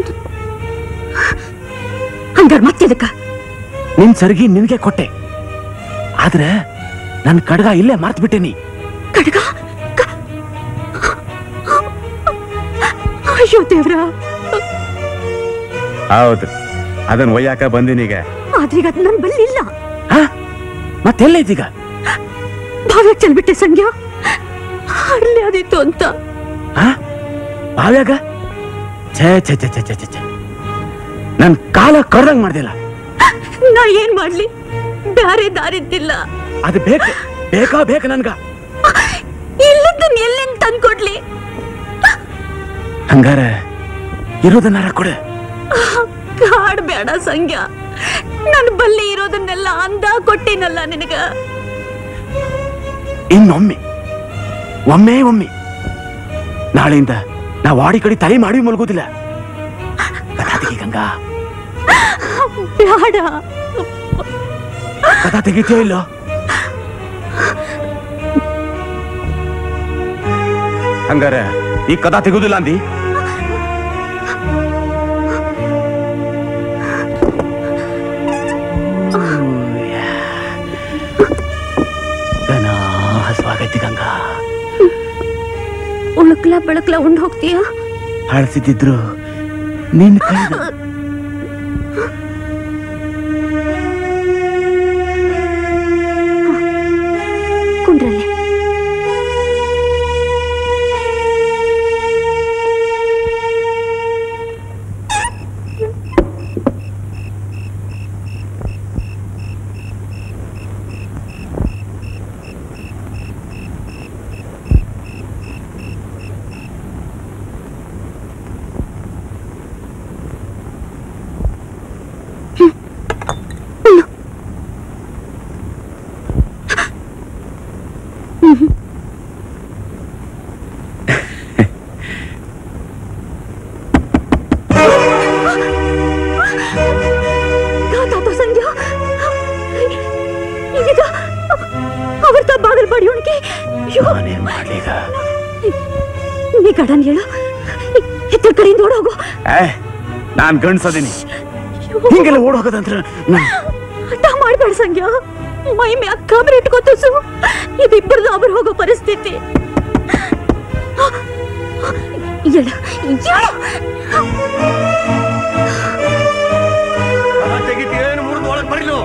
ಹಂಗಾರ್ ಮತ್ತೆದಕ್ಕ ನಿನ್ ಸರಿಗೆ ನಿನ್ಗೆ ಕೊಟ್ಟೆ ಆದ್ರೆ ನನ್ ಕಡ್ಗ ಇಲ್ಲೇ ಮರ್ತ್ ಬಿಟ್ಟೇನಿ ಕಡ್ಗ ಅಯ್ಯೋ ದೇವ್ರ ಹೌದು ಅದನ್ನ ಒಯ್ಯಾಕ ಬಂದಿನೀಗ ಆದ್ರೀಗ ಅದ್ ನನ್ ಬಲ್ಲಿ ಇಲ್ಲ ಮತ್ತೆಲ್ಲೈತೀಗ ಭಾವ್ಯಾಗ ಚೆಲ್ಬಿಟ್ಟೆ ಸಂಗ್ಯ ಅಲ್ಲೇ ಅದಿತ್ತು ಅಂತ ಬಾವ್ಯಾಗ ಛೇ ಛೇ ಛೇ ಛೇ ಛೇ ಛೇ ಛೇ ನನ್ ಕಾಲ ಕಡ್ದಂಗ್ ಮಾಡ್ದಿಲ್ಲ ನಾ ಏನ್ ಮಾಡ್ಲಿ ಬ್ಯಾರೆ ದಾರಿದ್ದಿಲ್ಲ ಅದು ಬೇಕು ಬೇಕಾ ಬೇಕು ನನ್ಗ ಇಲ್ಲದನ್ನ ಎಲ್ಲಿಂದ ತಂದ್ಕೊಡ್ಲಿ ಹಂಗಾರ ಇರೋದನ್ನಾರ ಕೊಡ ಕಾಡ್ ಬೇಡ ಸಂಗ್ಯ ನನ್ ಬಲ್ಲಿ ಇರೋದನ್ನೆಲ್ಲ ಅಂದ ಕೊಟ್ಟಿನಲ್ಲ ನಿನಗ ಇನ್ನೊಮ್ಮೆ ಒಮ್ಮೆ ಒಮ್ಮೆ ನಾಳೆಯಿಂದ ನಾ ವಾಡಿ ಕಡೆ ತಲೆ ಮಾಡಿ ಮಲ್ಗೋದಿಲ್ಲ ಕಥಾ ತೆಗಿ ಗಂಗಾ ಬೇಡ ಕಥಾ ತೆಗಿತೀಯೋ ಇಲ್ಲೋ ಹಂಗಾರ ಈ ಕಥಾ ತೆಗುದಿಲ್ಲ ಅಂದಿ ಗನ ಹಸುವಾಗೈತಿ ಗಂಗಾ ಉಳುಕ್ಲ ಬೆಳಕ್ಲ ಉಂಡ್ ಹೋಗ್ತೀಯ ಹಳಸಿದ್ರು ನಿನ್ ಕೈ ಕುಂಡ್ರಲ್ಲೇ ತಾತ ಸಂಜು ಈಗ ಅವ್ರ ತ ಬಾಗಲ್ ಬಡಿ ಉಣ್ಕೆ ನಾನೇನ್ ಮಾಡ್ಲೀಗ ನೀ ಗಡನ್ ಹೇಳು ಎತ್ತರ ಕಡೆಯಿಂದ ಓಡೋಗು ಏ ನಾನ್ ಗಂಡ್ಸದೀನಿ ಹಿಂಗೆಲ್ಲ ಓಡ್ ಹೋಗೋದಂತ್ರ ನಾನ್ ಹಠ ಮಾಡ್ಬೇಡ ಸಂಗ್ಯ ಮೈ ಮ್ಯಾಗ ಕಾಬ್ರೆ ಇಟ್ಕೋತಸು ಇದಿಬ್ಬರದು ಅವ್ರು ಹೋಗೋ ಪರಿಸ್ಥಿತಿ ಎಳ ಎಳ ತೆಗಿತೀರೇನು ಮುರಿದು ಒಳಗೆ ಬರಿಲು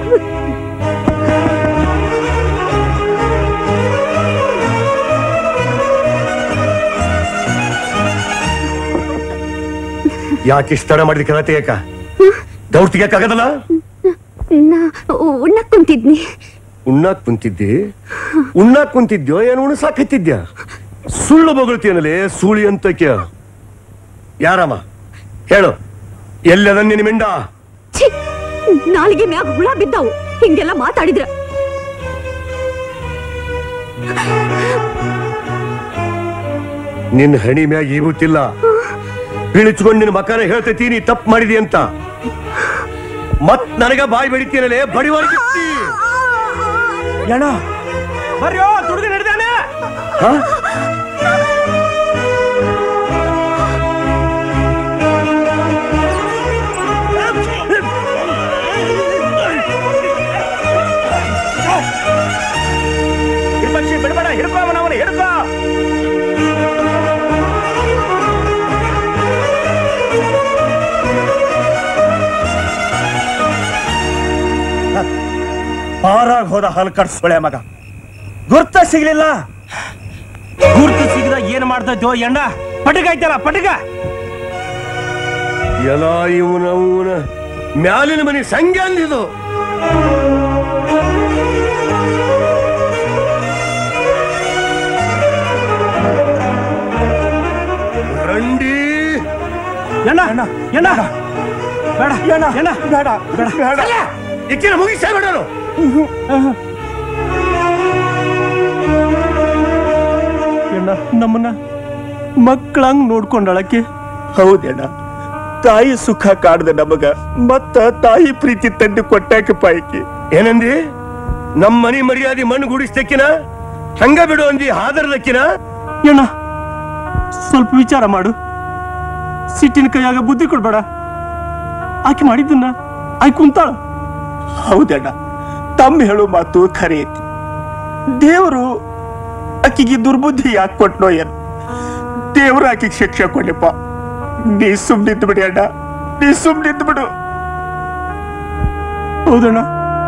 ಯಾಕೆ ಇಷ್ಟ ತಡ ಮಾಡಿದ ಕೆಲ ತೆಗಿಯಕ ದೌಡ್ ತೆಗಿಯಕ್ಕಾಗದಲ್ಲ ನಾ ಉಣ್ಣಕ್ ಕುಂತಿದ್ನಿ ಉಣ್ಣಾಕ್ ಕುಂತಿದ್ದಿ ಉಣ್ಣಾಕ್ ಕುಂತಿದ್ಯೋ ಏನು ಉಣಸಾಕ್ ಹತ್ತಿದ್ಯಾ ಸುಳ್ಳು ಬೊಗಳ್ತೀಯನಲೇ ಸೂಳಿ ಅಂತಕ್ಯ ಯಾರಮ್ಮ ಹೇಳು ಎಲ್ಲದ ನಿನ್ನ ಮಿಂಡ ಛೀ ನಾಲಿಗೆ ಮ್ಯಾಗ ಹುಳ ಬಿದ್ದಾವು ಹಿಂಗೆಲ್ಲ ಮಾತಾಡಿದ್ರ ನಿನ್ನ ಹಣಿ ಮ್ಯಾಗ ಈಗುತ್ತಿಲ್ಲ ಇಳಿಸ್ಕೊಂಡು ನಿನ್ನ ಮಕ್ಕನ ಹೇಳ್ತೈತಿ ನೀ ತಪ್ಪು ಮಾಡಿದಿ ಅಂತ ಮತ್ ನನಗ ಬಾಯಿ ಬೆಳಿತೀನಲ್ಲೇ ಬಡಿವರ್ಗಿಸ್ತಿ ಅಣ್ಣ ಬರ್ರಿ ದುಡ್ದು ನಡೆದಾನೆ ಹಿಡ್ಪಕ್ಷಿ ಬಿಡ್ಬೇಡ ಹಿಡ್ಕೋ ಅವನವನ ಹಿಡ್ಕೋ ಪಾರಾಗ ಹೋದ ಹಲ್ ಕಟ್ಸ್ಕೊಳೆ ಮಗ ಗುರ್ತ ಸಿಗ್ಲಿಲ್ಲ ಗುರ್ತು ಸಿಗದ ಏನ್ ಮಾಡ್ತೈತೋ ಎಣ್ಣ ಪಟಕ ಐತಲ್ಲ ಪಟಕ ಎಲ್ಲ ಇವನ ಅವನ ಮ್ಯಾಲಿನ ಮನೆ ಸಂಖ್ಯೆ ಅಂದಿದು ರಂಡಿ ಎಣ್ಣ ಎಣ್ಣ ಬೇಡ ಎಣ್ಣ ಎಣ್ಣ ಬೇಡ ಬೇಡ ಬೇಡ ಇಕ್ಕಿನ ಮುಗಿಸೇ ಬಿಡೋನು ಎಣ್ಣ ನಮ್ಮನ್ನ ಮಕ್ಕಳಂಗ್ ನೋಡ್ಕೊಂಡಳಕ್ಕೆ ಹೌದಣ್ಣ ತಾಯಿ ಸುಖ ಕಾಡ್ದ ನಮಗ ಮತ್ತ ತಾಯಿ ಪ್ರೀತಿ ತಂದು ಕೊಟ್ಟಾಕ ಪಾಯ್ಕಿ ಏನಂದಿ ನಮ್ಮ ಮನಿ ಮರ್ಯಾದೆ ಮಣ್ಣು ಗುಡಿಸ್ತಕ್ಕಿನ ಹಂಗ ಬಿಡು ಅಂದಿ ಹಾದರ್ದಕ್ಕಿನ ಎಣ್ಣ ಸ್ವಲ್ಪ ವಿಚಾರ ಮಾಡು ಸಿಟ್ಟಿನ ಕೈಯಾಗ ಬುದ್ಧಿ ಕೊಡ್ಬೇಡ ಆಕೆ ಮಾಡಿದ್ದನ್ನ ಆಕೆ ಕುಂತಾಳ ಹೌದಣ್ಣ ತಮ್ಮ ಹೇಳೋ ಮಾತು ಖರೆ ಐತಿ ದೇವರು ಆಕಿಗೆ ದುರ್ಬುದ್ಧಿ ಯಾಕೆ ಕೊಟ್ನೋ ಏನು ದೇವ್ರು ಆಕಿಗೆ ಶಿಕ್ಷೆ ಕೊಡ್ಲಿಪ್ಪ ನೀ ಸುಮ್ನಿದ್ದು ಬಿಡಿ ಅಣ್ಣ ನೀ ಸುಮ್ನಿದ್ದು ಬಿಡು ಹೌದಣ್ಣ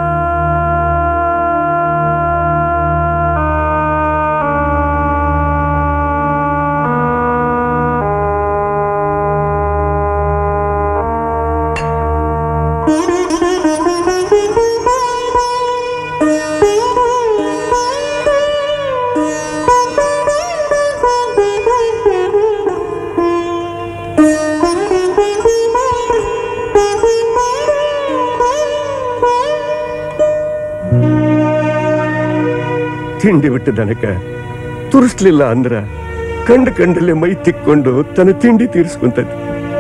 ತಿಂಡಿ ಬಿಟ್ಟು ದನಕ ತುರಿಸ್ಲಿಲ್ಲ ಅಂದ್ರ ಕಂಡ ಕಂಡಲ್ಲೇ ಮೈ ತಿಕ್ಕೊಂಡು ತನ್ನ ತಿಂಡಿ ತೀರಿಸ್ಕೊಂತೈತಿ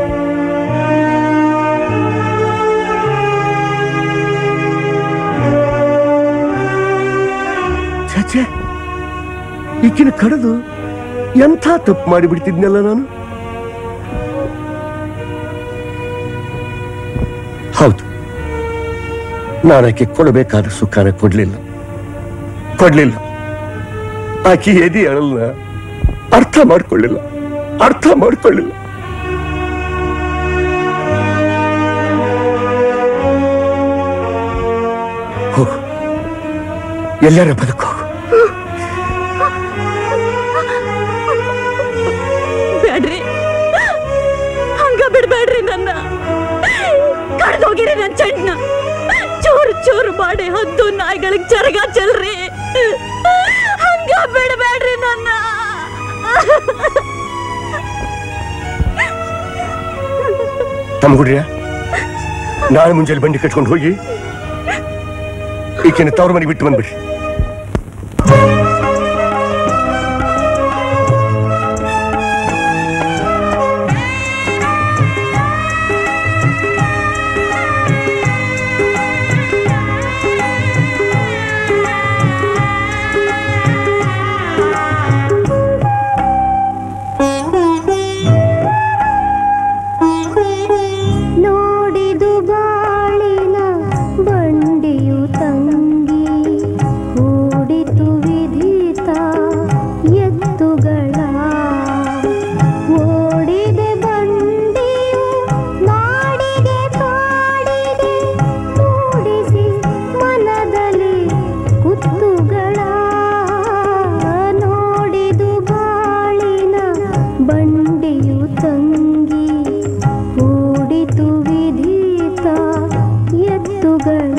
ಛೆ ಈಕಿನ ಕಡದು ಎಂಥ ತಪ್ಪು ಮಾಡಿಬಿಡ್ತಿದ್ನಲ್ಲ ನಾನು ಹೌದು ನಾನು ಆಕೆ ಕೊಡಬೇಕಾದ ಸುಖಾನ ಕೊಡ್ಲಿಲ್ಲ ಕೊಡ್ಲಿಲ್ಲ ಆಕೆ ಎದಿ ಅಳಲ್ನ ಅರ್ಥ ಮಾಡ್ಕೊಳ್ಳಿಲ್ಲ ಅರ್ಥ ಮಾಡ್ಕೊಳ್ಳಿಲ್ಲ ಹೋಗು ಎಲ್ಲಾರ ಬದುಕು ಬೇಡ್ರಿ ಹಂಗ ಬಿಡ್ಬೇಡ್ರಿ ನನ್ನ ಕಡ್ದೋಗಿರಿ ನನ್ ಚಣ್ಣ ಚೂರು ಚೂರು ಮಾಡಿ ಹದ್ದು ನಾಯಿಗಳಿಗೆ ಚರಗ ಚೆಲ್ರಿ ಹಂಗ ಬಿಡ್ಬೇಡ್ರಿ ನನ್ನ ತಮ್ಮ ಗುಡ್ರಿಯ ನಾಳೆ ಮುಂಜಾನೆ ಬಂಡಿ ಕಟ್ಕೊಂಡು ಹೋಗಿ ಈಕೆನ ತವ್ರ ಮನೆಗೆ ಬಿಟ್ಟು ಬಂದ್ಬಿಡ್ರಿ ನೋಡಿದು ಬಾಳಿನ ಬಂಡಿಯು ತಂಗಿ ಹೂಡಿತು ವಿಧಿತ ಎತ್ತುಗಳ ಓಡಿದೆ ಬಂಡಿಯು ನಾಡಿಗೆ ಕಾಡಿಗೆ ಮೂಡಿಸಿ ಮನದಲ್ಲಿ ಕುತ್ತುಗಳ ನೋಡಿದು ಬಾಳಿನ ಬಂಡಿಯು ತಂಗಿ ಹೂಡಿತು ವಿಧಿತ ಎತ್ತುಗಳ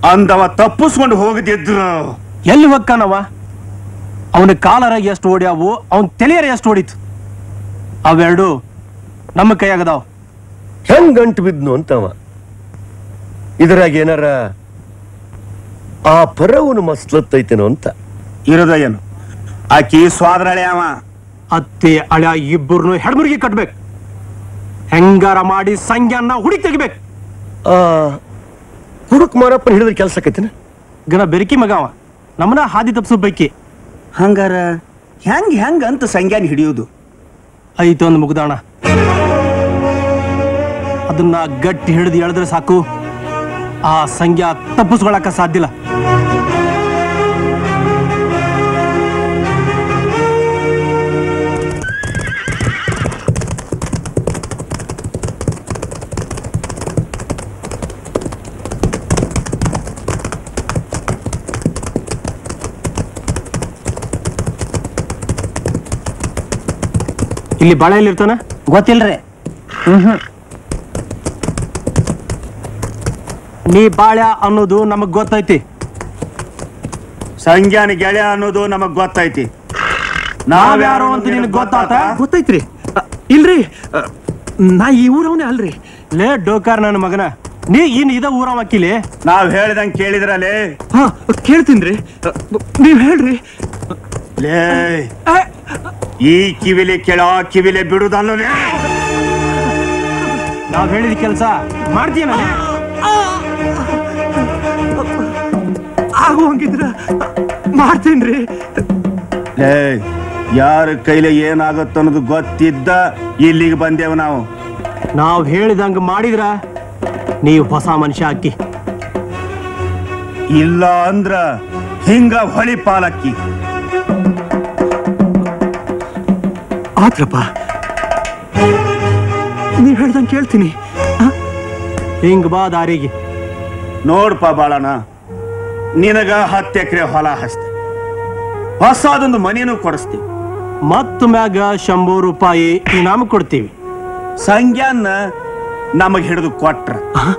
ಅಂದವ ತಪ್ಪಿಸ್ಕೊಂಡು ಹೋಗದಿದ್ರು ಎಲ್ಲಿ ಹೊಕ್ಕನವ ಅವನ ಕಾಲರ ಎಷ್ಟು ಓಡ್ಯಾವು ಅವನ್ ತಲೆಯರ ಎಷ್ಟು ಓಡಿತು ಅವೆರಡು ನಮ್ಮ ಕೈಯಾಗದಾವ ಹೆಂಗ್ ಗಂಟು ಬಿದ್ನು ಅಂತವ ಇದರಾಗ ಏನಾರ ಆ ಪರವನು ಮಸ್ಲತ್ತೈತೇನೋ ಅಂತ ಇರೋದ ಏನು ಆಕಿ ಸ್ವಾದ್ರಳೆ ಅವ ಅತ್ತೆ ಅಳ ಇಬ್ಬರನ್ನು ಹೆಡ್ಮುರಿಗೆ ಕಟ್ಬೇಕು ಹೆಂಗಾರ ಮಾಡಿ ಸಂಜ್ಞಾನ ಹುಡುಕಿ ತೆಗಿಬೇಕು ಆ ಹುಡುಕ್ ಮಾರಪ್ಪನ ಹಿಡಿದ್ರೆ ಕೆಲಸ ಆಕೈತಿನ ಗನ ಬೆರಕಿ ಮಗ ಅವ ನಮ್ಮನ್ನ ಹಾದಿ ತಪ್ಸೋ ಬೈಕಿ ಹಂಗಾರ ಹೆಂಗ್ ಹೆಂಗ್ ಅಂತ ಸಂಜ್ಞಾನ ಹಿಡಿಯೋದು ಐತೆ ಒಂದು ಮುಗ್ದಾಣ ಅದನ್ನ ಗಟ್ಟಿ ಹಿಡಿದು ಎಳೆದ್ರೆ ಸಾಕು ಆ ಸಂಖ್ಯಾ ತಪ್ಪಿಸ್ಕೊಳಕ ಸಾಧ್ಯ ಇಲ್ಲ ಇಲ್ಲಿ ಬಾಳೆ ಇರ್ತಾನ ಗೊತ್ತಿಲ್ರಿ ನೀ ಬಾಳ್ಯ ಅನ್ನೋದು ನಮಗ್ ಗೊತ್ತೈತಿ ಸಂಜ್ಞಾನ ಗೆಳೆಯ ಅನ್ನೋದು ನಮಗ್ ಗೊತ್ತೈತಿ ನಾವ್ಯಾರು ಅಂತ ನಿನಗ್ ಗೊತ್ತಾತ ಗೊತ್ತೈತ್ರಿ ಅ, ಇಲ್ರಿ ಅ, ನಾ ಈ ಊರವನೇ ಅಲ್ರಿ ಲೇ ಡೋಕಾರ್ ನನ್ನ ಮಗನ ನೀ ಇನ್ ಇದ ಊರ ವಕೀಲಿ ನಾವ್ ಹೇಳ್ದಂಗ್ ಕೇಳಿದ್ರಲೇ ಹಾ ಕೇಳ್ತೀನ್ರಿ ಅ, ನೀವ್ ಹೇಳ್ರಿ ಲೇ ಈ ಕಿವಿಲೆ ಕೆಳ ಕಿವಿಲೆ ಬಿಡುದಲ್ಲೇ ನಾವ್ ಹೇಳಿದ ಕೆಲಸ ಮಾಡ್ತೀಯ ಆಗುವಂಗಿದ್ರ ಮಾಡ್ತೇನ್ರಿ ಲೇ ಯಾರ ಕೈಲಿ ಏನಾಗತ್ತ ಅನ್ನೋದು ಗೊತ್ತಿದ್ದ ಇಲ್ಲಿಗೆ ಬಂದೇವು ನಾವು ನಾವ್ ಹೇಳಿದಂಗ ಮಾಡಿದ್ರ ನೀವು ಹೊಸ ಮನುಷ್ಯ ಅಕ್ಕಿ ಇಲ್ಲ ಅಂದ್ರ ಹಿಂಗ ಹೊಳಿ ಪಾಲಕ್ಕಿ ಆತ್ರಪ್ಪ ನೀವ್ ಹೇಳ್ದಂಗ್ ಕೇಳ್ತೀನಿ ಹಿಂಗ್ ಬಾ ದಾರಿಗೆ ನೋಡ್ಪ ಬಾಳಣ್ಣ ನಿನಗ ಹತ್ತು ಎಕರೆ ಹೊಲ ಹಸ್ತೆ ಹೊಸದೊಂದು ಮನೇನು ಕೊಡಿಸ್ತೀವಿ ಮತ್ತ ಮ್ಯಾಗ ಶಂಭೂ ರೂಪಾಯಿ ಇನಾಮ ಕೊಡ್ತೀವಿ ಸಂಜ್ಞಾನ ನಮಗ್ ಹಿಡಿದು ಕೊಟ್ರ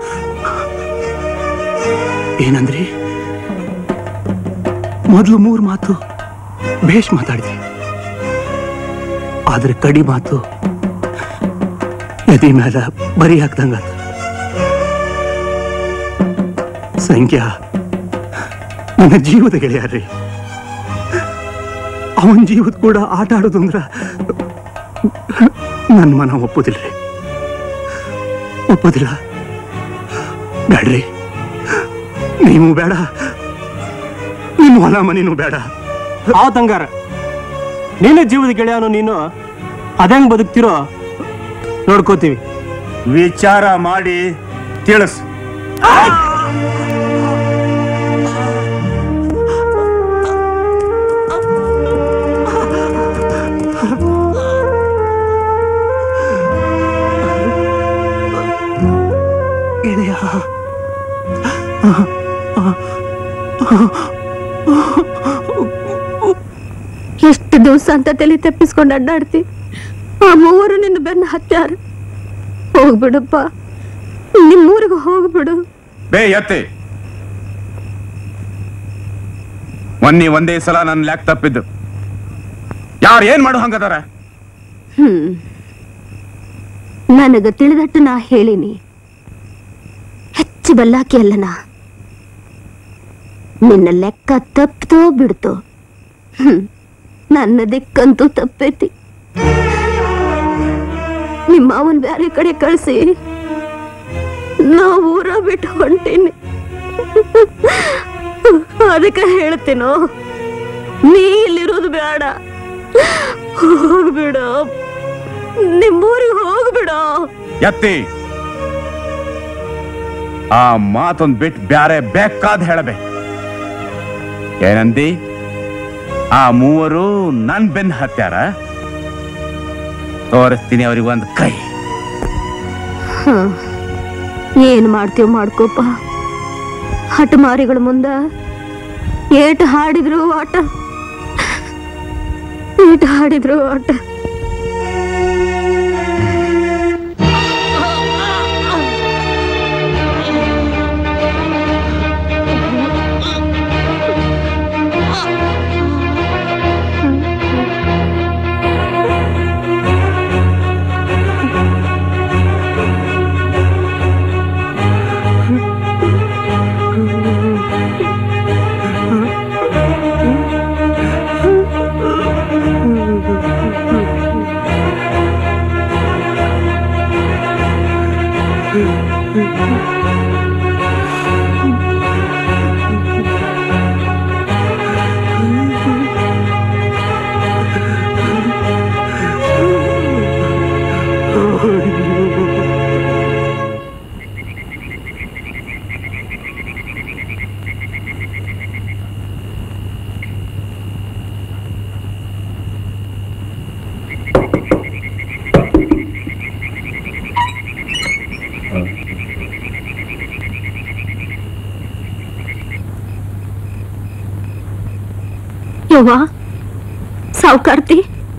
ಏನಂದ್ರಿ ಮೊದಲು ಮೂರ್ ಮಾತು ಭೇಷ್ ಮಾತಾಡಿದ್ರಿ ಆದ್ರೆ ಕಡಿ ಮಾತು ಎದಿ ಮ್ಯಾಲ ಬರಿ ಹಾಕ್ದಂಗ ಸಂಖ್ಯಾ ನನ್ನ ಜೀವದ ಗೆಳೆಯಾರ್ರಿ ಅವನ್ ಜೀವದ ಕೂಡ ಆಟ ಆಡೋದು ಅಂದ್ರ ನನ್ನ ಮನ ಒಪ್ಪೋದಿಲ್ರಿ ಒಪ್ಪೋದಿಲ್ಲ ಬ್ಯಾಡ್ರಿ ನೀವು ಬೇಡ ನಿಮ್ಮ ಹೊಲ ಮನೇನು ಬೇಡ ಆವತ್ತಂಗಾರ ನಿನ್ನ ಜೀವದ ಗೆಳೆಯನು ನೀನು ಅದಂಗ್ ಬದುಕ್ತಿರೋ ನೋಡ್ಕೋತೀವಿ ವಿಚಾರ ಮಾಡಿ ತಿಳಿಸ್ ಗೆಳೆಯ ಎಷ್ಟು ದಿವಸ ಅಂತ ತಲೆ ತಪ್ಪಿಸ್ಕೊಂಡು ಅಡ್ಡಾಡ್ತಿ ಆ ಮೂವರು ನಿನ್ನ ಬೆನ್ನ ಹತ್ಯಾರ ಹೋಗ್ಬಿಡಪ್ಪ ನಿಮ್ಮೂರಿಗೆ ಹೋಗ್ಬಿಡು ಬೇ ಎತ್ತಿ ಮೊನ್ನೆ ಒಂದೇ ಸಲ ನನ್ನ ಲ್ಯಾಕ್ ತಪ್ಪಿದ್ದು ಯಾರು ಏನ್ ಮಾಡು ಹಂಗದಾರ ಹ್ಮ್ ನನಗ ತಿಳಿದಟ್ಟು ನಾ ಹೇಳಿನಿ ಹೆಚ್ಚು ಬಲ್ಲಾಕಿ ಅಲ್ಲ ನಾ ನಿನ್ನ ಲೆಕ್ಕ ತಪ್ತೋ ಬಿಡ್ತೋ ಹ್ಮ್ ನನ್ನ ದಿಕ್ಕಂತೂ ತಪ್ಪೈತಿ ನಿಮ್ಮ ಅವನ್ ಬ್ಯಾರೆ ಕಡೆ ಕಳಿಸಿ ನಾ ಊರ ಬಿಟ್ಟು ಹೊಂಟೀನಿ ಅದಕ್ಕೆ ಹೇಳ್ತೀನೋ ನೀ ಇಲ್ಲಿರೋದು ಬೇಡ ಹೋಗ್ಬಿಡ ನಿಮ್ಮೂರಿಗೆ ಹೋಗ್ಬಿಡ ಎತ್ತಿ ಆ ಮಾತೊಂದ್ ಬಿಟ್ಟು ಬ್ಯಾರೆ ಬೇಕಾದ್ ಹೇಳಬೆ ಏನಂದಿ ಆ ಮೂವರು ನನ್ ಬೆನ್ ಹತ್ಯಾರ ತೋರಿಸ್ತೀನಿ ಅವ್ರಿಗೆ ಒಂದ್ ಕೈ ಹ. ಏನ್ ಮಾಡ್ತೀವ್ ಮಾಡ್ಕೋಪ ಹಠಮಾರಿಗಳ ಮುಂದ ಏಟ್ ಹಾಡಿದ್ರು ಆಟ ಏಟ್ ಹಾಡಿದ್ರು ಆಟ ಯವ್ವ ಸಾವುಕಾರ್ತಿ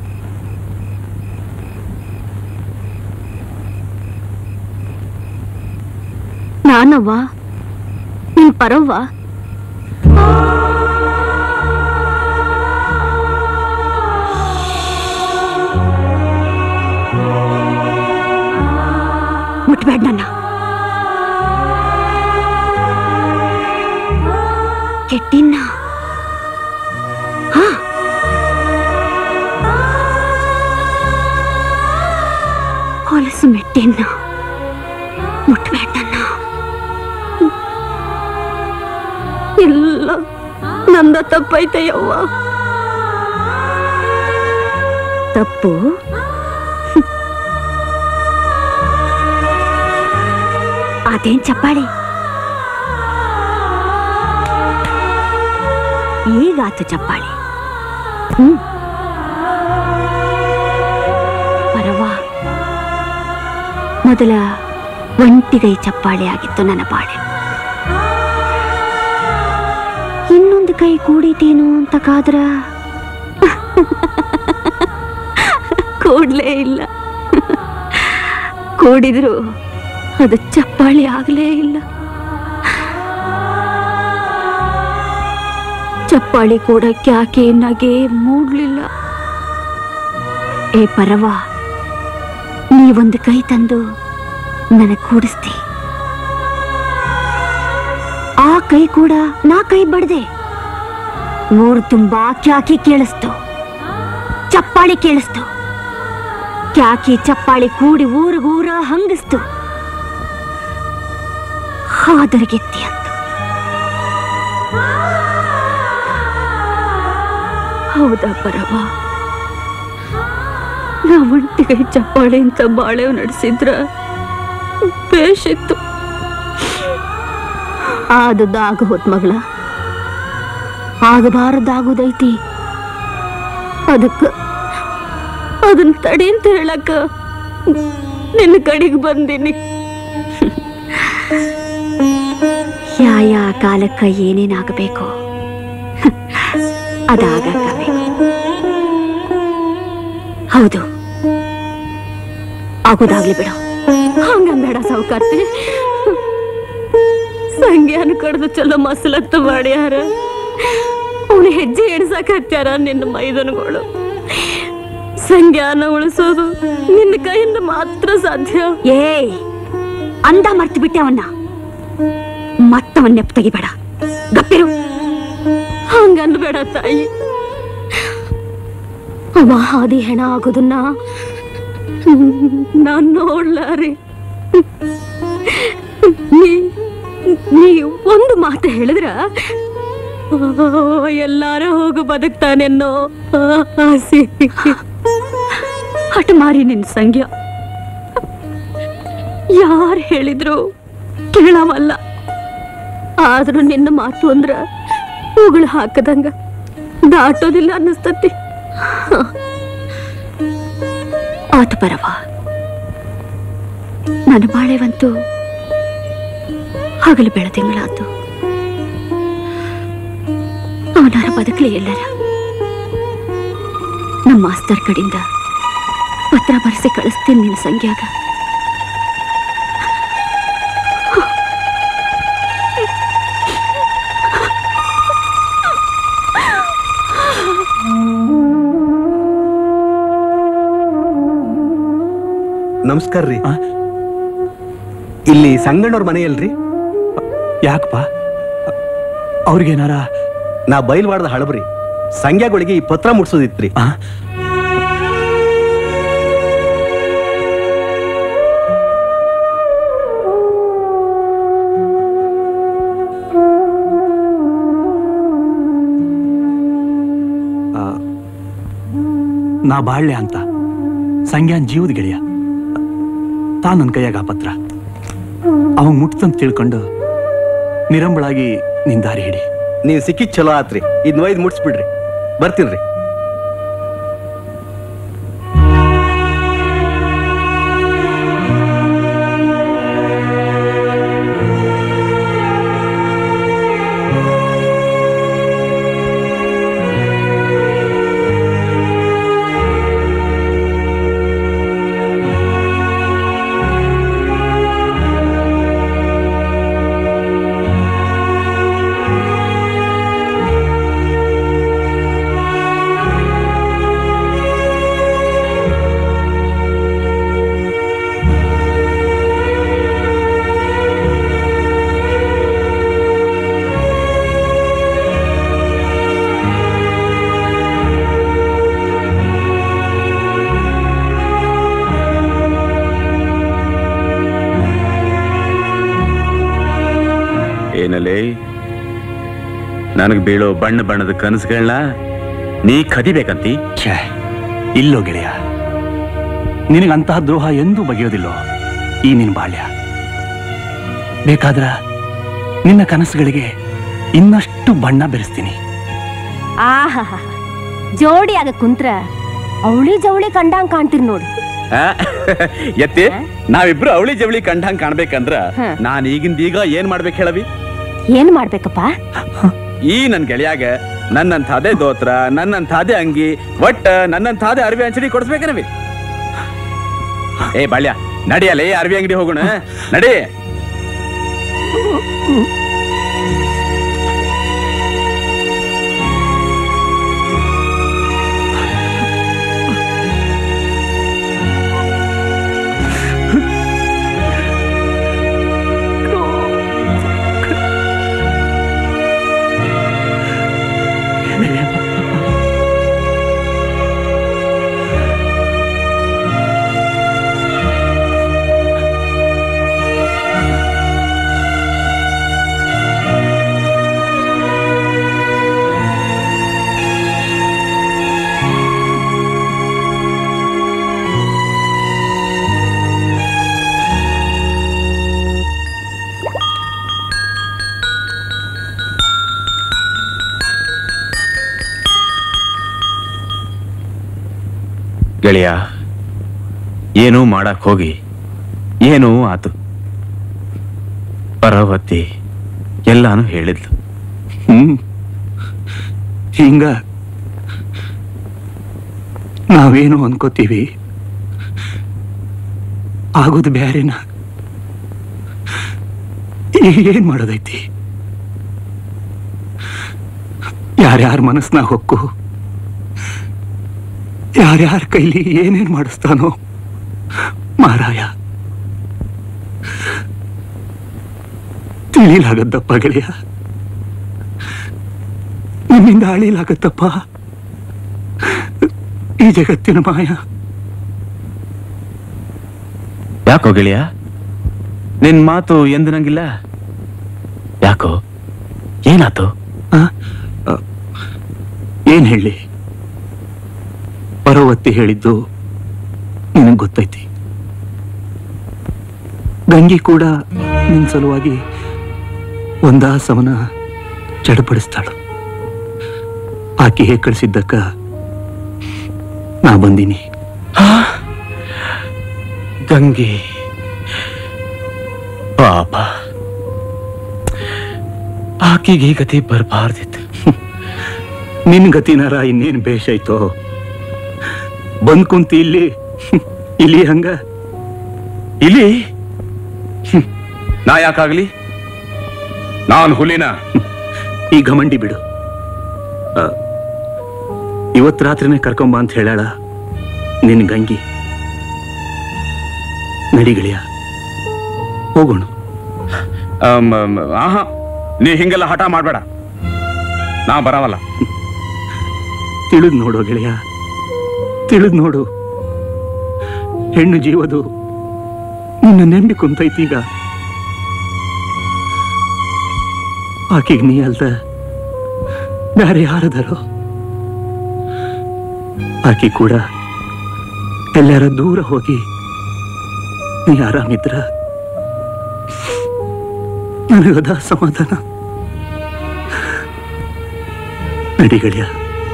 ನಾನವ್ವ ನಿನ್ ಪರವ್ವ ಮುಟ್ಬೇಡ ನನ್ನ ಕೆಟ್ಟಿನ್ನ ಹಾ ಹೊಲಸು ಮೆಟ್ಟಿನ್ನ ಮುಟ್ಬೇಡ ನನ್ನ ಇಲ್ಲ ನಂದ ತಪ್ಪೈತೆ ಯವ್ವ ತಪ್ಪು ಅದೇನ್ ಚಪ್ಪಾಳಿ ಈಗಾತು ಚಪ್ಪಾಳಿ ಹ್ಮ್ ಪರವಾ ಮೊದಲ ಒಂಟಿಗೈ ಚಪ್ಪಾಳೆ ಆಗಿತ್ತು ನನ್ನ ಬಾಳೆ ಇನ್ನೊಂದು ಕೈ ಕೂಡಿತೇನು ಅಂತ ಕಾದ್ರ ಕೂಡ್ಲೇ ಇಲ್ಲ ಕೂಡಿದ್ರು ಅದು ಚಪ್ಪಾಳಿ ಆಗ್ಲೇ ಇಲ್ಲ ಚಪ್ಪಾಳಿ ಕೂಡಕ್ಕೆ ಆಕೆ ನಗೆ ಮೂಡ್ಲಿಲ್ಲ ಏ ಪರವ ನೀವೊಂದು ಕೈ ತಂದು ನನಗೆ ಕೂಡಿಸ್ತಿ ಆ ಕೈ ಕೂಡ ನಾ ಕೈ ಬಡ್ದೆ ಊರು ತುಂಬಾ ಕ್ಯಾಕಿ ಕೇಳಿಸ್ತು ಚಪ್ಪಾಳಿ ಕೇಳಿಸ್ತು ಕ್ಯಾಕಿ ಚಪ್ಪಾಳಿ ಕೂಡಿ ಊರಿಗೂರ ಹಂಗಿಸ್ತು ಹಾದರಗೆತ್ತಿ ಅಂತ ಹೌದಾ ಪರವ ನಾ ಒಂಟಿಗೈ ಚಪ್ಪಾಳೆ ಅಂತ ಬಾಳೆವ್ ನಡೆಸಿದ್ರ ಬೇಷಿತ್ತು ಆದದ್ದಾಗ ಹೋತ್ ಮಗಳ ಆಗಬಾರದಾಗುದೈತಿ ಅದಕ್ಕ ಅದನ್ನ ತಡಿ ಅಂತ ಹೇಳಕ್ಕ ನಿನ್ನ ಕಡೆಗೆ ಬಂದೀನಿ ಯಾ ಯಾ ಕಾಲಕ್ಕ ಏನೇನಾಗಬೇಕು ಅದಾಗಬೇಕು ಹೌದು ಆಗೋದಾಗ್ಲಿ ಬಿಡು ಹಂಗಂಬೇಡ ಸಾವುಕಾರ್ತಿ ಸಂಗ್ಯಾನ ಕಡ್ದು ಚಲೋ ಮಸಲತ್ತು ಮಾಡ್ಯಾರ ಅವನು ಹೆಜ್ಜೆ ಎಡ್ಸಕ್ ಹತ್ಯಾರ ನಿನ್ನ ಮೈದನಗಳು ಸಂಜ್ಞಾನ ಉಳಿಸೋದು ನಿನ್ನ ಕೈಯಿಂದ ಮಾತ್ರ ಸಾಧ್ಯ ಏಯ್ ಅಂದ ಮರ್ತು ಬಿಟ್ಟೆ ಅವನ್ನ ಮತ್ತವನ್ನ ನೆಪ್ ತೆಗಿಬೇಡ ಗಪ್ಪಿರು ಹಂಗನ್ಬೇಡ ತಾಯಿ ಅವ ಹಾದಿ ಹೆಣ ಆಗೋದನ್ನ ನಾನ್ ನೋಡ್ಲಾರಿ ನೀ ನೀ ಒಂದು ಮಾತು ಹೇಳಿದ್ರ ಎಲ್ಲಾರ ಹೋಗು ಬದುಕ್ತಾನೆನ್ನೋ ಆಸೆ ಹಠ ಮಾರಿ ನಿನ್ ಸಂಗ್ಯ ಯಾರು ಹೇಳಿದ್ರು ಕೇಳವಲ್ಲ ಆದ್ರೂ ನಿನ್ನ ಮಾತು ಅಂದ್ರ ಉಗುಳು ಹಾಕದಂಗ ದಾಟೋದಿಲ್ಲ ಅನ್ನಿಸ್ತತಿ ಆತು ಬರವ ನನ್ನ ಬಾಳೆವಂತೂ ಹಗಲು ಬೆಳದಿಂಗಳಾತು ಅವನಾರ ಬದುಕಲಿ ಎಲ್ಲರ ನಮ್ಮ ಮಾಸ್ತರ್ ಕಡೆಯಿಂದ ಪತ್ರ ಬರೆಸಿ ಕಳಿಸ್ತೀನಿ ನಿನ್ನ ಸಂಗ್ಯಾಗ ನಮಸ್ಕಾರ ರೀ ಇಲ್ಲಿ ಸಂಗಣ್ಣವ್ರ ಮನೆ ಎಲ್ರಿ ಯಾಕಪ್ಪ ಅವ್ರಿಗೇನಾರ ನಾ ಬಯಲ್ವಾಡದ ಹಳಬ್ರಿ ಸಂಗ್ಯಾಗಳಿಗೆ ಈ ಪತ್ರ ಮುಟ್ಸೋದಿತ್ರಿ ನಾ ಬಾಳ್ಳೆ ಅಂತ ಸಂಜ್ಞಾನ್ ಜೀವದ ಗೆಳೆಯ ತಾ ನನ್ನ ಕೈಯಾಗ ಆ ಪತ್ರ ಅವ ಮುಟ್ತಂತ ತಿಳ್ಕೊಂಡು ನಿರಂಬಳಾಗಿ ನಿನ್ ದಾರಿ ಹಿಡಿ ನೀವು ಸಿಕ್ಕಿದ್ ಚಲೋ ಆತ್ರಿ ಇದ್ ಒಯ್ದು ಮುಟ್ಸ್ಬಿಡ್ರಿ ಬರ್ತೀನ್ರಿ ಏನಲೇ ನನಗೆ ಬೀಳೋ ಬಣ್ಣ ಬಣ್ಣದ ಕನಸುಗಳನ್ನ ನೀ ಕದಿಬೇಕಂತಿ ಛೇ ಇಲ್ಲೋ ಗೆಳೆಯ ನಿನಗಂತಹ ದ್ರೋಹ ಎಂದೂ ಬಗೆಯೋದಿಲ್ಲೋ ಈ ನಿನ್ ಬಾಳ್ಯ ಬೇಕಾದ್ರ ನಿನ್ನ ಕನಸುಗಳಿಗೆ ಇನ್ನಷ್ಟು ಬಣ್ಣ ಬೆರೆಸ್ತೀನಿ ಆಹಾ ಜೋಡಿಯಾಗ ಕುಂತ್ರ ಅವಳಿ ಜವಳಿ ಕಂಡಂಗ್ ಕಾಣ್ತೀರಿ ನೋಡಿ ಆ? ಎತ್ತಿ ನಾವಿಬ್ರು ಅವಳಿ ಜವಳಿ ಕಂಡಂಗ್ ಕಾಣ್ಬೇಕಂದ್ರ ನಾನ್ ಈಗಿಂದ ಈಗ ಏನ್ ಮಾಡ್ಬೇಕು ಹೇಳವಿ ಏನ್ ಮಾಡ್ಬೇಕಪ್ಪ ಈ ನನ್ ಗೆಳೆಯಾಗ ನನ್ನಂತಾದೆ ದೋತ್ರ ನನ್ನಂತಾದೆ ಅಂಗಿ ಒಟ್ಟ ನನ್ನಂತಾದೆ ಅರವಿ ಅಂಚಡಿ ಕೊಡಿಸ್ಬೇಕನವಿ ಏ ಬಾಳ್ಯ ನಡಿಯಲ್ಲ ಅರವಿ ಅಂಗಡಿ ಹೋಗೋಣ ನಡಿ ಗೆಳೆಯ ಏನೂ ಮಾಡಕ್ ಹೋಗಿ ಏನೂ ಆತು ಪರವತ್ತಿ ಎಲ್ಲಾನು ಹೇಳಿದ್ಲು ಹ್ಮ್ ಹಿಂಗ ನಾವೇನು ಅನ್ಕೋತೀವಿ ಆಗೋದು ಬ್ಯಾರೇನ ಏನ್ ಮಾಡೋದೈತಿ ಯಾರ್ಯಾರ ಮನಸ್ನಾಗ ಹೊಕ್ಕು ಯಾರ್ಯಾರ ಕೈಲಿ ಏನೇನ್ ಮಾಡಿಸ್ತಾನೋ ಮಾರಾಯ ತಿಳಿಲಾಗದ್ದಪ್ಪ ಗೆಳೆಯ ನಿಮ್ಮಿಂದ ಅಳಿಲಾಗತ್ತಪ್ಪ ಈ ಜಗತ್ತಿನ ಮಾಯ ಯಾಕೋ ಗೆಳೆಯ ನಿನ್ ಮಾತು ಎಂದು ನಂಗಿಲ್ಲ ಯಾಕೋ ಏನಾತು ಏನ್ ಹೇಳಿ ಪರವತ್ತಿ ಹೇಳಿದ್ದು ನಿನಗ್ ಗೊತ್ತೈತಿ ಗಂಗಿ ಕೂಡ ನಿನ್ ಸಲುವಾಗಿ ಒಂದಾ ಸಮನ ಚಡಪಡಿಸ್ತಾಳು ಆಕೆ ಹೇಗ್ ಕಳಿಸಿದ್ದಕ್ಕ ನಾ ಬಂದೀನಿ ಗಂಗೆ ಪಾಪ ಆಕೆಗೆ ಈ ಗತಿ ಬರಬಾರ್ದಿತ್ತು ನಿನ್ ಗತಿನಾರ ಇನ್ನೇನ್ ಬೇಷೈತೋ ಬಂದ್ ಕುಂತಿ ಇಲ್ಲಿ ಇಲ್ಲಿ ಹಂಗ ಇಲ್ಲಿ ನಾ ಯಾಕಾಗ್ಲಿ ನಾನು ಹುಲಿನ ಈ ಘಮಂಡಿ ಬಿಡು ಆ, ಇವತ್ ರಾತ್ರಿನೇ ಕರ್ಕೊಂಬ ಅಂತ ಹೇಳಾಳ ನಿನ್ ಗಂಗಿ ನಡಿಗಳಿಯ ಹೋಗೋಣ ಅಮ್, ಅಮ್, ಆಹಾ ನೀ ಹಿಂಗೆಲ್ಲ ಹಠ ಮಾಡ್ಬೇಡ ನಾ ಬರವಲ್ಲ ತಿಳಿದ್ ನೋಡು ಗೆಳೆಯ ತಿಳಿದ್ ನೋಡು ಹೆಣ್ಣು ಜೀವದು ನಿನ್ನ ನೆಂಬಿ ಕುಂತೈತೀಗ ಆಕೆಗೆ ನೀ ಅಲ್ದ ಬ್ಯಾರೆ ಯಾರದಾರೋ ಆಕೆ ಕೂಡ ಎಲ್ಲಾರ ದೂರ ಹೋಗಿ ನೀ ಆರಾಮಿದ್ರ ನನಗದ ಸಮಾಧಾನ ನಡಿ ಗೆಳೆಯ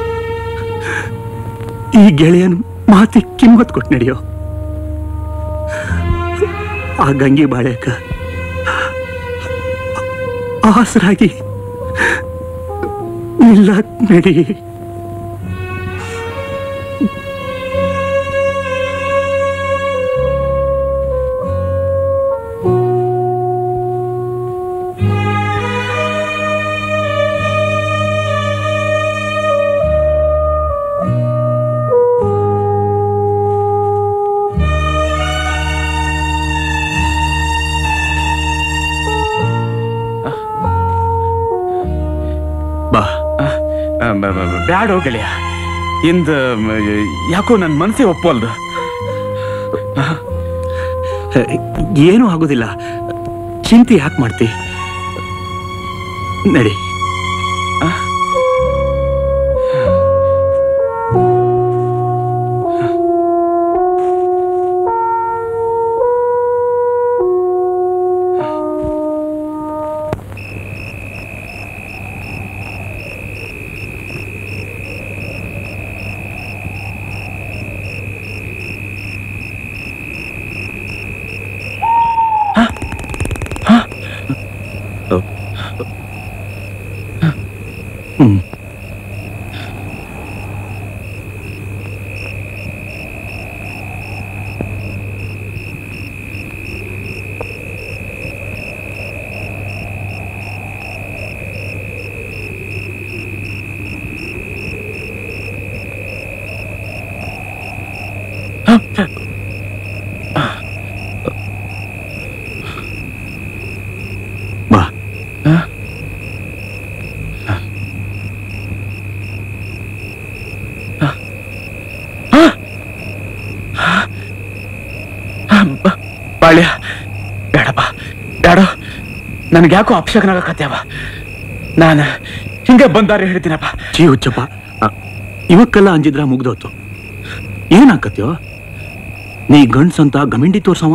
ಈ ಗೆಳೆಯನ್ ಮಾತಿ ಕಿಮ್ಮತ್ ಕೊಟ್ಟು ನಡೆಯೋ ಆ ಗಂಗಿ ಬಾಳ್ಯಾಕ ಆಸರಾಗಿ ಇಲ್ಲ ನಡಿ ಬಾ ಬ್ಯಾಡೋ ಗೆಳೆಯ ಇಂದ ಮ, ಯಾಕೋ ನನ್ನ ಮನಸ್ಸೇ ಒಪ್ಪಲ್ದು ಏನೂ ಆಗೋದಿಲ್ಲ ಚಿಂತೆ ಯಾಕೆ ಮಾಡ್ತಿ ನಡಿ ಹ್ಮ್ ಬಾ ಬಾಳ್ಯ ಬೇಡಪ್ಪ ಬೇಡ ನನಗೆ ಯಾಕೋ ಅಪಶಕನಾಗಕತ್ಯಾವ ನಾನು ಹಿಂಗೆ ಬಂದಾರೆ ಹೇಳ್ತೀನಪ್ಪ ಚೀ ಹುಚ್ಚಪ್ಪ ಆ, ಇವಕ್ಕೆಲ್ಲ ಅಂಜಿದ್ರ ಮುಗ್ದೋತು ಏನಾಕತ್ಯೋ ನೀ ಗಂಡ್ಸಂತ ಗಮಿಂಡಿ ತೋರ್ಸವ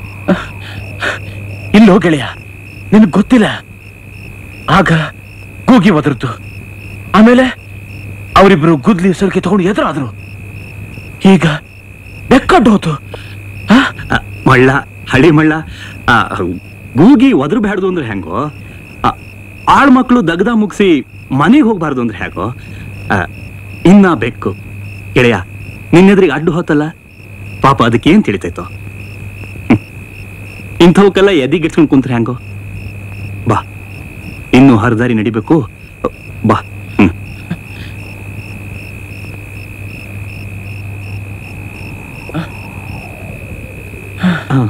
ಇಲ್ಲೋ ಗೆಳೆಯ ನಿನಗೆ ಗೊತ್ತಿಲ್ಲ ಆಗ ಕೂಗಿ ಒದರ್ತು ಆಮೇಲೆ ಅವರಿಬ್ರು ಗುದ್ಲಿ ಸರಿಗೆ ತಗೊಂಡು ಎದುರಾದ್ರು ಈಗ ಬೆಕ್ಕಡ್ಡು ಹೋತು ಆ, ಮಳ್ಳ ಹಳಿ ಮಳ್ಳ ಆ, ಗೂಗಿ ಒದ್ರ ಬ್ಯಾಡ್ದು ಅಂದ್ರೆ ಹೆಂಗೋ ಆ, ಆಳ್ ಮಕ್ಕಳು ದಗದ ಮುಗಿಸಿ ಮನೆಗೆ ಹೋಗ್ಬಾರ್ದು ಅಂದ್ರೆ ಹೇಗೋ ಆ, ಇನ್ನ ಬೆಕ್ಕು ಗೆಳೆಯ ನಿನ್ನೆದ್ರಿಗೆ ಅಡ್ಡು ಹೋತಲ್ಲ ಪಾಪ ಅದಕ್ಕೇನ್ ತಿಳಿತೈತೋ ಹ್ಮ್. ಇಂಥವಕ್ಕೆಲ್ಲ ಎದಿಗಿಡ್ಸ್ಕೊಂಡು ಕುಂತ್ರೆ ಹೆಂಗೋ ಬಾ ಇನ್ನು ಹರಿದಾರಿ ನಡಿಬೇಕು ಬಾ ಹ್ಮ್ ಹಾ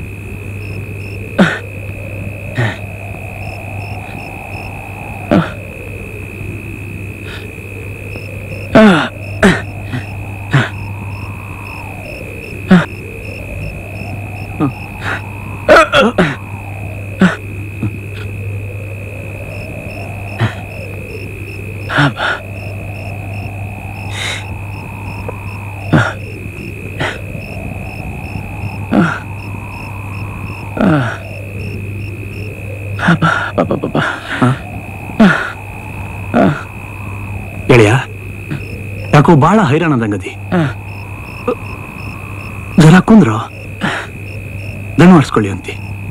ಗೆಳೆಯ ಯಾಕೋ ಬಾಳ ಹೈರಾಣ ಅಂದಂಗದಿ ಜರ ಕುಂದ್ರ ದಣ ಮಾಡಿಸ್ಕೊಳ್ಳಿ ಅಂತಿ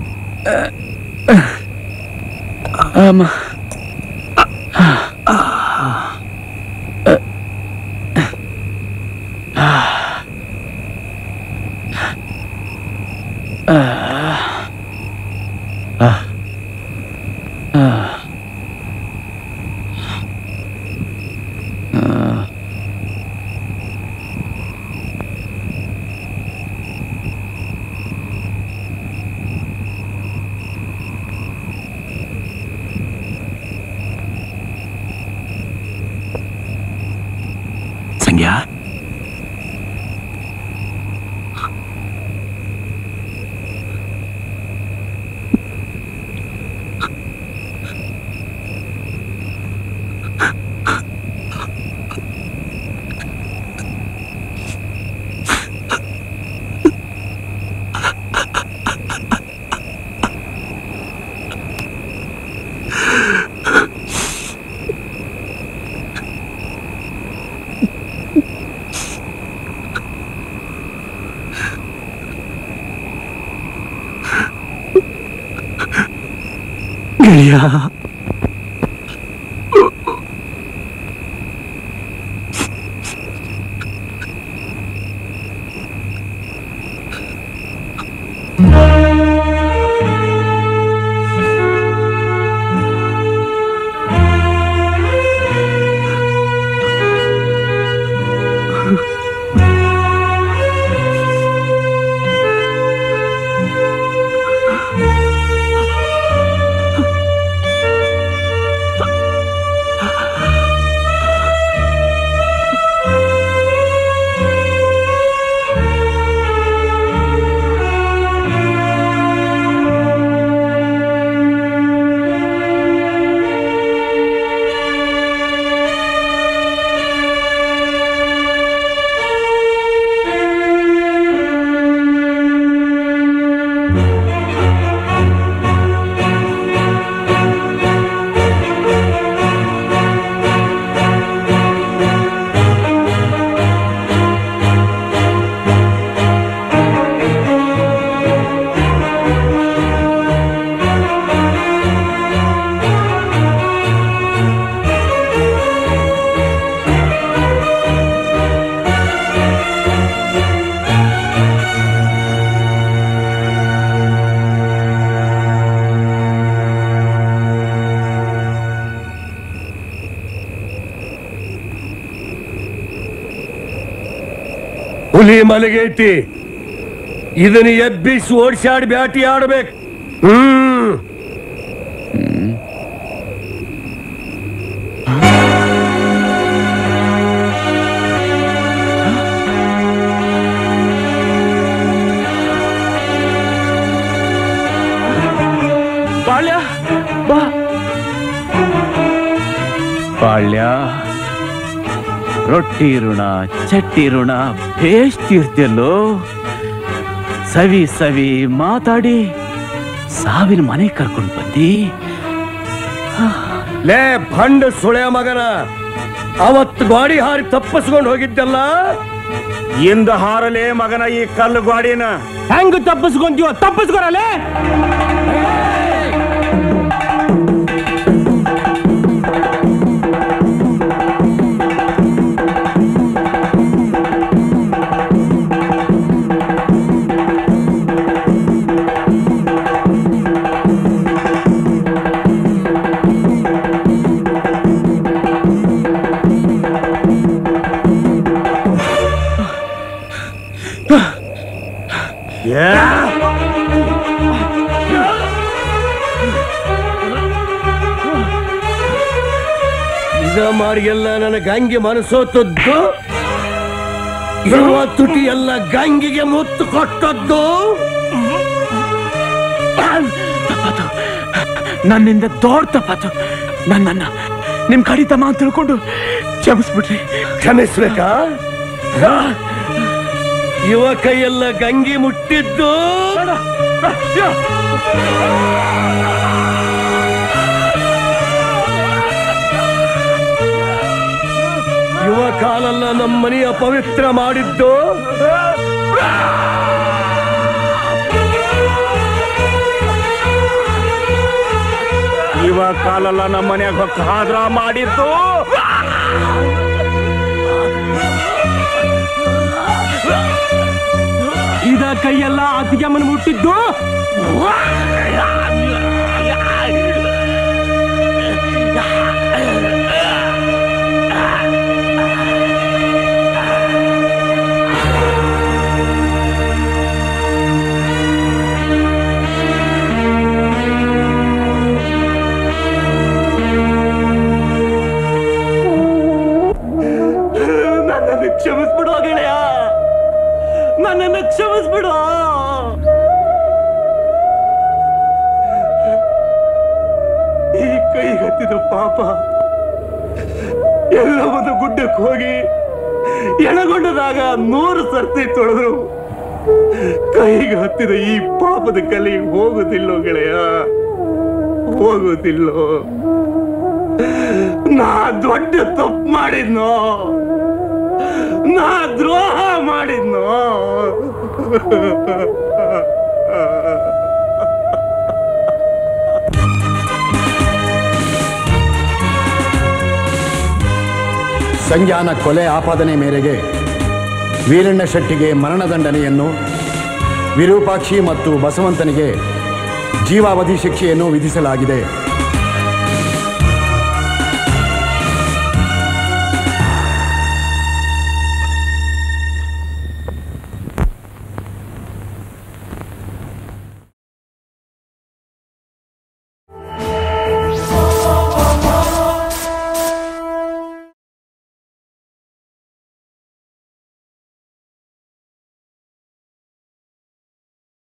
ಸಂಗ್ಯಾ ಅಯ್ಯ ಹುಲಿ ಮಲಗೈತಿ ಇದನ್ನ ಎಬ್ಬಿಸಿ ಓಡಿಸಾಡಿ ಬ್ಯಾಟಿ ಆಡ್ಬೇಕು ಹ್ಮ್ ಬಾಳ್ಯ ಬಾ ಬಾಳ್ಯ ರೊಟ್ಟಿ ಋಣ ಚಟ್ಟಿ ಋಣ ಬೇಷ್ ತೀರ್ತಿಯಲ್ಲೋ ಸವಿ ಸವಿ ಮಾತಾಡಿ ಸಾವಿನ ಮನೆ ಕರ್ಕೊಂಡು ಬಂದಿ ಲೇ ಭಂಡ ಸುಳೆ ಮಗನ ಅವತ್ತು ಗಾಡಿ ಹಾರಿ ತಪ್ಪಿಸ್ಕೊಂಡು ಹೋಗಿದ್ದಲ್ಲ ಇಂದ ಹಾರಲೇ ಮಗನ ಈ ಕಲ್ಲು ಗಾಡಿನ ಹೆಂಗ್ ತಪ್ಪಿಸ್ಕೊಂತೀವ ತಪ್ಪಿಸ್ಕೊರಲ್ಲೇ ಇದ ಮಾರಿಗೆಲ್ಲ ನನ್ನ ಗಂಗೆ ಮನಸ್ಸೋತದ್ದು ಇರುವ ತುಟಿ ಎಲ್ಲ ಗಂಗಿಗೆ ಮುತ್ತು ಕೊಟ್ಟದ್ದು ನನ್ನಿಂದ ದೊಡ್ಡ ತಪ್ಪಾತು ನನ್ನನ್ನ ನಿಮ್ ಕಡಿತಮ್ಮ ಅಂತ ತಿಳ್ಕೊಂಡು ಕ್ಷಮಿಸ್ಬಿಟ್ರಿ ಕ್ಷಮಿಸ್ಬೇಕಾ ಇವ ಕೈಯೆಲ್ಲ ಗಂಗಿ ಮುಟ್ಟಿದ್ದು ಯುವ ಕಾಲೆಲ್ಲ ನಮ್ಮ ಮನೆಯ ಪವಿತ್ರ ಮಾಡಿದ್ದು ಇವ ಕಾಲೆಲ್ಲ ನಮ್ಮ ಮನ್ಯಾಗ ಹೊಕ್ಕ ಹಾದ್ರ ಮಾಡಿದ್ದು ಇದ ಕೈಯೆಲ್ಲ ಅತ್ತಿಗೆಮ್ಮನ ಮುಟ್ಟಿದ್ದು ನನ್ನನ್ನು ಕ್ಷಮಿಸ್ಬಿಡು ಗೆಳೆಯ ನನ್ನನ್ನು ಕ್ಷಮಿಸ್ಬಿಡು ಈ ಕೈ ಹತ್ತಿದ ಪಾಪ ಎಲ್ಲ ಒಂದು ಗುಡ್ಡಕ್ಕೆ ಹೋಗಿ ಎಣಗೊಂಡದಾಗ ನೂರು ಸರ್ತಿ ತೊಳೆದ್ರು ಕೈಗೆ ಹತ್ತಿದ ಈ ಪಾಪದ ಕಲಿ ಹೋಗುದಿಲ್ಲೋ ಗೆಳೆಯ ಹೋಗುದಿಲ್ಲೋ ನಾ ದೊಡ್ಡ ತಪ್ಪು ಮಾಡಿದ್ನೋ ನಾ ದ್ರೋಹ ಮಾಡಿದ್ನೋ ಸಂಜ್ಞಾನ ಕೊಲೆ ಆಪಾದನೆ ಮೇರೆಗೆ ವೀರಣ್ಣ ಶೆಟ್ಟಿಗೆ ಮರಣದಂಡನೆಯನ್ನು ವಿರೂಪಾಕ್ಷಿ ಮತ್ತು ಬಸವಂತನಿಗೆ ಜೀವಾವಧಿ ಶಿಕ್ಷೆಯನ್ನು ವಿಧಿಸಲಾಗಿದೆ